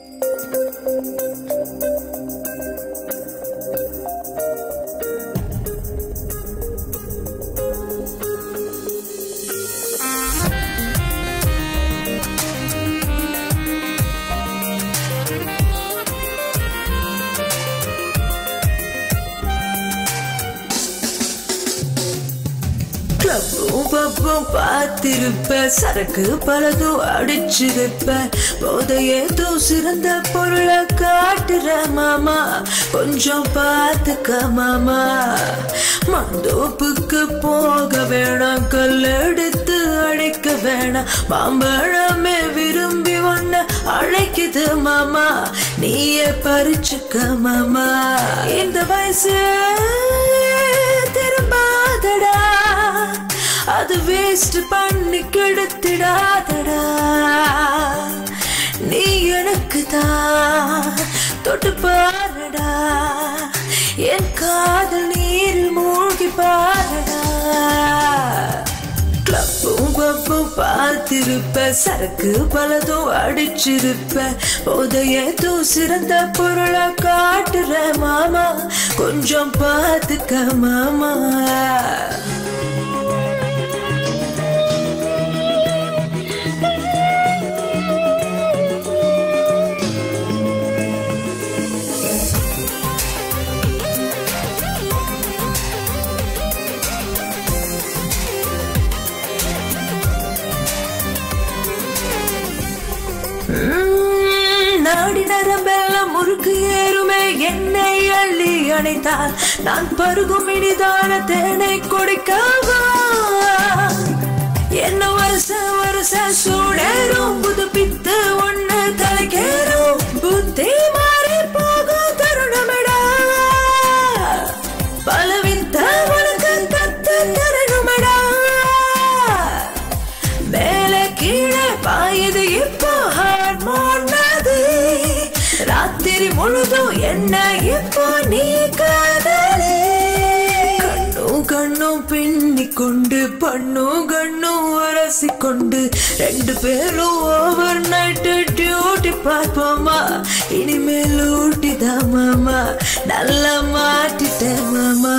கிளப்பும் பப்பும் பார்த்திருப்ப சரக்கு பலதும் அடிச்சிருப்ப போதையேதோ சிறந்த பொருளை காட்டுற மாமா கொஞ்சம் பார்த்துக்க மாமா மந்தோப்புக்கு போக வேணாம் கல்லெடுத்து அடைக்க வேணாம் மாம்பழமே விரும்பி ஒன்ன அழைக்குது மாமா நீயே பறிச்சுக்க மாமா இந்த வயசு திரும்பாதடா அது வேஸ்ட் பண்ணி கெடுத்திடாதடா நீ எனக்கு தான் தொட்டு பாருடா என் காதல் நீரில் மூழ்கி பாருடா கிளப்பும் கப்பும் பார்த்திருப்ப சரக்கு பலதும் அடிச்சிருப்ப போதையதோ சிறந்த பொருளை காட்டுற மாமா கொஞ்சம் பார்த்துக்க மாமா உம், நாடி நரம்பெல்லாம் முறுக்கு ஏறுமே என்னை அள்ளி அணைத்தால் நான் பருகும் இனிதான தேனை கொடுக்கவா என்ன வருஷ வருஷ சூடேறும் புதுப்பித்து ஒண்ணு தலைக்கேறும் புத்தி மாறி போகும் தருணமடா பலவித்த உனக்கு கத்து தரணுமடா மேலே கீழே பாயுது இப்போ ஹார்மோன் நதி ராத்திரி முழுதும் என்ன இப்போ நீ காதலே கண்ணும் கண்ணும் பின்னி கொண்டு பண்ணும் கண்ணும் உரசி கொண்டு ரெண்டு பேரும் ஓவர் நைட்டு டியூட்டி பார்ப்போமா இனிமேல் ஊட்டிதான் மாமா நல்லா மாட்டிட்டேன் மாமா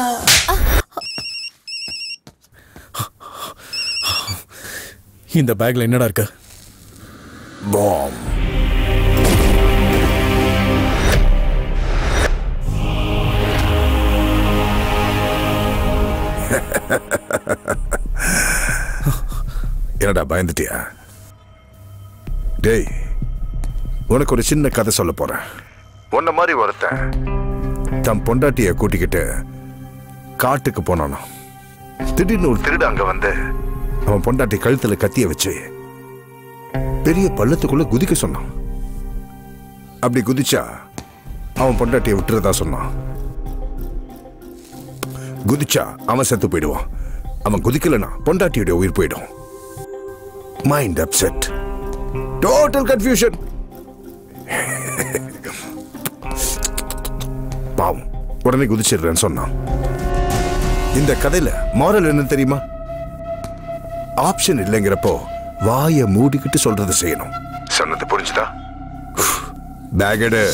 இந்த பேக்ல என்னடா இருக்கு பாம் என்னடா பயந்துட்டியா டேய் உனக்கு ஒரு சின்ன கதை சொல்ல போறேன் உன்ன மாதிரி ஒருத்தன் தன் பொண்டாட்டிய கூட்டிக்கிட்டு காட்டுக்கு போனானோ திடீர்னு ஒரு திருடு அங்க வந்து அவன் பொண்டாட்டி கழுத்துல கத்திய வச்சு பெரிய பள்ளத்துக்குள்ள குதிக்க சொன்னான் அப்படி குதிச்சா அவன் பொண்டாட்டியை விட்டுறதா சொன்னான் குதிச்சா அவன் செத்து போயிடுவான் அவன் குதிக்கலனா பொண்டாட்டியுடைய உயிர் போயிடும் மைண்ட் அப்செட் டோட்டல் கன்ஃபியூஷன் பாவம் உடனே குதிச்சிடுறேன்னு சொன்னான் இந்த கதையில மாரல் என்ன தெரியுமா ஆப்ஷன் இல்லைங்கிறப்போ வாயை மூடிக்கிட்டு சொல்றதை செய்யணும் சொன்னது புரிஞ்சுதா பேக் எடு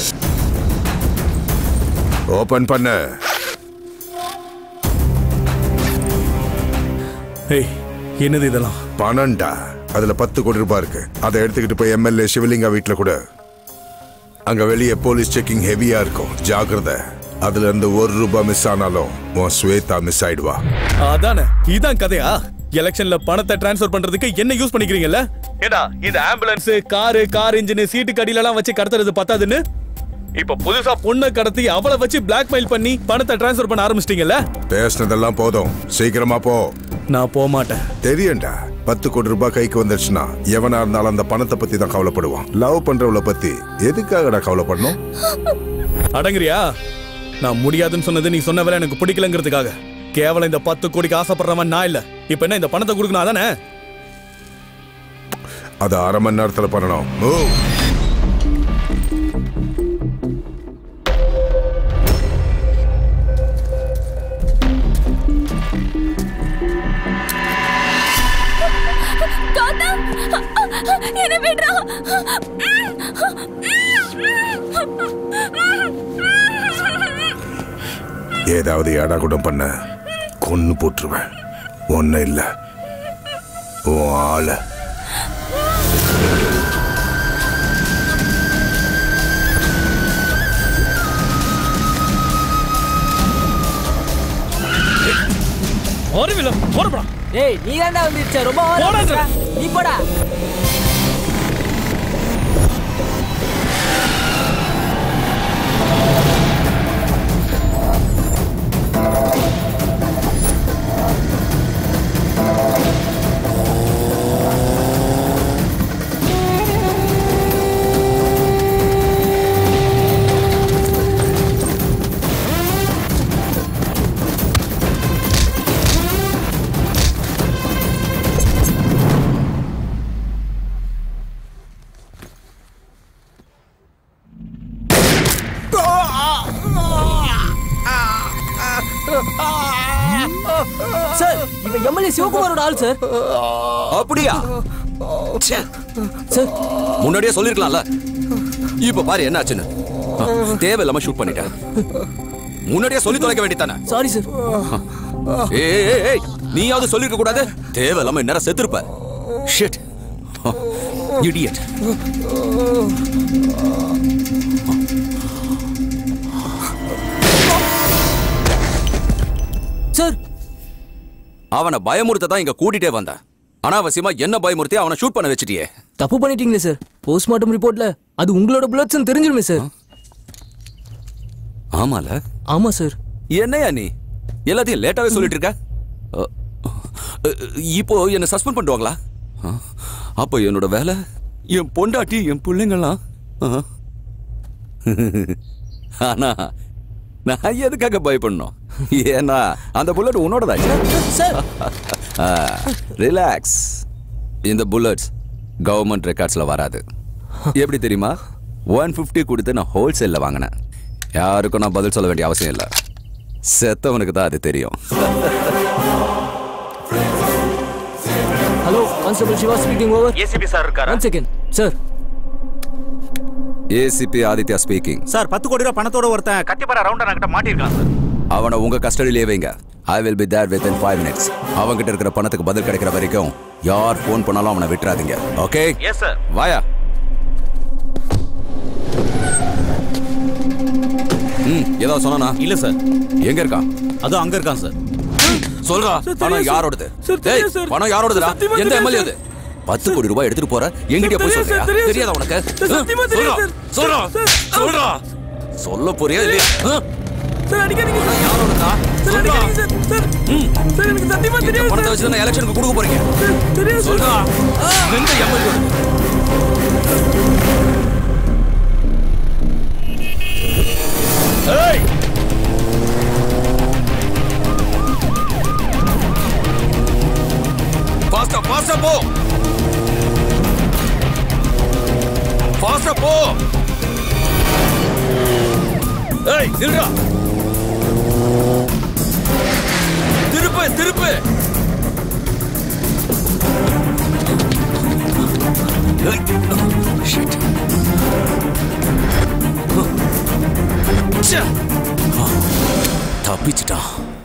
ஓபன் பண்ண ஏய் என்னது இதெல்லாம் பணம்டா அதுல பத்து கோடி ரூபாய் இருக்கு அதை எடுத்துக்கிட்டு போய் எம்எல்ஏ சிவலிங்கா வீட்டுல கூட அங்க வெளியே போலீஸ் செக்கிங் ஹெவியா இருக்கும் ஜாக்கிரதை அதுல இருந்து ஒரு ரூபாய் மிஸ் ஆனாலும் உன் ஸ்வேதா மிஸ் ஆயிடுவா அதானே இதான் கதையா எலெக்ஷன்ல பணத்தை டிரான்ஸ்ஃபர் பண்றதுக்கு என்ன யூஸ் பண்ணிக்கிறீங்கல்ல ஏடா இந்த ambulance car car engine seat கடியில எல்லாம் வச்சு கடத்துறது பத்தாதுன்னு இப்ப புதுசா பொண்ணை கடத்தி அவளை வச்சு பிளாக்மெயில் பண்ணி பணத்தை டிரான்ஸ்ஃபர் பண்ண ஆரம்பிச்சிட்டீங்கல்ல பேசினதெல்லாம் போதும் சீக்கிரமா போ நான் போக மாட்டேன் தெரியும்டா பத்து கோடி ரூபாய் கைக்கு வந்துருச்சுன்னா எவனா இருந்தாலும் அந்த பணத்தை பத்தி தான் கவலைப்படுவான் லவ் பண்றவளை பத்தி எதுக்காகடா கவலைப்படணும் அடங்குறியா நான் முடியாதுன்னு சொன்னது நீ சொன்ன வேலை எனக்கு பிடிக்கலங்கிறதுக்காக கேவலம் இந்த பத்து கோடிக்கு ஆசைப்படுறவன் நான் இல்ல இப்ப என்ன இந்த பணத்தை கொடுக்கணும் அதானே அது அரை மணி நேரத்துல பண்ணணும் Move. கௌதம் என்ன விடுறா ஏதாவது ஏடா கூட பண்ண கொன்னு போட்டுருவேன் ஒன்னும் இல்ல உன் ஆளை அறிவில போடப்படா ஏய் நீ தான்டா வந்துருச்ச ரொம்ப over ஆ போடா பேசுற. நீ போடா சார் இவன் எம்எல்ஏ சிவகுமாரோட ஆள் சார் அப்படியா ச்சே. சார் முன்னாடியே சொல்லிருக்கலாம்ல இப்ப பாரு என்ன ஆச்சுன்னு தேவையில்லாம ஷூட் பண்ணிட்டேன் முன்னாடியே சொல்லி தொலைக்க வேண்டியதானே சாரி சார் ஏய் ஏய், ஏய், ஏய் நீயாவது சொல்லிருக்க கூடாது தேவையில்லாம நேரம் செத்துருப்ப ஷிட் இடியட் சார் அவனை பயமுறுத்த தான் இங்க கூட்டிட்டே வந்தேன் அனாவசியமா என்ன பயமுறுத்தி அவனை ஷூட் பண்ண வச்சிட்டியே தப்பு பண்ணிட்டீங்களே சார் போஸ்ட்மார்ட்டம் ரிப்போர்ட்ல அது உங்களோட புல்லட்ஸ் தெரிஞ்சிருமே சார் ஆமால ஆமா சார் என்னையா நீ எல்லாத்தையும் லேட்டாவே சொல்லிட்டு இருக்க அ, அ, இப்போ என்ன சஸ்பெண்ட் பண்ணுவாங்களா அ, அப்போ என்னோட வேலை என் பொண்டாட்டி என் பிள்ளைங்களாம் அ. ஆனா நான் எதுக்காக பயப்படணும் ஏன்னா அந்த புல்லட் உன்னோடதாச்சு ரிலாக்ஸ் இந்த புல்லட்ஸ் கவர்மெண்ட் ரெக்கார்ட்ஸ்ல வராது எப்படி தெரியுமா ஒன் ஃபிஃப்டி கொடுத்து நான் ஹோல்சேல்ல வாங்கினேன் யாருக்கும் நான் பதில் சொல்ல வேண்டிய அவசியம் இல்லை செத்தவனுக்கு தான் அது தெரியும் hello constable Siva speaking over ACP sir இருக்காரா one second sir ACP Aditya speaking sir பத்து கோடி ரூபாய் பணத்தோட ஒருத்தன் கத்திப்பாரா ரவுண்டர் கிட்ட மாட்டிருக்கான் சார் அவனை உங்க கஸ்டடியிலே வைங்க I will be there within five minutes அவன்கிட்ட இருக்கிற பணத்துக்கு பதில் கிடைக்கிற வரைக்கும் யார் ஃபோன் பண்ணாலும் அவனை விட்டுறாதீங்க ஓகே எஸ் சார் வாயா ம் ஏதாவது சொன்னானா இல்ல சார் எங்க இருக்கான் அது அங்க இருக்கான் சார் சொல்றா சார், பணம் தெரியும் சார். யாரோடது சார், தெரியும் டேய், சார். பணம் யாரோடதுடா சத்தியமா எந்த தெரியும் எம்எல்ஏ சார். அது பத்து கோடி ரூபாய் எடுத்துட்டு போற எங்கிட்டயே போய் தெரியாது சொல்றியா சார், தெரியாது தெரியாதா சார். உனக்கு சார், சத்தியமா ஆ? தெரியாது சொல்றா சார். சொல்றா சார், சொல்றா சொல்ல போறியா இல்லையா ஆ? சார் அடிக்காதீங்க சார் யாரோடதா சார் அடிக்காதீங்க சார் சார் சார் எனக்கு சத்தியமா இந்த தெரியாது பணத்தை வச்சு தான் எலெக்ஷனுக்கு கொடுக்க போறீங்க தெரியாது சார். சொல்றா எந்த எம்எல்ஏ ஏய் ஃபாஸ்டா ஃபாஸ்டா போ ஃபாஸ்டா போ ஏய் நில்றா திருப்பு திருப்பு ஏய், shit. ச்சே. ஆ, தப்பிச்சிட்டான்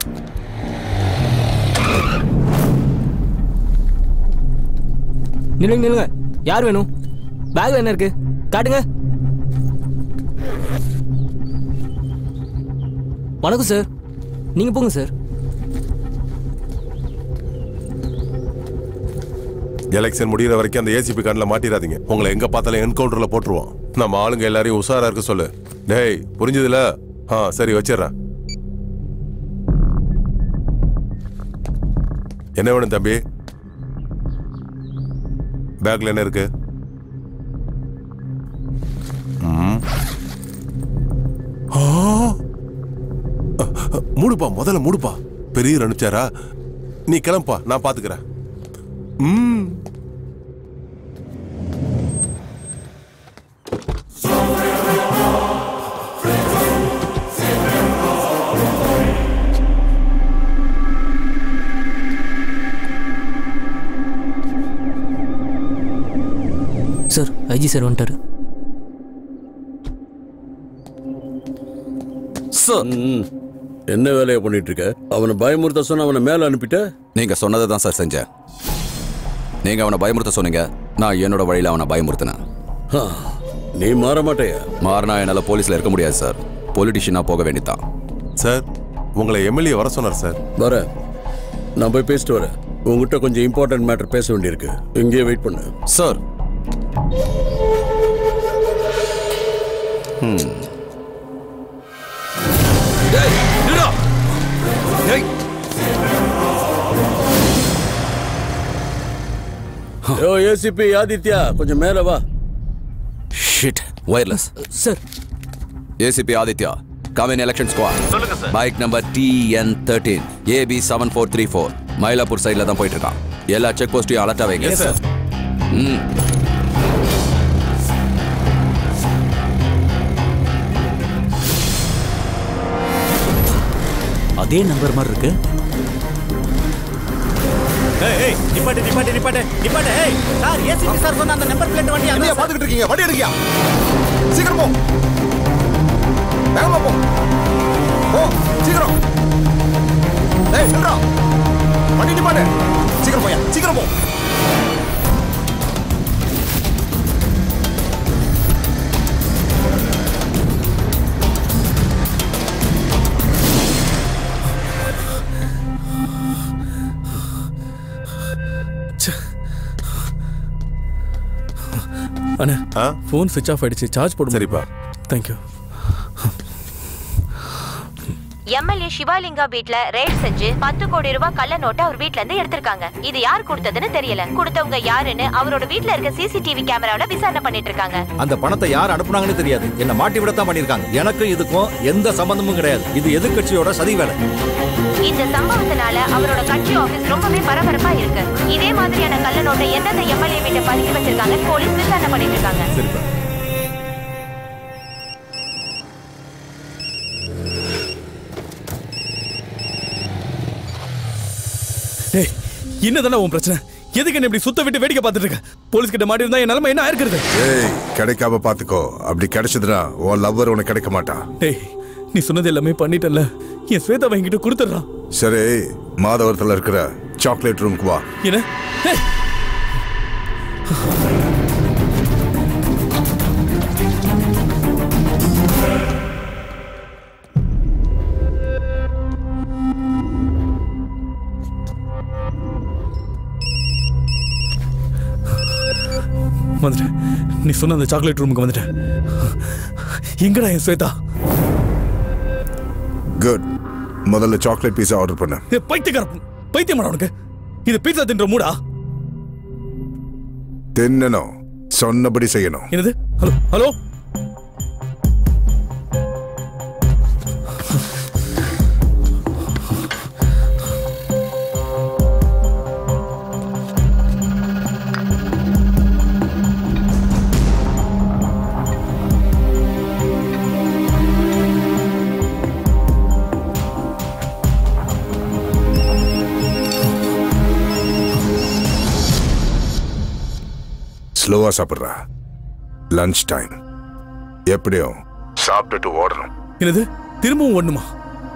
நில்லுங்க நில்லுங்க யார் வேணும் பேக்ல என்ன இருக்கு காட்டுங்க வணக்கம் சார் நீங்க போங்க சார் எலெக்ஷன் முடியிற வரைக்கும் அந்த ஏசிபி கண்ணில் மாட்டிடாதீங்க உங்களை எங்க பார்த்தாலும் என்கவுண்டர்ல போட்டுருவோம் நம்ம ஆளுங்க எல்லாரையும் உஷாரா இருக்க சொல்லு டேய் புரிஞ்சதுல ஆ சரி வச்சிடுறேன் என்ன வேணும் தம்பி பேக்ல என்ன இருக்கு ம். ஆ! அ, அ, மூடுப்பா முதல்ல மூடுப்பா பெரியவர் அனுப்பிச்சாரா நீ கிளம்பா நான் பாத்துக்கிறேன் ம் சார் ஐஜி சார் வந்துட்டாரு ம். என்ன வேலையை பண்ணிட்டு இருக்க அவனை பயமுறுத்த சொன்ன அவனை மேல அனுப்பிட்ட நீங்க சொன்னதை தான் சார் செஞ்சேன் நீங்க அவனை பயமுறுத்த சொன்னீங்க நான் என்னோட வழியில அவனை பயமுறுத்தினேன் நீ மாற மாட்டேயா மாறினா என்னால போலீஸ்ல இருக்க முடியாது சார் பொலிட்டிஷியனா போக வேண்டியதான் சார் உங்களை எம்எல்ஏ வர சொன்னார் சார் வர நான் போய் பேசிட்டு வரேன் உங்ககிட்ட கொஞ்சம் இம்பார்ட்டன்ட் மேட்டர் பேச வேண்டியிருக்கு இங்கேயே வெயிட் பண்ணு சார் யோ ஏசிபி ஆதித்யா கொஞ்சம் மேல வா shit wireless sir ACP Aditya come in election squad சொல்லுங்க sir bike number TN thirteen AB seven four three four Mylapore சைடில் தான் போயிட்டு இருக்கான் எல்லா செக் போஸ்ட்டையும் அலர்ட்டா வைங்க Yes, sir. ம் அதே நம்பர் மாதிரி இருக்கு ஏய் ஏய் நிப்பாட்டு நிப்பாட்டு நிப்பாட்டு நிப்பாட்டு ஏய் சார் ஏசிபி சார் சொன்ன அந்த நம்பர் பிளேட் வண்டி என்னையா பாத்துக்கிட்டு இருக்கீங்க வண்டி எடுக்கியா சீக்கிரம் போ வேகமா போ போ சீக்கிரம் ஏய் சொல்றா வண்டி நிப்பாட்டு சீக்கிரம் போயா சீக்கிரம் போ அண்ணா ஃபோன் சுவிச் ஆஃப் ஆயிடுச்சு சார்ஜ் போடு சரிப்பா தேங்க்யூ எம்எல்ஏ சிவாலிங்கா வீட்ல ரேட் செஞ்சு பத்து கோடி ரூபாய் கள்ள நோட்டை அவர் வீட்ல இருந்து எடுத்திருக்காங்க இது யார் கொடுத்ததுன்னு தெரியல கொடுத்தவங்க யாருன்னு அவரோட வீட்ல இருக்க சிசிடிவி கேமராவில விசாரணை பண்ணிட்டு இருக்காங்க அந்த பணத்தை யார் அனுப்புனாங்கன்னு தெரியாது என்ன மாட்டி விடத்தான் பண்ணிருக்காங்க எனக்கும் இதுக்கும் எந்த சம்பந்தமும் கிடையாது இது எதிர்க்கட்சியோட சதி வேலை இந்த சம்பவத்தினால அவரோட கட்சி ஆபீஸ் ரொம்பவே பரபரப்பா இருக்கு இதே மாதிரியான கள்ள நோட்டை எந்தெந்த எம்எல்ஏ வீட்டை பதுக்கி வச்சிருக்காங்க போலீஸ் விசாரணை பண்ணிட்டு இருக்காங்க சரிப்பா டேய் என்னதானே உன் பிரச்சனை எதுக்கு என்ன இப்படி சுத்த விட்டு வேடிக்கை பார்த்துட்டு இருக்க போலீஸ் கிட்ட மாட்டி இருந்தா என் நிலைமை என்ன ஆயிருக்கிறது ஏய் கிடைக்காம பாத்துக்கோ அப்படி கிடைச்சதுன்னா உன் லவ்வர் உனக்கு கிடைக்க மாட்டான் டேய் நீ சொன்னது எல்லாமே பண்ணிட்டல என் ஸ்வேதாவை என்கிட்ட கொடுத்துட்றான் சரி மாதவரத்துல இருக்கிற சாக்லேட் ரூமுக்கு வா என்ன டேய், வந்துட்டேன் நீ சொன்ன அந்த சாக்லேட் ரூமுக்கு வந்துட்டேன் எங்கடா என் ஸ்வேதா குட் முதல்ல சாக்லேட் பீஸா ஆர்டர் பண்ண ஏ, பைத்தியக்கார பைத்தியமாடா உனக்கு இது பீட்சா தின்ற மூடா தின்னணும் சொன்னபடி செய்யணும் என்னது ஹலோ ஹலோ ஸ்லோவா சாப்பிட்றா லஞ்ச் டைம் எப்படியும் சாப்பிட்டுட்டு ஓடணும் என்னது திரும்பவும் ஒண்ணுமா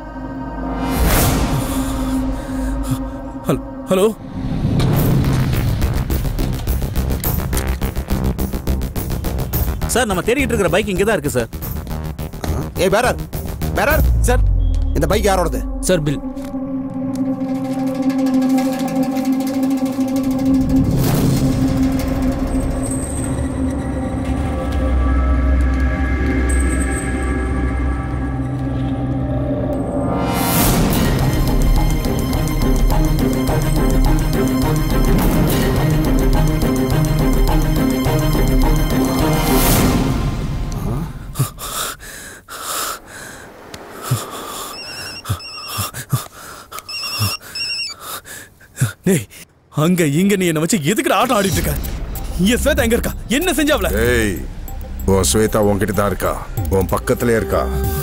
ஹலோ ஹலோ சார் நம்ம தேடிட்டு இருக்கிற பைக் இங்கே தான் இருக்கு சார் ஏய் பேரர் பேரர் சார் இந்த பைக் யாரோடது சார் பில் டேய் அங்க இங்க நீ என்ன வச்சு எதுக்குடா ஆட்டம் ஆடிட்டு இருக்க இங்க ஸ்வேதா எங்க இருக்கா என்ன செஞ்சாவல ஏய் உன் ஸ்வேதா உன்கிட்ட தான் இருக்கா உன் பக்கத்திலே இருக்கா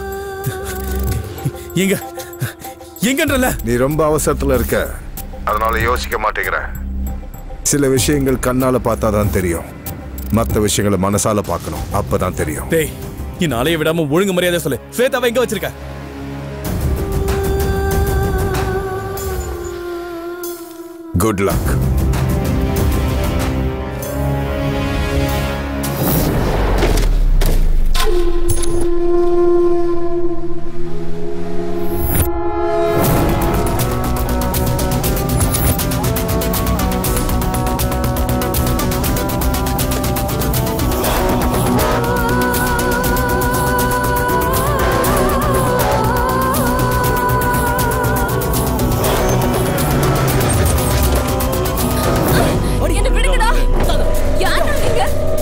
எங்க எங்கன்றல நீ ரொம்ப அவசரத்துல இருக்க அதனால யோசிக்க மாட்டேங்கிற சில விஷயங்கள் கண்ணால பார்த்தா தான் தெரியும் மற்ற விஷயங்களை மனசால பார்க்கணும் அப்பதான் தெரியும் டேய் என் அலைய விடாம ஒழுங்கு மரியாதை சொல்லு ஸ்வேதாவை எங்க வச்சிருக்க குட் லக் என்ன விடுங்கடா யாரா நீங்க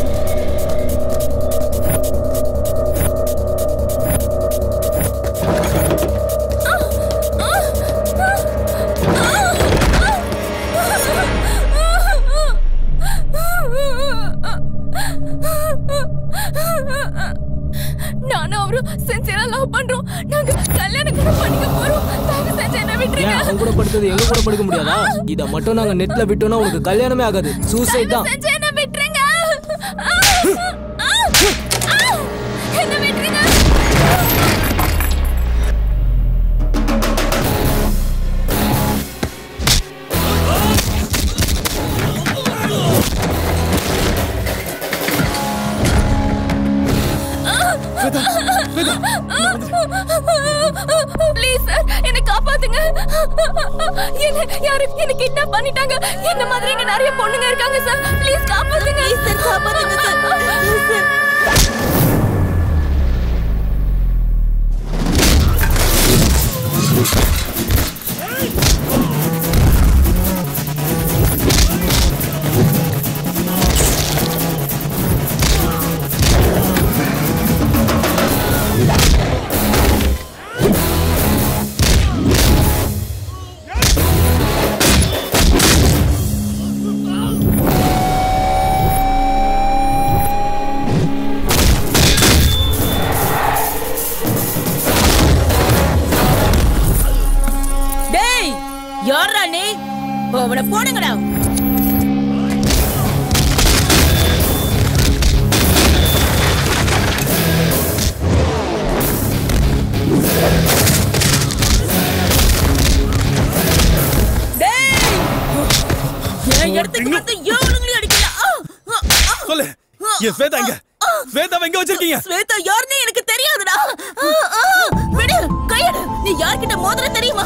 நானும் அவரும் சின்சியரா லவ் பண்றோம் நாங்க கல்யாணம் கூட பண்ணிக்க போறோம் தயவு செஞ்சு என்ன விட்டுருங்க ஏன் அவங்க கூட படுத்தது எங்க கூட படுக்க முடியாதா இத மட்டும் நாங்க நெட்ல விட்டோம்னா உனக்கு கல்யாணமே ஆகாது சூசைட் தான் செஞ்சு என்ன விட்டுருங்க ஆ! ஆ! ஆ! என்ன விட்டுருங்க ப்ளீஸ் சார் என்ன காப்பாத்துங்க என்ன யாரு என்ன கிட்னாப் பண்ணிட்டாங்க என்ன மாதிரி இங்க நிறைய பொண்ணுங்க இருக்காங்க சார் ப்ளீஸ் காப்பாத்துங்க ப்ளீஸ் சார் காப்பாத்துங்க சார் டேய் யாரா நீ அவனை போடுங்கடா டேய் என் இடத்துக்கு வந்து எவனுங்களையும் அடிக்கல ஆ, ஆ, ஆ. சொல்லு என் ஸ்வேதா எங்க ஸ்வேதாவை எங்க வச்சிருக்கீங்க ஸ்வேதா யாருன்னு எனக்கு தெரியாதுடா ஆ, ஆ, விடு கையடு நீ யார்கிட்ட மோதிர தெரியுமா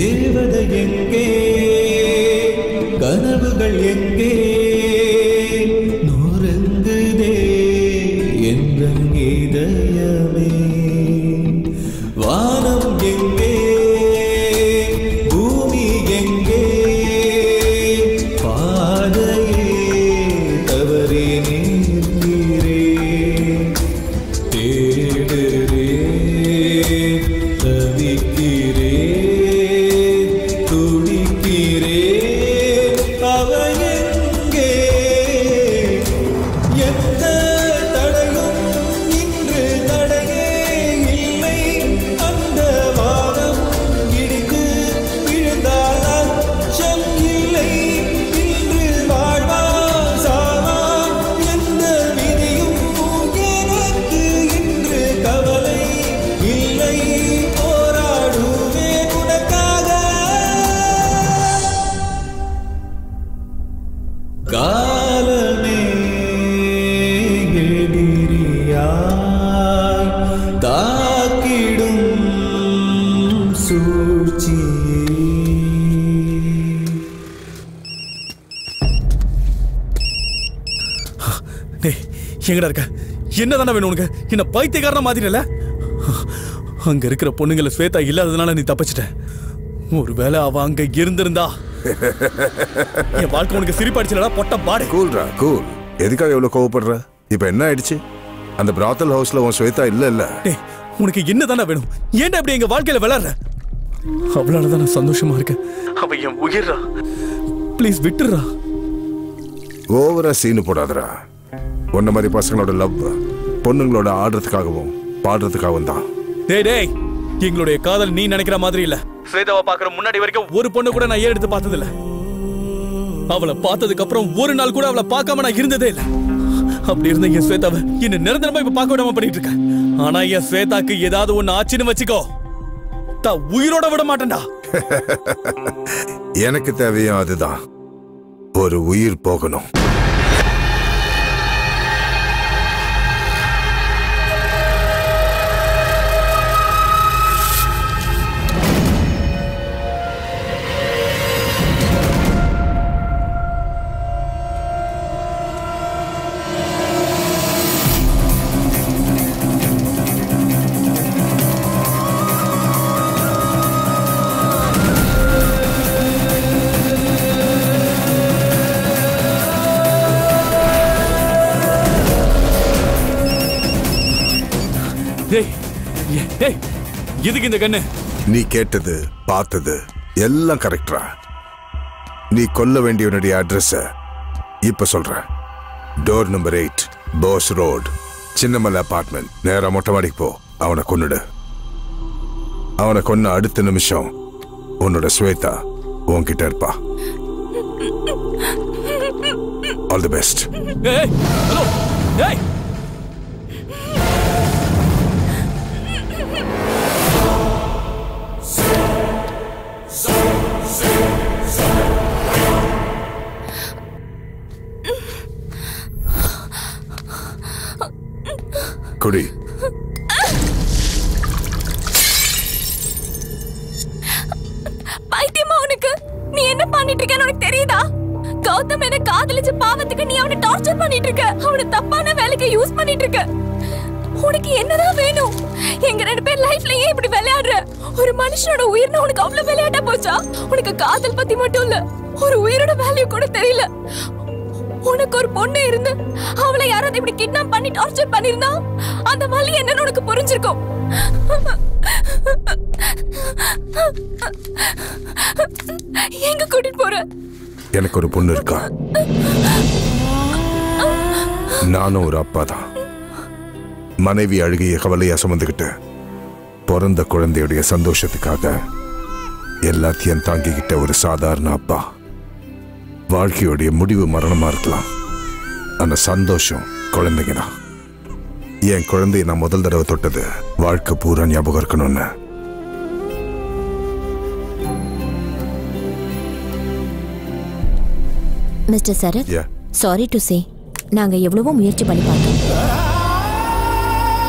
தேவதை எங்கே கனவுகள் எங்கே நுறங்குதே என்ற இதயமே வானம் எங்கே பூமி எங்கே பாதையே தவறி நிற்கிறேன் தேடுறேன் தவிக்கிறேன் துடிக்கிறேன் அவ எங்கே எந்த தடையும் இன்று தடையே இல்லை அந்த வானம் இடித்து விழுந்தால் அச்சம் இல்லை இன்று வாழ்வா சாவா எந்த விதியும் எனக்கு இன்று கவலை இல்லை போராடுவேன் உனக்காக காலமே எதிரியாய் தாக்கிடும் சூழ்ச்சியே டேய் எங்கடா இருக்க என்னதானே வேணும் உனக்கு என்ன பைத்தியக்காரனா மாதிரில அங்க இருக்கிற பொண்ணுங்கள ஸ்வேதா இல்லாததுனால நீ தப்பிச்சிட்ட ஒருவேளை அவ அங்க இருந்திருந்தா என் வாழ்க்கை உனக்கு சிரிப்பாடிச்சுலடா பொட்ட பாடு கூல்ரா கூல் எதுக்காக எவ்வளவு கோவப்படுற இப்ப என்ன ஆயிடுச்சு அந்த பிராத்தல் ஹவுஸ்ல உன் ஸ்வேதா இல்ல இல்ல டேய் உனக்கு என்னதானே வேணும் ஏன்டா இப்படி எங்க வாழ்க்கையில விளையாடுற அவளாலதான் நான் சந்தோஷமா இருக்கேன் அவ என் உயிர்ரா ப்ளீஸ் விட்டுறா ஓவரா சீனு போடாதடா உன்ன மாதிரி பசங்களோட லவ் பொண்ணுங்களோட ஆடுறதுக்காகவும் பாடுறதுக்காகவும் தான் டேய் டேய் எங்களுடைய காதல் நீ நினைக்கிற மாதிரி இல்ல ஸ்வேதாவை பாக்குற முன்னாடி வரைக்கும் ஒரு பொண்ணு கூட நான் ஏன் எடுத்து பார்த்தது இல்ல அவளை பார்த்ததுக்கு அப்புறம் ஒரு நாள் கூட அவளை பார்க்காம நான் இருந்ததே இல்ல அப்படி இருந்த என் ஸ்வேதாவை என்ன நிரந்தரமா இப்ப பார்க்க விடாம பண்ணிட்டு இருக்கேன் ஆனா என் ஸ்வேதாக்கு ஏதாவது ஒண்ணு ஆச்சுன்னு வச்சுக்கோ தா உயிரோட விட மாட்டேன்டா எனக்கு தேவையும் அதுதான் ஒரு உயிர் போகணும் டேய் ஏ- டேய் எதுக்கு இந்த கண்ணு நீ கேட்டது பார்த்தது எல்லாம் கரெக்டா நீ கொல்ல வேண்டியவனுடைய அட்ரஸ் இப்ப சொல்ற door number eight Bose road Chinnamalai apartment நேரா மொட்டை மாடிக்கு போ அவனை கொன்னுடு அவனை கொன்ன அடுத்த நிமிஷம் உன்னோட ஸ்வேதா உன்கிட்ட இருப்பா ஆல் தி பெஸ்ட் ஏய் ஹலோ ஏய் குடி பைத்தியமா உனக்கு நீ என்ன பண்ணிட்டு இருக்கேன்னு உனக்கு தெரியுதா கௌதம் என்ன காதலிச்ச பாவத்துக்கு நீ அவனை டார்ச்சர் பண்ணிட்டு இருக்க அவனை தப்பான வேலைக்கு யூஸ் பண்ணிட்டு இருக்க உனக்கு என்னதான் வேணும் எங்க ரெண்டு பேர் லைஃப்ல ஏன் இப்படி விளையாடுற ஒரு மனுஷனோட உயிர்னா உனக்கு அவ்வளவு விளையாட்டா போச்சா உனக்கு காதல் பத்தி மட்டும் இல்ல ஒரு உயிரோட வேல்யூ கூட தெரியல உனக்கு ஒரு பொண்ணு இருந்து அவளை யாராவது இப்படி கிட்னாப் பண்ணி டார்ச்சர் பண்ணிருந்தா அந்த வலி என்னன்னு உனக்கு புரிஞ்சிருக்கும் எங்க கூட்டிட்டு போற எனக்கு ஒரு பொண்ணு இருக்கா நானும் ஒரு அப்பா தான் மனைவி அழுகிய கவலையா சுமந்துக்கிட்டு பிறந்த குழந்தையுடைய சந்தோஷத்துக்காக எல்லாத்தையும் தாங்கிக்கிட்ட ஒரு சாதாரண அப்பா வாழ்க்கையுடைய முடிவு மரணமா இருக்கலாம் ஆனா சந்தோஷம் குழந்தைங்க தான் என் குழந்தைய நான் முதல் தடவை தொட்டது வாழ்க்கை பூரா ஞாபகம் இருக்கணும்னு mister Sarath Yeah. Sorry to say நாங்க எவ்வளவோ முயற்சி பண்ணி பார்த்தோம்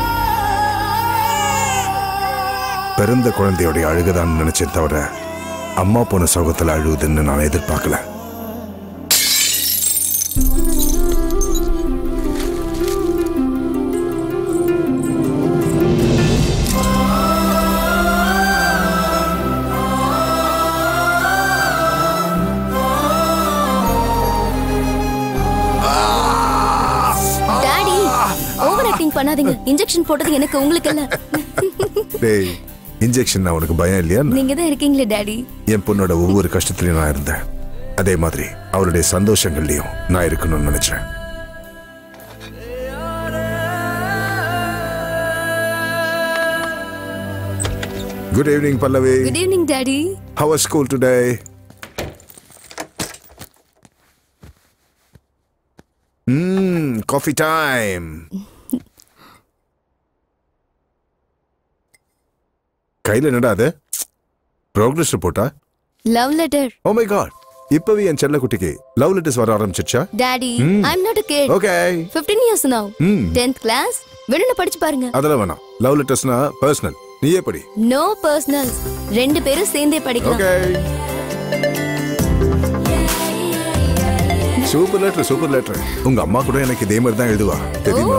பிறந்த குழந்தையோடைய அழுகதான் நினைச்சேன் தவிர அம்மா போன சோகத்துல அழுகுதுன்னு நான் எதிர்பார்க்கல டாடி ஓவர் ஆக்டிங் பண்ணாதீங்க இன்ஜெக்ஷன் போட்டது எனக்கு உங்களுக்கு இல்ல டேய் இன்ஜெக்ஷன் உனக்கு பயம் இல்லையா நீங்க தான் இருக்கீங்களே டாடி என் பொண்ணோட ஒவ்வொரு கஷ்டத்துலயும் நான் இருந்தேன் அதே மாதிரி அவளுடைய சந்தோஷங்கள்லயும் நான் இருக்கணும்னு நினைச்சேன் good evening Pallavi good evening daddy How was school today? Mmm, coffee time. கையில் என்னடா அது ப்ரோக்ரஸ் ரிப்போர்ட்டா love letter oh my god இப்பவே என் செல்ல குட்டிக்கு லவ் லெட்டர்ஸ் வர ஆரம்பிச்சிருச்சா daddy Hmm. I am not a kid Okay. 15 years now Hmm. 10th class வேணும்னு படிச்சு பாருங்க அதெல்லாம் வேணாம் லவ் லெட்டர்ஸ்னா பர்சனல் நீயே படி நோ பர்சனல்ஸ் ரெண்டு பேரும் சேர்ந்தே படிக்கலாம் okay super letter super letter உங்க அம்மா கூட எனக்கு இதே மாதிரி தான் எழுதுவா தெரியுமா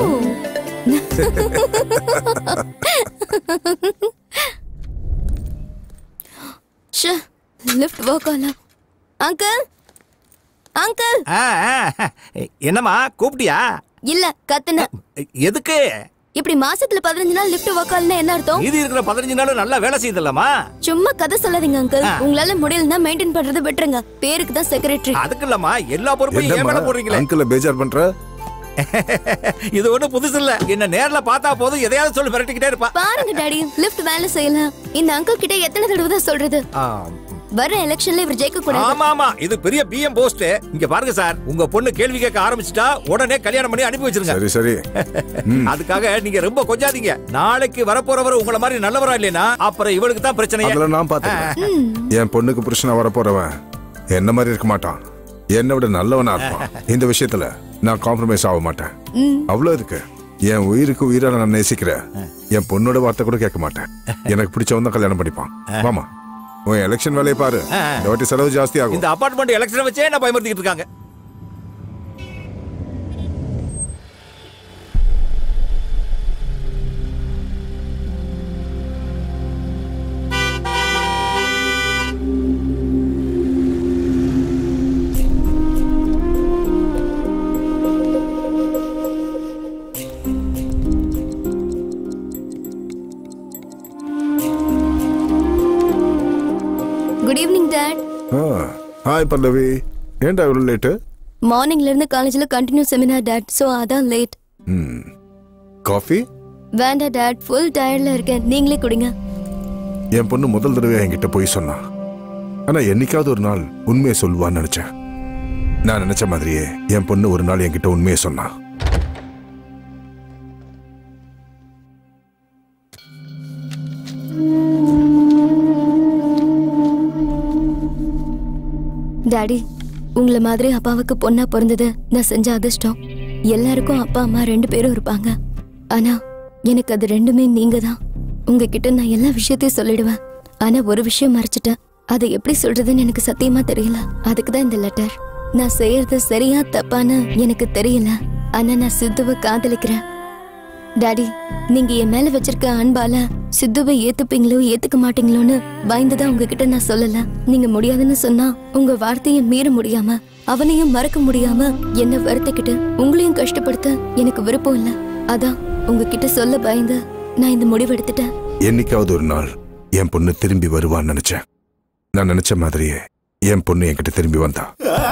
ஷே லிஃப்ட் ஒர்க் ஆகல அங்கிள் அங்கிள் ஆ, ஆ, என்னம்மா கூப்பிட்டியா இல்ல கத்துன எதுக்கு இப்படி மாசத்துல பதினஞ்சு நாள் லிஃப்ட் ஒர்க் ஆகலன்னா என்ன அர்த்தம் மீதி இருக்கிற பதினஞ்சு நாள் நல்லா வேலை செய்யுதுல்லம்மா சும்மா கதை சொல்லாதீங்க அங்கிள் உங்களால முடியலன்னா மெயின்டைன் பண்றதை விட்டுருங்க பேருக்கு தான் செக்ரட்டரி அதுக்கு இல்லம்மா எல்லா பொறுப்பையும் ஏன் மேல போடுறீங்களே அங்கிள பேஜார் பண்ற இது ஒண்ணும் புதுசு இல்ல என்ன நேர்ல பார்த்தா போதும் எதையாவது சொல்லி மிரட்டிக்கிட்டே இருப்பா பாருங்க டாடி லிஃப்ட் வேலை செய்யல இந்த அங்கிள் கிட்ட எத்தனை தடவை தான் சொல்றது ஆ, வர எலெக்ஷன்ல இவர் ஜெயிக்க கூடாது ஆமா ஆமா இது பெரிய பிஎம் போஸ்ட் இங்க பாருங்க சார் உங்க பொண்ணு கேள்வி கேட்க ஆரம்பிச்சிட்டா உடனே கல்யாணம் பண்ணி அனுப்பி வச்சிருங்க சரி சரி அதுக்காக நீங்க ரொம்ப கொஞ்சாதீங்க நாளைக்கு வரப்போறவர் உங்கள மாதிரி நல்லவரா இல்லைனா அப்புறம் இவளுக்கு தான் பிரச்சனை அதெல்லாம் நான் பார்த்துக்கிறேன் என் பொண்ணுக்கு புருஷனா வர போறவன் என்ன மாதிரி இருக்க மாட்டான் என்னை விட நல்லவனா இருப்பான் இந்த விஷயத்துல நான் காம்ப்ரமைஸ் ஆக மாட்டேன் அவ்வளவு இருக்கு என் உயிருக்கு உயிரா நான் நேசிக்கிறேன் என் பொண்ணோட வார்த்தை கூட கேட்க மாட்டேன் எனக்கு பிடிச்சவன் தான் கல்யாணம் பண்ணிப்பான் வாமா உன் எலெக்ஷன் வேலையை பாரு இந்த வாட்டி செலவு ஜாஸ்தி ஆகும் இந்த அபார்ட்மெண்ட் எலெக்ஷனை வச்சே என்ன பயமுறுத்திக்கிட்டு இருக்காங்க good evening dad hi Pallavi ஏன்டா இவ்வளவு லேட்டு மார்னிங்ல இருந்து காலேஜ்ல கண்டினியூ செமினார் டாட் சோ அதான் லேட் காஃபி வேண்டாம் டாட் ஃபுல் டயர்ட்ல இருக்கேன் நீங்களே குடிங்க என் பொண்ணு முதல் தடவை என்கிட்ட போய் சொன்னா ஆனா என்னைக்காவது ஒரு நாள் உண்மையை சொல்லுவான்னு நினைச்சேன் நான் நினைச்ச மாதிரியே என் பொண்ணு ஒரு நாள் என்கிட்ட உண்மையை சொன்னா டாடி உங்களை மாதிரி அப்பாவுக்கு பொண்ணா பிறந்தது நான் செஞ்ச அதிர்ஷ்டம் எல்லாருக்கும் அப்பா அம்மா ரெண்டு பேரும் இருப்பாங்க ஆனா எனக்கு அது ரெண்டுமே நீங்க தான் உங்ககிட்ட நான் எல்லா விஷயத்தையும் சொல்லிடுவேன் ஆனா ஒரு விஷயம் மறைச்சிட்டேன் அதை எப்படி சொல்றதுன்னு எனக்கு சத்தியமா தெரியல அதுக்கு தான் இந்த லெட்டர் நான் செய்யறது சரியா தப்பான்னு எனக்கு தெரியல ஆனா நான் சித்துவை காதலிக்கிறேன் டாடி நீங்க என் மேல வச்சிருக்க அன்பால சித்துவை ஏத்துப்பீங்களோ ஏத்துக்க மாட்டீங்களோன்னு பயந்துதான் உங்ககிட்ட நான் சொல்லல நீங்க முடியாதுன்னு சொன்னா உங்க வார்த்தையை மீற முடியாம அவனையும் மறக்க முடியாம என்ன வருத்திக்கிட்டு உங்களையும் கஷ்டப்படுத்த எனக்கு விருப்பம் இல்ல அதான் உங்ககிட்ட சொல்ல பயந்து நான் இந்த முடிவு எடுத்துட்டேன் என்னைக்காவது ஒரு நாள் என் பொண்ணு திரும்பி வருவான்னு நினைச்சேன் நான் நினைச்ச மாதிரியே என் பொண்ணு என்கிட்ட திரும்பி வந்தா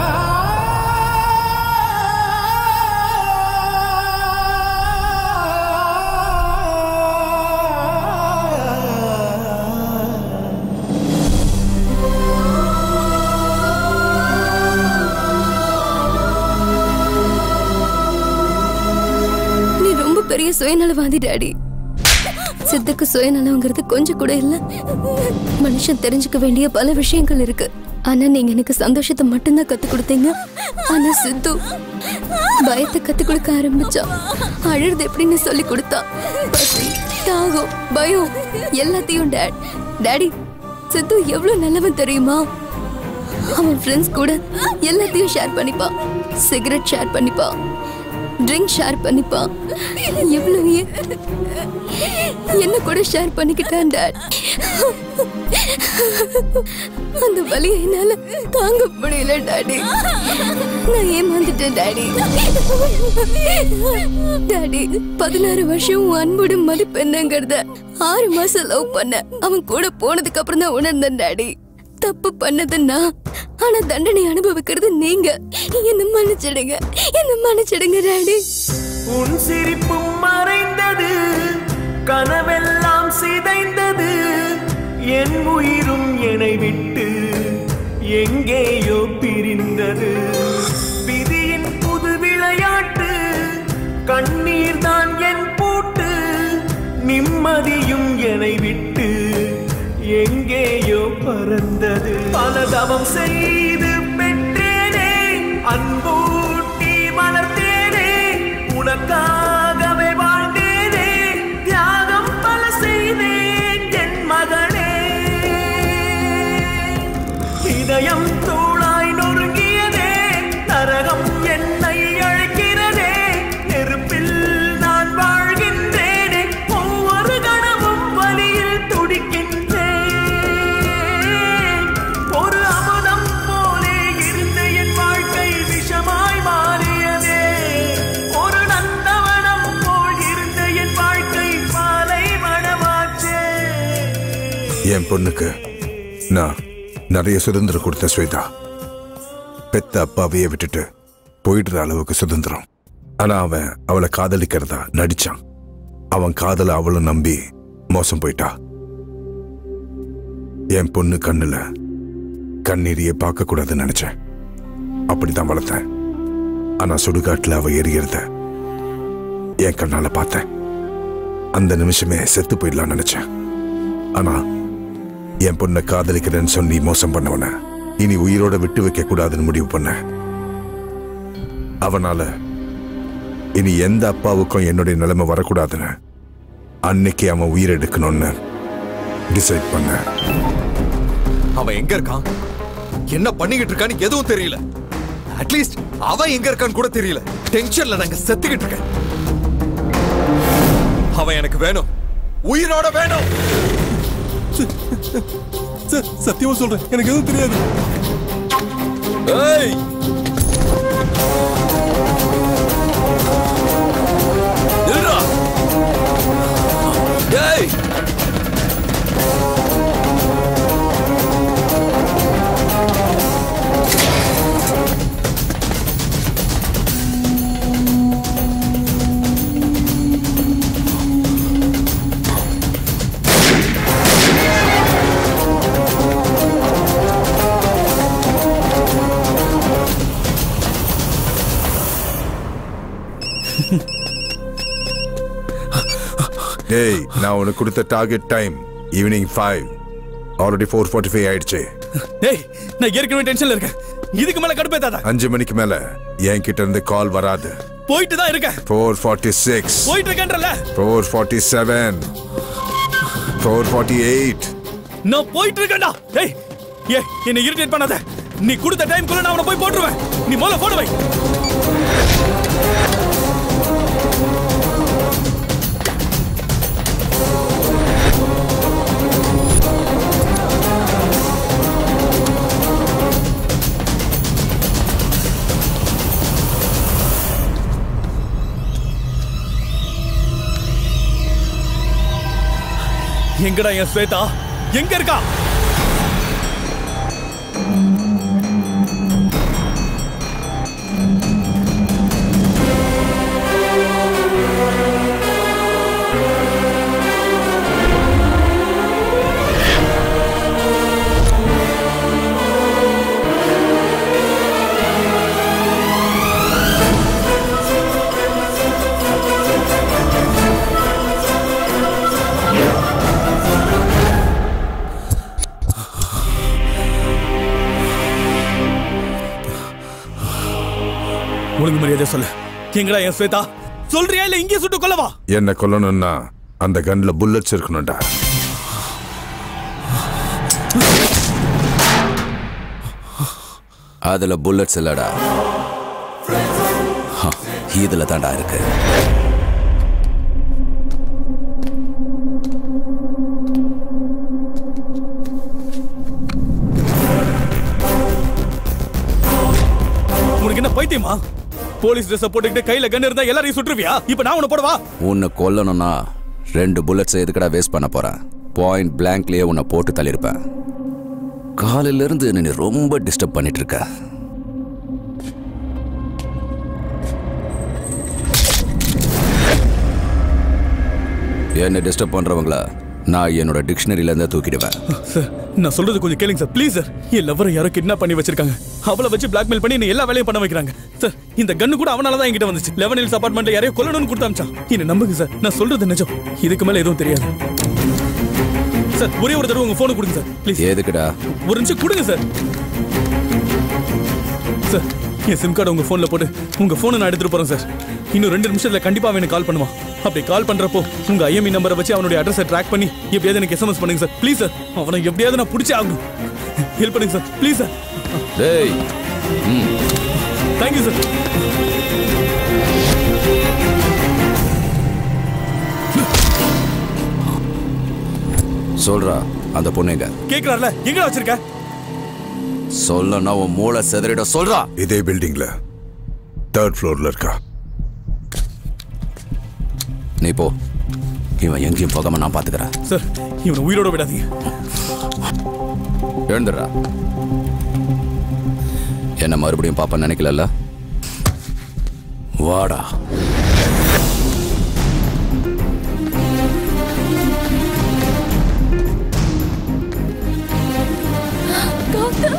நீ ரொம்ப பெரிய சுயநலவாதி டாடி சித்துக்கு சுயநலங்கிறது கொஞ்சம் கூட இல்ல மனுஷன் தெரிஞ்சுக்க வேண்டிய பல விஷயங்கள் இருக்கு ஆனா நீங்க எனக்கு சந்தோஷத்தை மட்டும்தான் கத்து கொடுத்தீங்க ஆனா சித்து பயத்தை கத்து கொடுக்க ஆரம்பிச்சா அழுறது எப்படின்னு சொல்லி கொடுத்தா பசி தாகம் பயம் எல்லாத்தையும் டேட் டாடி சித்து எவ்வளவு நல்லவன் தெரியுமா அவன் ஃப்ரெண்ட்ஸ் கூட எல்லாத்தையும் ஷேர் பண்ணிப்பான் சிகரெட் ஷேர் பண்ணிப்பான் ட்ரிங்க் ஷேர் பண்ணிப்பான் எவ்வளவு ஏன் என்ன கூட ஷேர் பண்ணிக்கிட்டான் டாட் அந்த வலியை என்னால தாங்க முடியல டாடி நான் ஏமாந்துட்டேன் டாடி டாடி பதினாறு வருஷம் உன் அன்போட மதிப்பு என்னங்கிறத ஆறு மாசம் லவ் பண்ண அவன் கூட போனதுக்கு அப்புறம் தான் உணர்ந்தேன் டாடி தப்பு பண்ணதுன்னா ஆனா தண்டனை அனுபவிக்கிறது நீங்க என்ன மன்னிச்சிடுங்க என்ன மன்னிச்சிடுங்க டாடி உன் சிரிப்பும் மறைந்தது கனவெல்லாம் சிதைந்தது என் உயிரும் என்னை விட்டு எங்கேயோ பிரிந்தது விதியின் புது விளையாட்டு கண்ணீர் தான் என் பூட்டு நிம்மதியும் என்னை விட்டு எங்கேயோ பறந்தது பல தவம் செய்து பெற்றேனே அன்பூட்டி வளர்த்தேனே உனக்காகவே வாழ்ந்தேனே தியாகம் பல செய்தேன் என் மகனே இதயம் தூளாய் நொறுங்கியதே நரகம் என்னை அழைக்கிறதே நெருப்பில் நான் வாழ்கின்றேனே ஒவ்வொரு கணமும் வலியில் துடிக்கின்றேன் ஒரு அமுதம் போலே இருந்த என் வாழ்க்கை விஷமாய் மாறியதே ஒரு நந்தவனம் போல் இருந்த என் வாழ்க்கை பாலை மனமாச்சே என் பொண்ணுக்கு நான் நிறைய சுதந்திரம் கொடுத்த ஸ்வேதா பெத்த அப்பாவையே விட்டுட்டு போயிடுற அளவுக்கு சுதந்திரம் ஆனா அவன் அவளை காதலிக்கிறதா நடிச்சான் அவன் காதல அவளும் நம்பி மோசம் போயிட்டா என் பொண்ணு கண்ணுல கண்ணீரையே பார்க்க கூடாதுன்னு நினைச்சேன் அப்படிதான் வளர்த்தேன் ஆனா சுடுகாட்டுல அவ எரியறத என் கண்ணால பார்த்தேன் அந்த நிமிஷமே செத்து போயிடலாம்னு நினைச்சேன் ஆனா என் பொண்ணை காதலிக்கிறேன்னு சொல்லி மோசம் பண்ணவன இனி உயிரோட விட்டு வைக்க கூடாதுன்னு முடிவு பண்ண அவனால இனி எந்த அப்பாவுக்கும் என்னுடைய நிலைமை வரக்கூடாதுன்னு அன்னைக்கு அவன் உயிர் எடுக்கணும்னு டிசைட் பண்ண அவன் எங்க இருக்கான் என்ன பண்ணிக்கிட்டு இருக்கான்னு எதுவும் தெரியல அட்லீஸ்ட் அவன் எங்க இருக்கான்னு கூட தெரியல டென்ஷன்ல நாங்க செத்துக்கிட்டு இருக்கேன் அவன் எனக்கு வேணும் உயிரோட வேணும் சத்தியமா சொல்றேன் எனக்கு எதுவும் தெரியாது ஏய் நில்றா ஏய் ஏய் நான் உனக்கு கொடுத்த target time evening five already four forty five ஆயிடுச்சு டேய் நான் ஏற்கனவே டென்ஷன்ல இருக்கேன் இதுக்கு மேல கடுப்பேத்தாத அஞ்சு மணிக்கு மேல என் கிட்ட இருந்து கால் வராது போயிட்டு தான் இருக்கேன் ஃபோர் ஃபார்ட்டி சிக்ஸ் போயிட்டு இருக்கேன்றல four forty seven four forty eight நான் போயிட்டு இருக்கேன்டா டேய் ஏ என்ன இரிட்டேட் பண்ணாத நீ கொடுத்த டைம்க்குள்ள நான் அவனை போய் போட்டுருவேன் நீ முதல்ல போடு வை எங்கடா என் ஸ்வேதா எங்க இருக்கா ஒழுங்கு மரியாதை சொல்லு எங்கடா என் ஸ்வேதா சொல்றியா இல்ல இங்கே சுட்டு கொல்லவா என்ன கொல்லணும்னா அந்த கன்ல புல்லட்ஸ் இருக்கணும்டா அதுல புல்லட்ஸ் இல்லடா ஹ, இதுல தாண்டா இருக்கு உனக்கு என்ன பைத்தியமா போலீஸ் ட்ரெஸ் போட்டுக்கிட்டு கையில கன் இருந்தா எல்லாரையும் சுட்டுருவியா இப்ப நான் உன்னை போடவா உன்னை கொல்லணும்னா ரெண்டு புல்லட்ஸ் எதுக்கடா வேஸ்ட் பண்ண போறேன் பாயிண்ட் பிளாங்க்லயே உன்னை போட்டு தள்ளியிருப்பேன் காலையில இருந்து என்னை நீ ரொம்ப டிஸ்டர்ப் பண்ணிட்டு இருக்க என்ன டிஸ்டர்ப் பண்றவங்கள நான் என்னோட டிக்ஷனரியில இருந்தே தூக்கிடுவேன் சார் நான் சொல்றது கொஞ்சம் கேளுங்க சார் ப்ளீஸ் சார் என் லவரை யாரோ கிட்னாப் பண்ணி வச்சிருக்காங்க அவளை வச்சு பிளாக்மெயில் பண்ணி என்ன எல்லா வேலையும் பண்ண வைக்கிறாங்க சார் இந்த கன்னு கூட அவனால தான் என்கிட்ட வந்துச்சு லெவன் ஹில்ஸ் அபார்ட்மெண்ட்ல யாரையோ கொல்லணும்னு கொடுத்து அமிச்சான் என்ன நம்புங்க சார் நான் சொல்றது நிஜம் இதுக்கு மேல எதுவும் தெரியாது சார் ஒரே ஒரு தடவை உங்க போனை கொடுங்க சார் ப்ளீஸ் எதுக்குடா ஒரு நிமிஷம் கொடுங்க சார் சார் என் சிம் கார்டு உங்க போன்ல போட்டு உங்க போனை நான் எடுத்துட்டு போறேன் சார் இன்னும் ரெண்டு நிமிஷத்துல கண்டிப்பா அவன் கால் பண்ணுவான் அப்படி கால் பண்றப்போ உங்க ஐஎம்இ நம்பரை வச்சு அவனுடைய அட்ரஸை ட்ராக் பண்ணி எப்படியாவது எனக்கு எஸ்எம்எஸ் பண்ணுங்க சார் ப்ளீஸ் சார் அவனை எப்படியாவது நான் பிடிச்சே ஆகணும் ஹெல்ப் பண்ணுங்க சார் ப்ளீஸ் சார் டேய் ம் தேங்க்யூ சார் சொல்றா அந்த பொண்ணுங்க கேக்குறாருல எங்கடா வச்சிருக்க சொல்லனா உன் மூளை செதறிட சொல்றா இதே பில்டிங்ல தேர்ட் ஃப்ளோர்ல இருக்கா நீ போ இவன் எங்கேயும் போகாம நான் பாத்துக்கிறேன் சார் இவனை உயிரோட விடாதீங்க எழுந்துடுறா என்ன மறுபடியும் பாப்பேன்னு நினைக்கல வாடா கௌதம்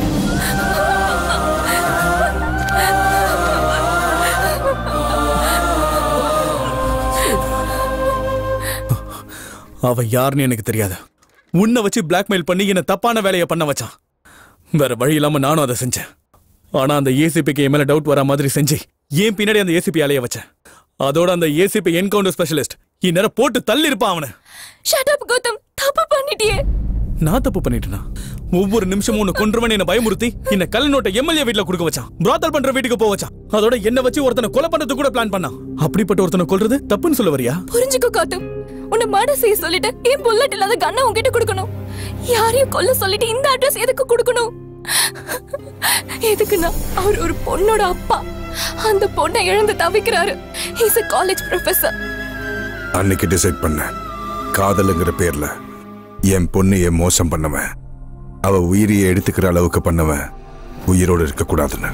அவன் யாருன்னு எனக்கு தெரியாது உன்னை வச்சு பிளாக்மெயில் பண்ணி என்ன தப்பான வேலையை பண்ண வச்சான் வேற வழி இல்லாம நானும் அதை செஞ்சேன் ஆனா அந்த ஏசிபிக்கு என் மேல டவுட் வர மாதிரி செஞ்சு ஏன் பின்னாடி அந்த ஏசிபி அலைய வச்சேன் அதோட அந்த ஏசிபி என்கவுண்டர் ஸ்பெஷலிஸ்ட் இந்நேரம் போட்டு தள்ளி இருப்பான் அவனை ஷட் அப் கௌதம் தப்பு பண்ணிட்டியே நான் தப்பு பண்ணிட்டேனா ஒவ்வொரு நிமிஷமும் உன்னை கொன்றுவன் என்ன பயமுறுத்தி என்ன கல் நோட்டை எம்எல்ஏ வீட்ல கொடுக்க வச்சான் பிராத்தல் பண்ற வீட்டுக்கு போக வச்சான் அதோட என்ன வச்சு ஒருத்தனை கொலை பண்றதுக்கு கூட பிளான் பண்ணான் அப்படிப்பட்ட ஒருத்தனை கொல்றது தப்புன்னு சொல்ல வரியா புரிஞ்சுக்கோ கௌதம் உன்னை மர்டர் செய்ய சொல்லிட்டு என் புல்லட் இல்லாத கண்ணை உன்கிட்ட கொடுக்கணும் யாரையும் கொல்ல சொல்லிட்டு இந்த அட்ரஸ் எதுக்கு கொடுக்கணும் எதுக்குன்னா அவர் ஒரு பொண்ணோட அப்பா அந்த பொண்ணை இழந்து தவிக்கிறாரு இஸ் a காலேஜ் ப்ரொஃபசர் அன்னைக்கு டிசைட் பண்ணேன் காதலுங்கிற பேர்ல என் பொண்ணைய மோசம் பண்ணவன் அவ உயிரியை எடுத்துக்கிற அளவுக்கு பண்ணவன் உயிரோடு இருக்கக்கூடாதுன்னு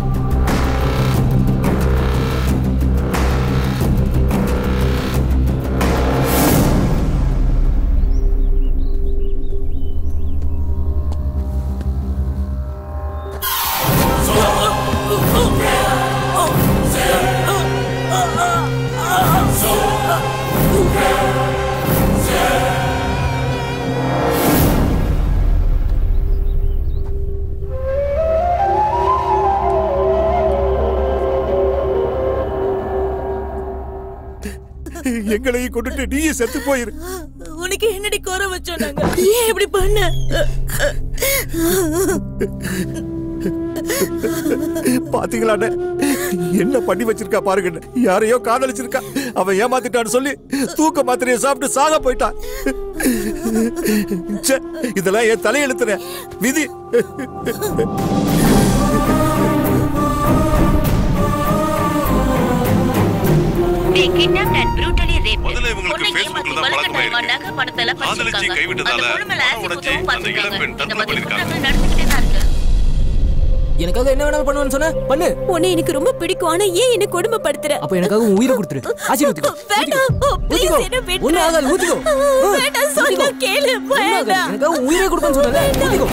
எங்களையும் கொண்டுட்டு நீயே செத்து போயிரு உனக்கு என்னடி கோர வச்சோம் நாங்க ஏன் இப்படி பண்ண பாத்தீங்களாண்ணே என்ன பண்ணி வச்சிருக்கா பாருங்க யாரையோ காதலிச்சிருக்கா அவன் ஏமாத்திட்டான்னு சொல்லி தூக்க மாத்திரையை சாப்பிட்டு சாக போயிட்டான் ச்சே, இதெல்லாம் என் தலையெழுத்துற விதி They kidnapped and brutally raped. முதல்ல இவங்களுக்கு Facebookல தான் பழக்கமா இருக்கு. நகை பணத்தெல்லாம் காதலிச்சு பறிச்சிருக்காங்க. கைவிட்டதால அந்த பொண்ணு மேல பணம் acid உடைச்சு ஊத்தவும் அந்த இளம்பெண் பார்த்திருக்காங்க. இந்த தற்கொலை மாதிரி பண்ணிருக்காங்க குற்றங்கள் நடந்துக்கிட்டே தான் இருக்கு எனக்காக என்ன வேணாலும் பண்ணுவேன்னு சொன்ன பண்ணு உன்னை எனக்கு ரொம்ப பிடிக்கும் ஆனா ஏன் என்ன கொடுமைப்படுத்துற அப்ப எனக்காக உன் உயிரை கொடுத்துரு ஆசி ஊத்திக்கோ வேண்டாம் ப்ளீஸ் என்ன விட்டுரு ஒண்ணு ஆகாது ஊத்திக்கோ வேண்டாம் சொன்னா கேளு வேண்டாம் எனக்காக உன் உயிரை கொடுப்பேன்னு சொன்னல ஊத்திக்கோ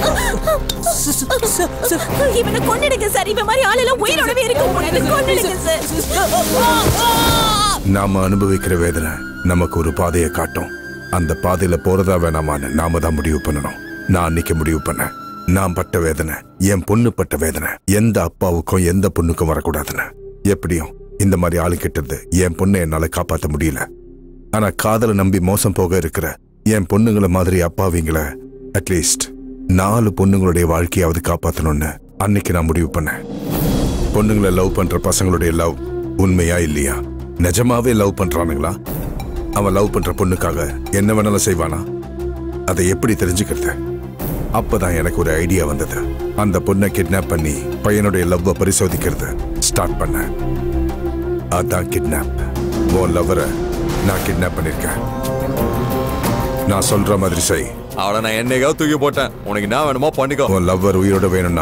இவனை கொன்னிடுங்க சார் இவன் மாதிரி ஆளெல்லாம் உயிரோடவே இருக்க முடியாது கொன்னிடுங்க சார் நாம அனுபவிக்கிற வேதனை நமக்கு ஒரு பாதையை காட்டும் அந்த பாதையில போறதா வேணாமான்னு நாம தான் முடிவு பண்ணணும் நான் அன்னைக்கு முடிவு பண்ணேன் நான் பட்ட வேதனை என் பொண்ணு பட்ட வேதனை எந்த அப்பாவுக்கும் எந்த பொண்ணுக்கும் வரக்கூடாதுன்னு எப்படியும் இந்த மாதிரி ஆளு கிட்டது என் பொண்ணை என்னால காப்பாத்த முடியல ஆனா காதலை நம்பி மோசம் போக இருக்கிற என் பொண்ணுங்களை மாதிரி அப்பாவிங்கள அட்லீஸ்ட் நாலு பொண்ணுங்களுடைய வாழ்க்கையாவது காப்பாத்தணும்னு அன்னைக்கு நான் முடிவு பண்ணேன் பொண்ணுங்களை லவ் பண்ற பசங்களுடைய லவ் உண்மையா இல்லையா நிஜமாவே லவ் பண்றானுங்களா அவன் லவ் பண்ற பொண்ணுக்காக என்ன வேணாலும் செய்வானா அதை எப்படி தெரிஞ்சுக்கிறது அப்பதான் எனக்கு ஒரு ஐடியா வந்தது அந்த பொண்ணை கிட்னாப் பண்ணி பையனுடைய லவ்வை பரிசோதிக்கிறது ஸ்டார்ட் பண்ணேன் அதான் கிட்னாப் உன் லவ்வரை நான் கிட்னாப் பண்ணிருக்கேன் நான் சொல்ற மாதிரி செய் அவளை நான் என்னைக்காவது தூக்கி போட்டேன் உனக்கு என்ன வேணுமோ பண்ணிக்கோ உன் லவ்வர் உயிரோட வேணும்னா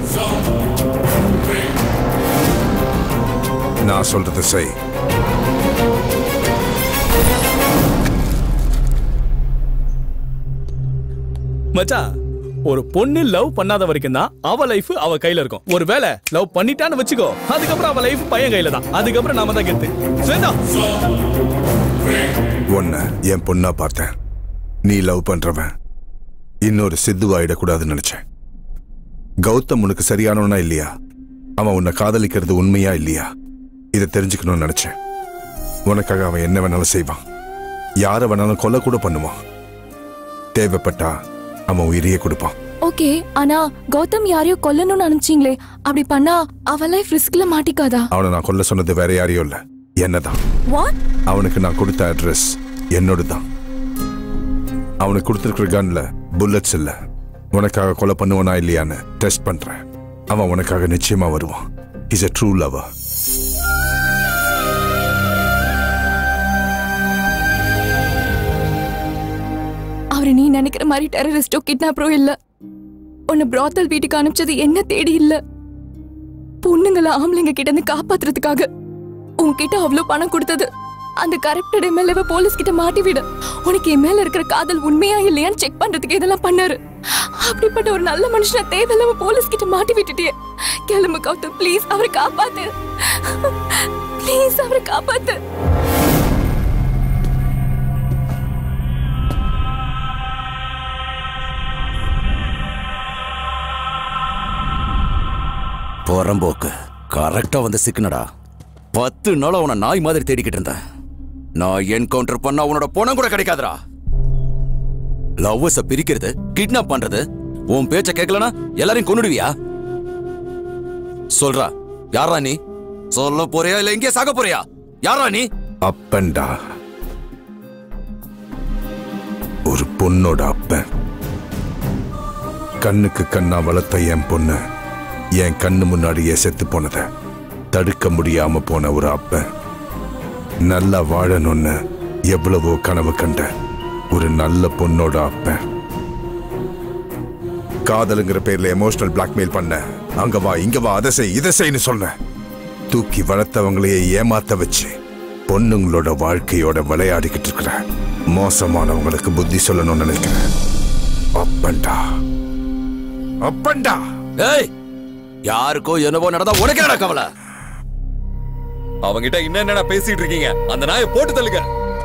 நான் சொல்றது செய் மச்சான் ஒரு பொண்ணு லவ் பண்ணாத வரைக்கும் தான் அவ லைஃப் அவ கையில இருக்கும் ஒருவேளை லவ் பண்ணிட்டான்னு வச்சுக்கோ அதுக்கப்புறம் அவ லைஃப் பையன் கையில தான் அதுக்கப்புறம் நாம தான் கெத்து ஸ்வேதா உன்னை என் பொண்ணா பார்த்தேன் நீ லவ் பண்றவன் இன்னொரு சித்துவாயிடக்கூடாதுன்னு நினைச்சேன் கௌதம் உனக்கு சரியானவனா இல்லையா அவன் உன்னை காதலிக்கிறது உண்மையா இல்லையா இதை தெரிஞ்சுக்கணும்னு நினைச்சேன் உனக்காக அவன் என்ன வேணாலும் செய்வான் யாரை வேணாலும் கொலை கூட பண்ணுவான் தேவைப்பட்டா அவன் உயிரையே கொடுப்பான் ஓகே ஆனா கௌதம் யாரையோ கொல்லணும்னு அனுப்பிச்சீங்களே அப்படி பண்ணா அவ லைஃப் ரிஸ்க்ல மாட்டிக்காதா அவனை நான் கொல்ல சொன்னது வேற யாரையும் இல்ல என்னதான் வாட் அவனுக்கு நான் கொடுத்த அட்ரஸ் என்னோட தான் அவனுக்கு கொடுத்துருக்கிற கன்ல புல்லட்ஸ் இல்ல உனக்காக கொலை பண்ணுவானா இல்லையான்னு டெஸ்ட் பண்றேன் அவன் உனக்காக நிச்சயமா வருவான் இஸ் a ட்ரூ லவர் அவரு நீ நினைக்கிற மாதிரி டெரரிஸ்டோ கிட்னாப்பரோ இல்ல உன்னை பிராத்தல் வீட்டுக்கு அனுப்பிச்சது என்ன தேடி இல்ல பொண்ணுங்களை ஆம்பளைங்க கிட்ட இருந்து காப்பாத்துறதுக்காக உன்கிட்ட அவ்வளவு பணம் கொடுத்தது அந்த கரெக்டட் எம்எல்ஏவை போலீஸ் கிட்ட மாட்டி விட உனக்கு என் மேல இருக்கிற காதல் உண்மையா இல்லையான்னு செக் பண்றதுக்கு இதெல்லாம் பண்ணாரு அப்படிப்பட்ட ஒரு நல்ல மனுஷனை தேவையில்லாம போலீஸ் கிட்ட மாட்டி விட்டுட்டியே கிளம்பு கௌதம் ப்ளீஸ் அவரை காப்பாத்து ப்ளீஸ் அவரை காப்பாத்து புறம்போக்கு கரெக்டா வந்து சிக்கனடா பத்து நாளா உன நாய் மாதிரி தேடிக்கிட்டு இருந்தேன் நான் என்கவுண்டர் பண்ணா உன்னோட பணம் கூட கிடைக்காதுடா லவ்வர்ஸ பிரிக்கிறது கிட்னாப் பண்றது உன் பேச்ச கேட்கலனா எல்லாரையும் கொன்னுடுவியா சொல்றா யாரா நீ சொல்ல போறியா இல்ல எங்கே சாக போறியா யாரா நீ அப்பன்டா ஒரு பொண்ணோட அப்பன் கண்ணுக்கு கண்ணா வளர்த்த என் பொண்ணு என் கண்ணு முன்னாடியே செத்து போனத தடுக்க முடியாம போன ஒரு அப்பன் நல்லா வாழணும்னு எவ்வளவோ கனவு கண்ட ஒரு நல்ல பொண்ணோட அப்பன் காதலுங்கிற பேர்ல எமோஷனல் பிளாக்மெயில் பண்ண அங்க வா இங்க வா அதை செய் இதை செய்ன்னு சொன்னேன் தூக்கி வளர்த்தவங்களையே ஏமாத்த வச்சு பொண்ணுங்களோட வாழ்க்கையோட விளையாடிக்கிட்டு இருக்கிற மோசமானவங்களுக்கு புத்தி சொல்லணும்னு நினைக்கிறேன் அப்பன்டா அப்பன்டா ஏய் யாருக்கோ என்னவோ நடந்தா உனக்கு என்னடா கவலை அவங்கிட்ட இன்னும் என்னடா பேசிட்டு இருக்கீங்க அந்த நாயை போட்டு தள்ளுங்க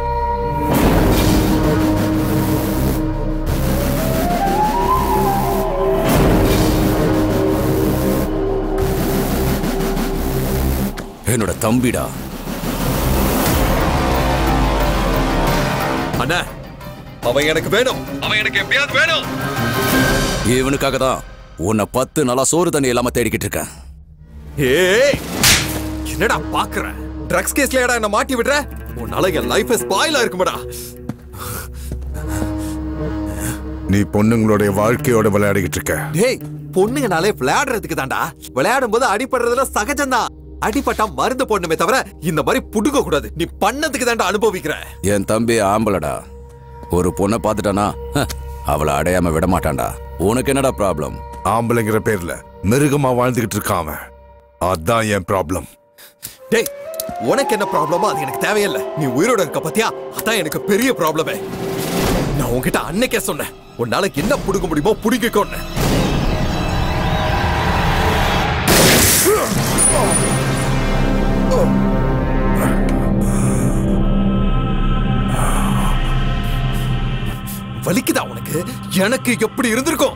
என்னோட தம்பிடா அண்ணா அவன் எனக்கு வேணும் அவன் எனக்கு எப்படியாவது வேணும் இவனுக்காக தான் உன்னை பத்து நாளா சோறு தண்ணி இல்லாம தேடிக்கிட்டு இருக்கேன் ஏய் என்னடா பாக்குற ட்ரக்ஸ் கேஸ்ல ஏடா என்ன மாட்டி விடுற உன்னால என் லைஃப் ஸ்பாயில் இருக்குமாடா நீ பொண்ணுங்களுடைய வாழ்க்கையோட விளையாடிக்கிட்டு இருக்க டேய் பொண்ணுங்கனாலே விளையாடுறதுக்கு தான்டா விளையாடும் போது அடிபடுறதுல சகஜம்தான் அடிபட்டா மருந்து போடணுமே தவிர இந்த மாதிரி புடுங்க கூடாது நீ பண்ணதுக்கு தான்டா அனுபவிக்கிற என் தம்பி ஆம்பளடா ஒரு பொண்ணை பார்த்துட்டானா ஹ, அவளை அடையாம விட மாட்டான்டா உனக்கு என்னடா ப்ராப்ளம் ஆம்பளைங்கிற பேர்ல மிருகமா வாழ்ந்துகிட்டு இருக்கான் அவன் அதான் என் ப்ராப்ளம் டேய் உனக்கு என்ன ப்ராப்ளமோ அது எனக்கு தேவையில்லை நீ உயிரோட இருக்க பத்தியா அதான் எனக்கு பெரிய ப்ராப்ளமே நான் உன்கிட்ட அன்னைக்கே சொன்னேன் உன்னால என்ன புடுங்க முடியுமோ புடிங்கக்கோன்னு வலிக்குதா உனக்கு எனக்கு எப்படி இருந்திருக்கும்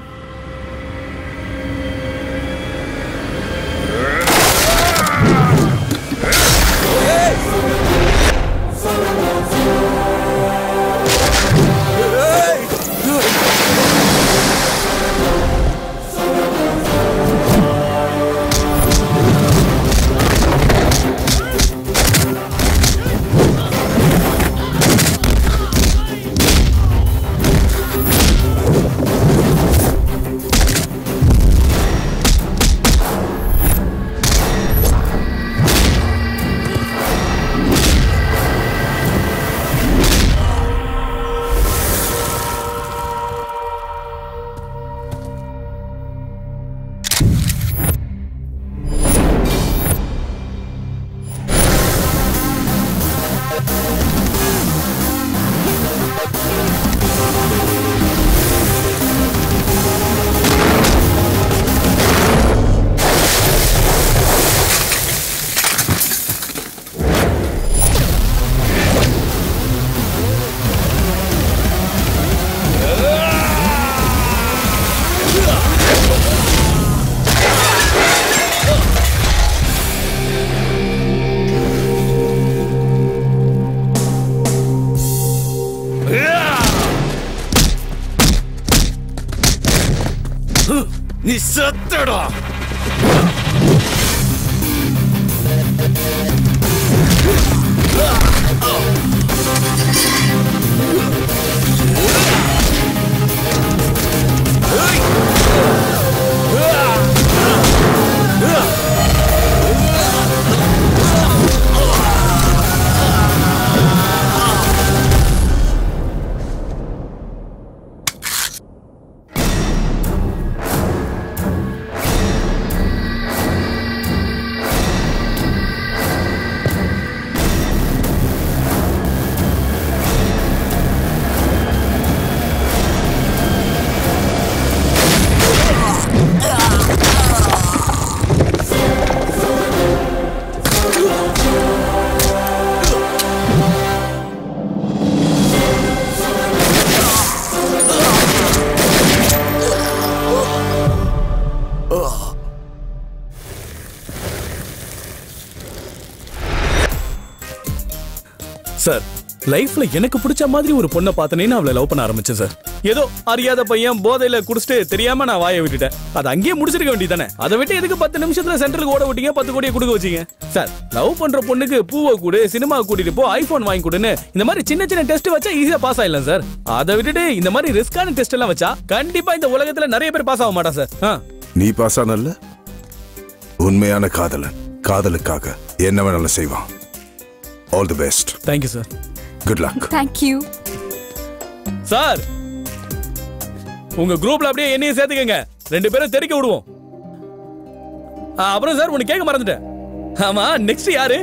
செத்தடா சார் லைஃப்ல எனக்கு பிடிச்ச மாதிரி ஒரு பொண்ணை பார்த்தனே நான் அவளை லவ் பண்ண ஆரம்பிச்சேன் சார் ஏதோ அறியாத பையன் போதையில குடிச்சிட்டு தெரியாம நான் வாயை விட்டுட்டேன் அது அங்கேயே முடிச்சிருக்க வேண்டியதானே அதை விட்டு எதுக்கு பத்து நிமிஷத்துல சென்டருக்கு ஓட விட்டீங்க பத்து கோடியை கொடுக்க வச்சீங்க சார் லவ் பண்ற பொண்ணுக்கு பூவை கொடு சினிமா கூட்டிட்டு போ ஐபோன் வாங்கி கொடுன்னு இந்த மாதிரி சின்ன சின்ன டெஸ்ட் வச்சா ஈஸியா பாஸ் ஆயிடலாம் சார் அதை விட்டுட்டு இந்த மாதிரி ரிஸ்கான டெஸ்ட் எல்லாம் வச்சா கண்டிப்பா இந்த உலகத்துல நிறைய பேர் பாஸ் ஆக மாட்டான் சார் ஆ நீ பாஸ் ஆனல்ல உண்மையான காதலன் காதலுக்காக என்ன வேணாலும் செய்வான் all the best thank you sir good luck thank you sir உங்க குரூப்ல அப்படியே என்னையும் சேர்த்துக்கங்க ரெண்டு பேரும் தெரிக்க விடுவோம் ஆ, அப்புறம் சார் உனக்கு கேட்க மறந்துட்டேன் ஆமா நெக்ஸ்ட் யாரு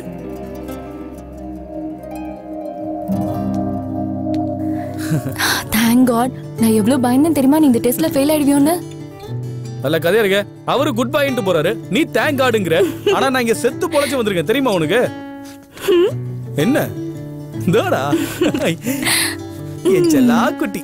தேங்க் காட் நான் எவ்வளவு பயந்தேன் தெரியுமா நீ இந்த டெஸ்ட்ல ஃபெயில் ஆயிடுவியோன்னு நல்ல கதையா இருக்க அவரு குட் பைன்ட்டு போறாரு நீ தேங்க் காடுங்கிற ஆனா நான் இங்க செத்து பொழைச்சு வந்திருக்கேன் தெரியுமா உனக்கு என்ன இந்தோடா என் செல்லா குட்டி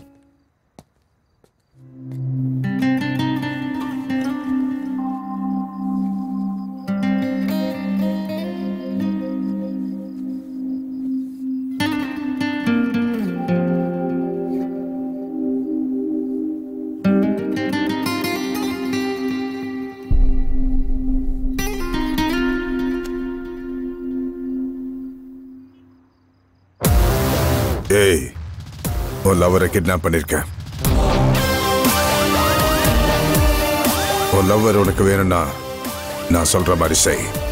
ஏய் உன் லவரை கிட்னாப் பண்ணிருக்கேன் உன் லவ்வர் உனக்கு வேணும்னா நான் சொல்ற மாதிரி செய்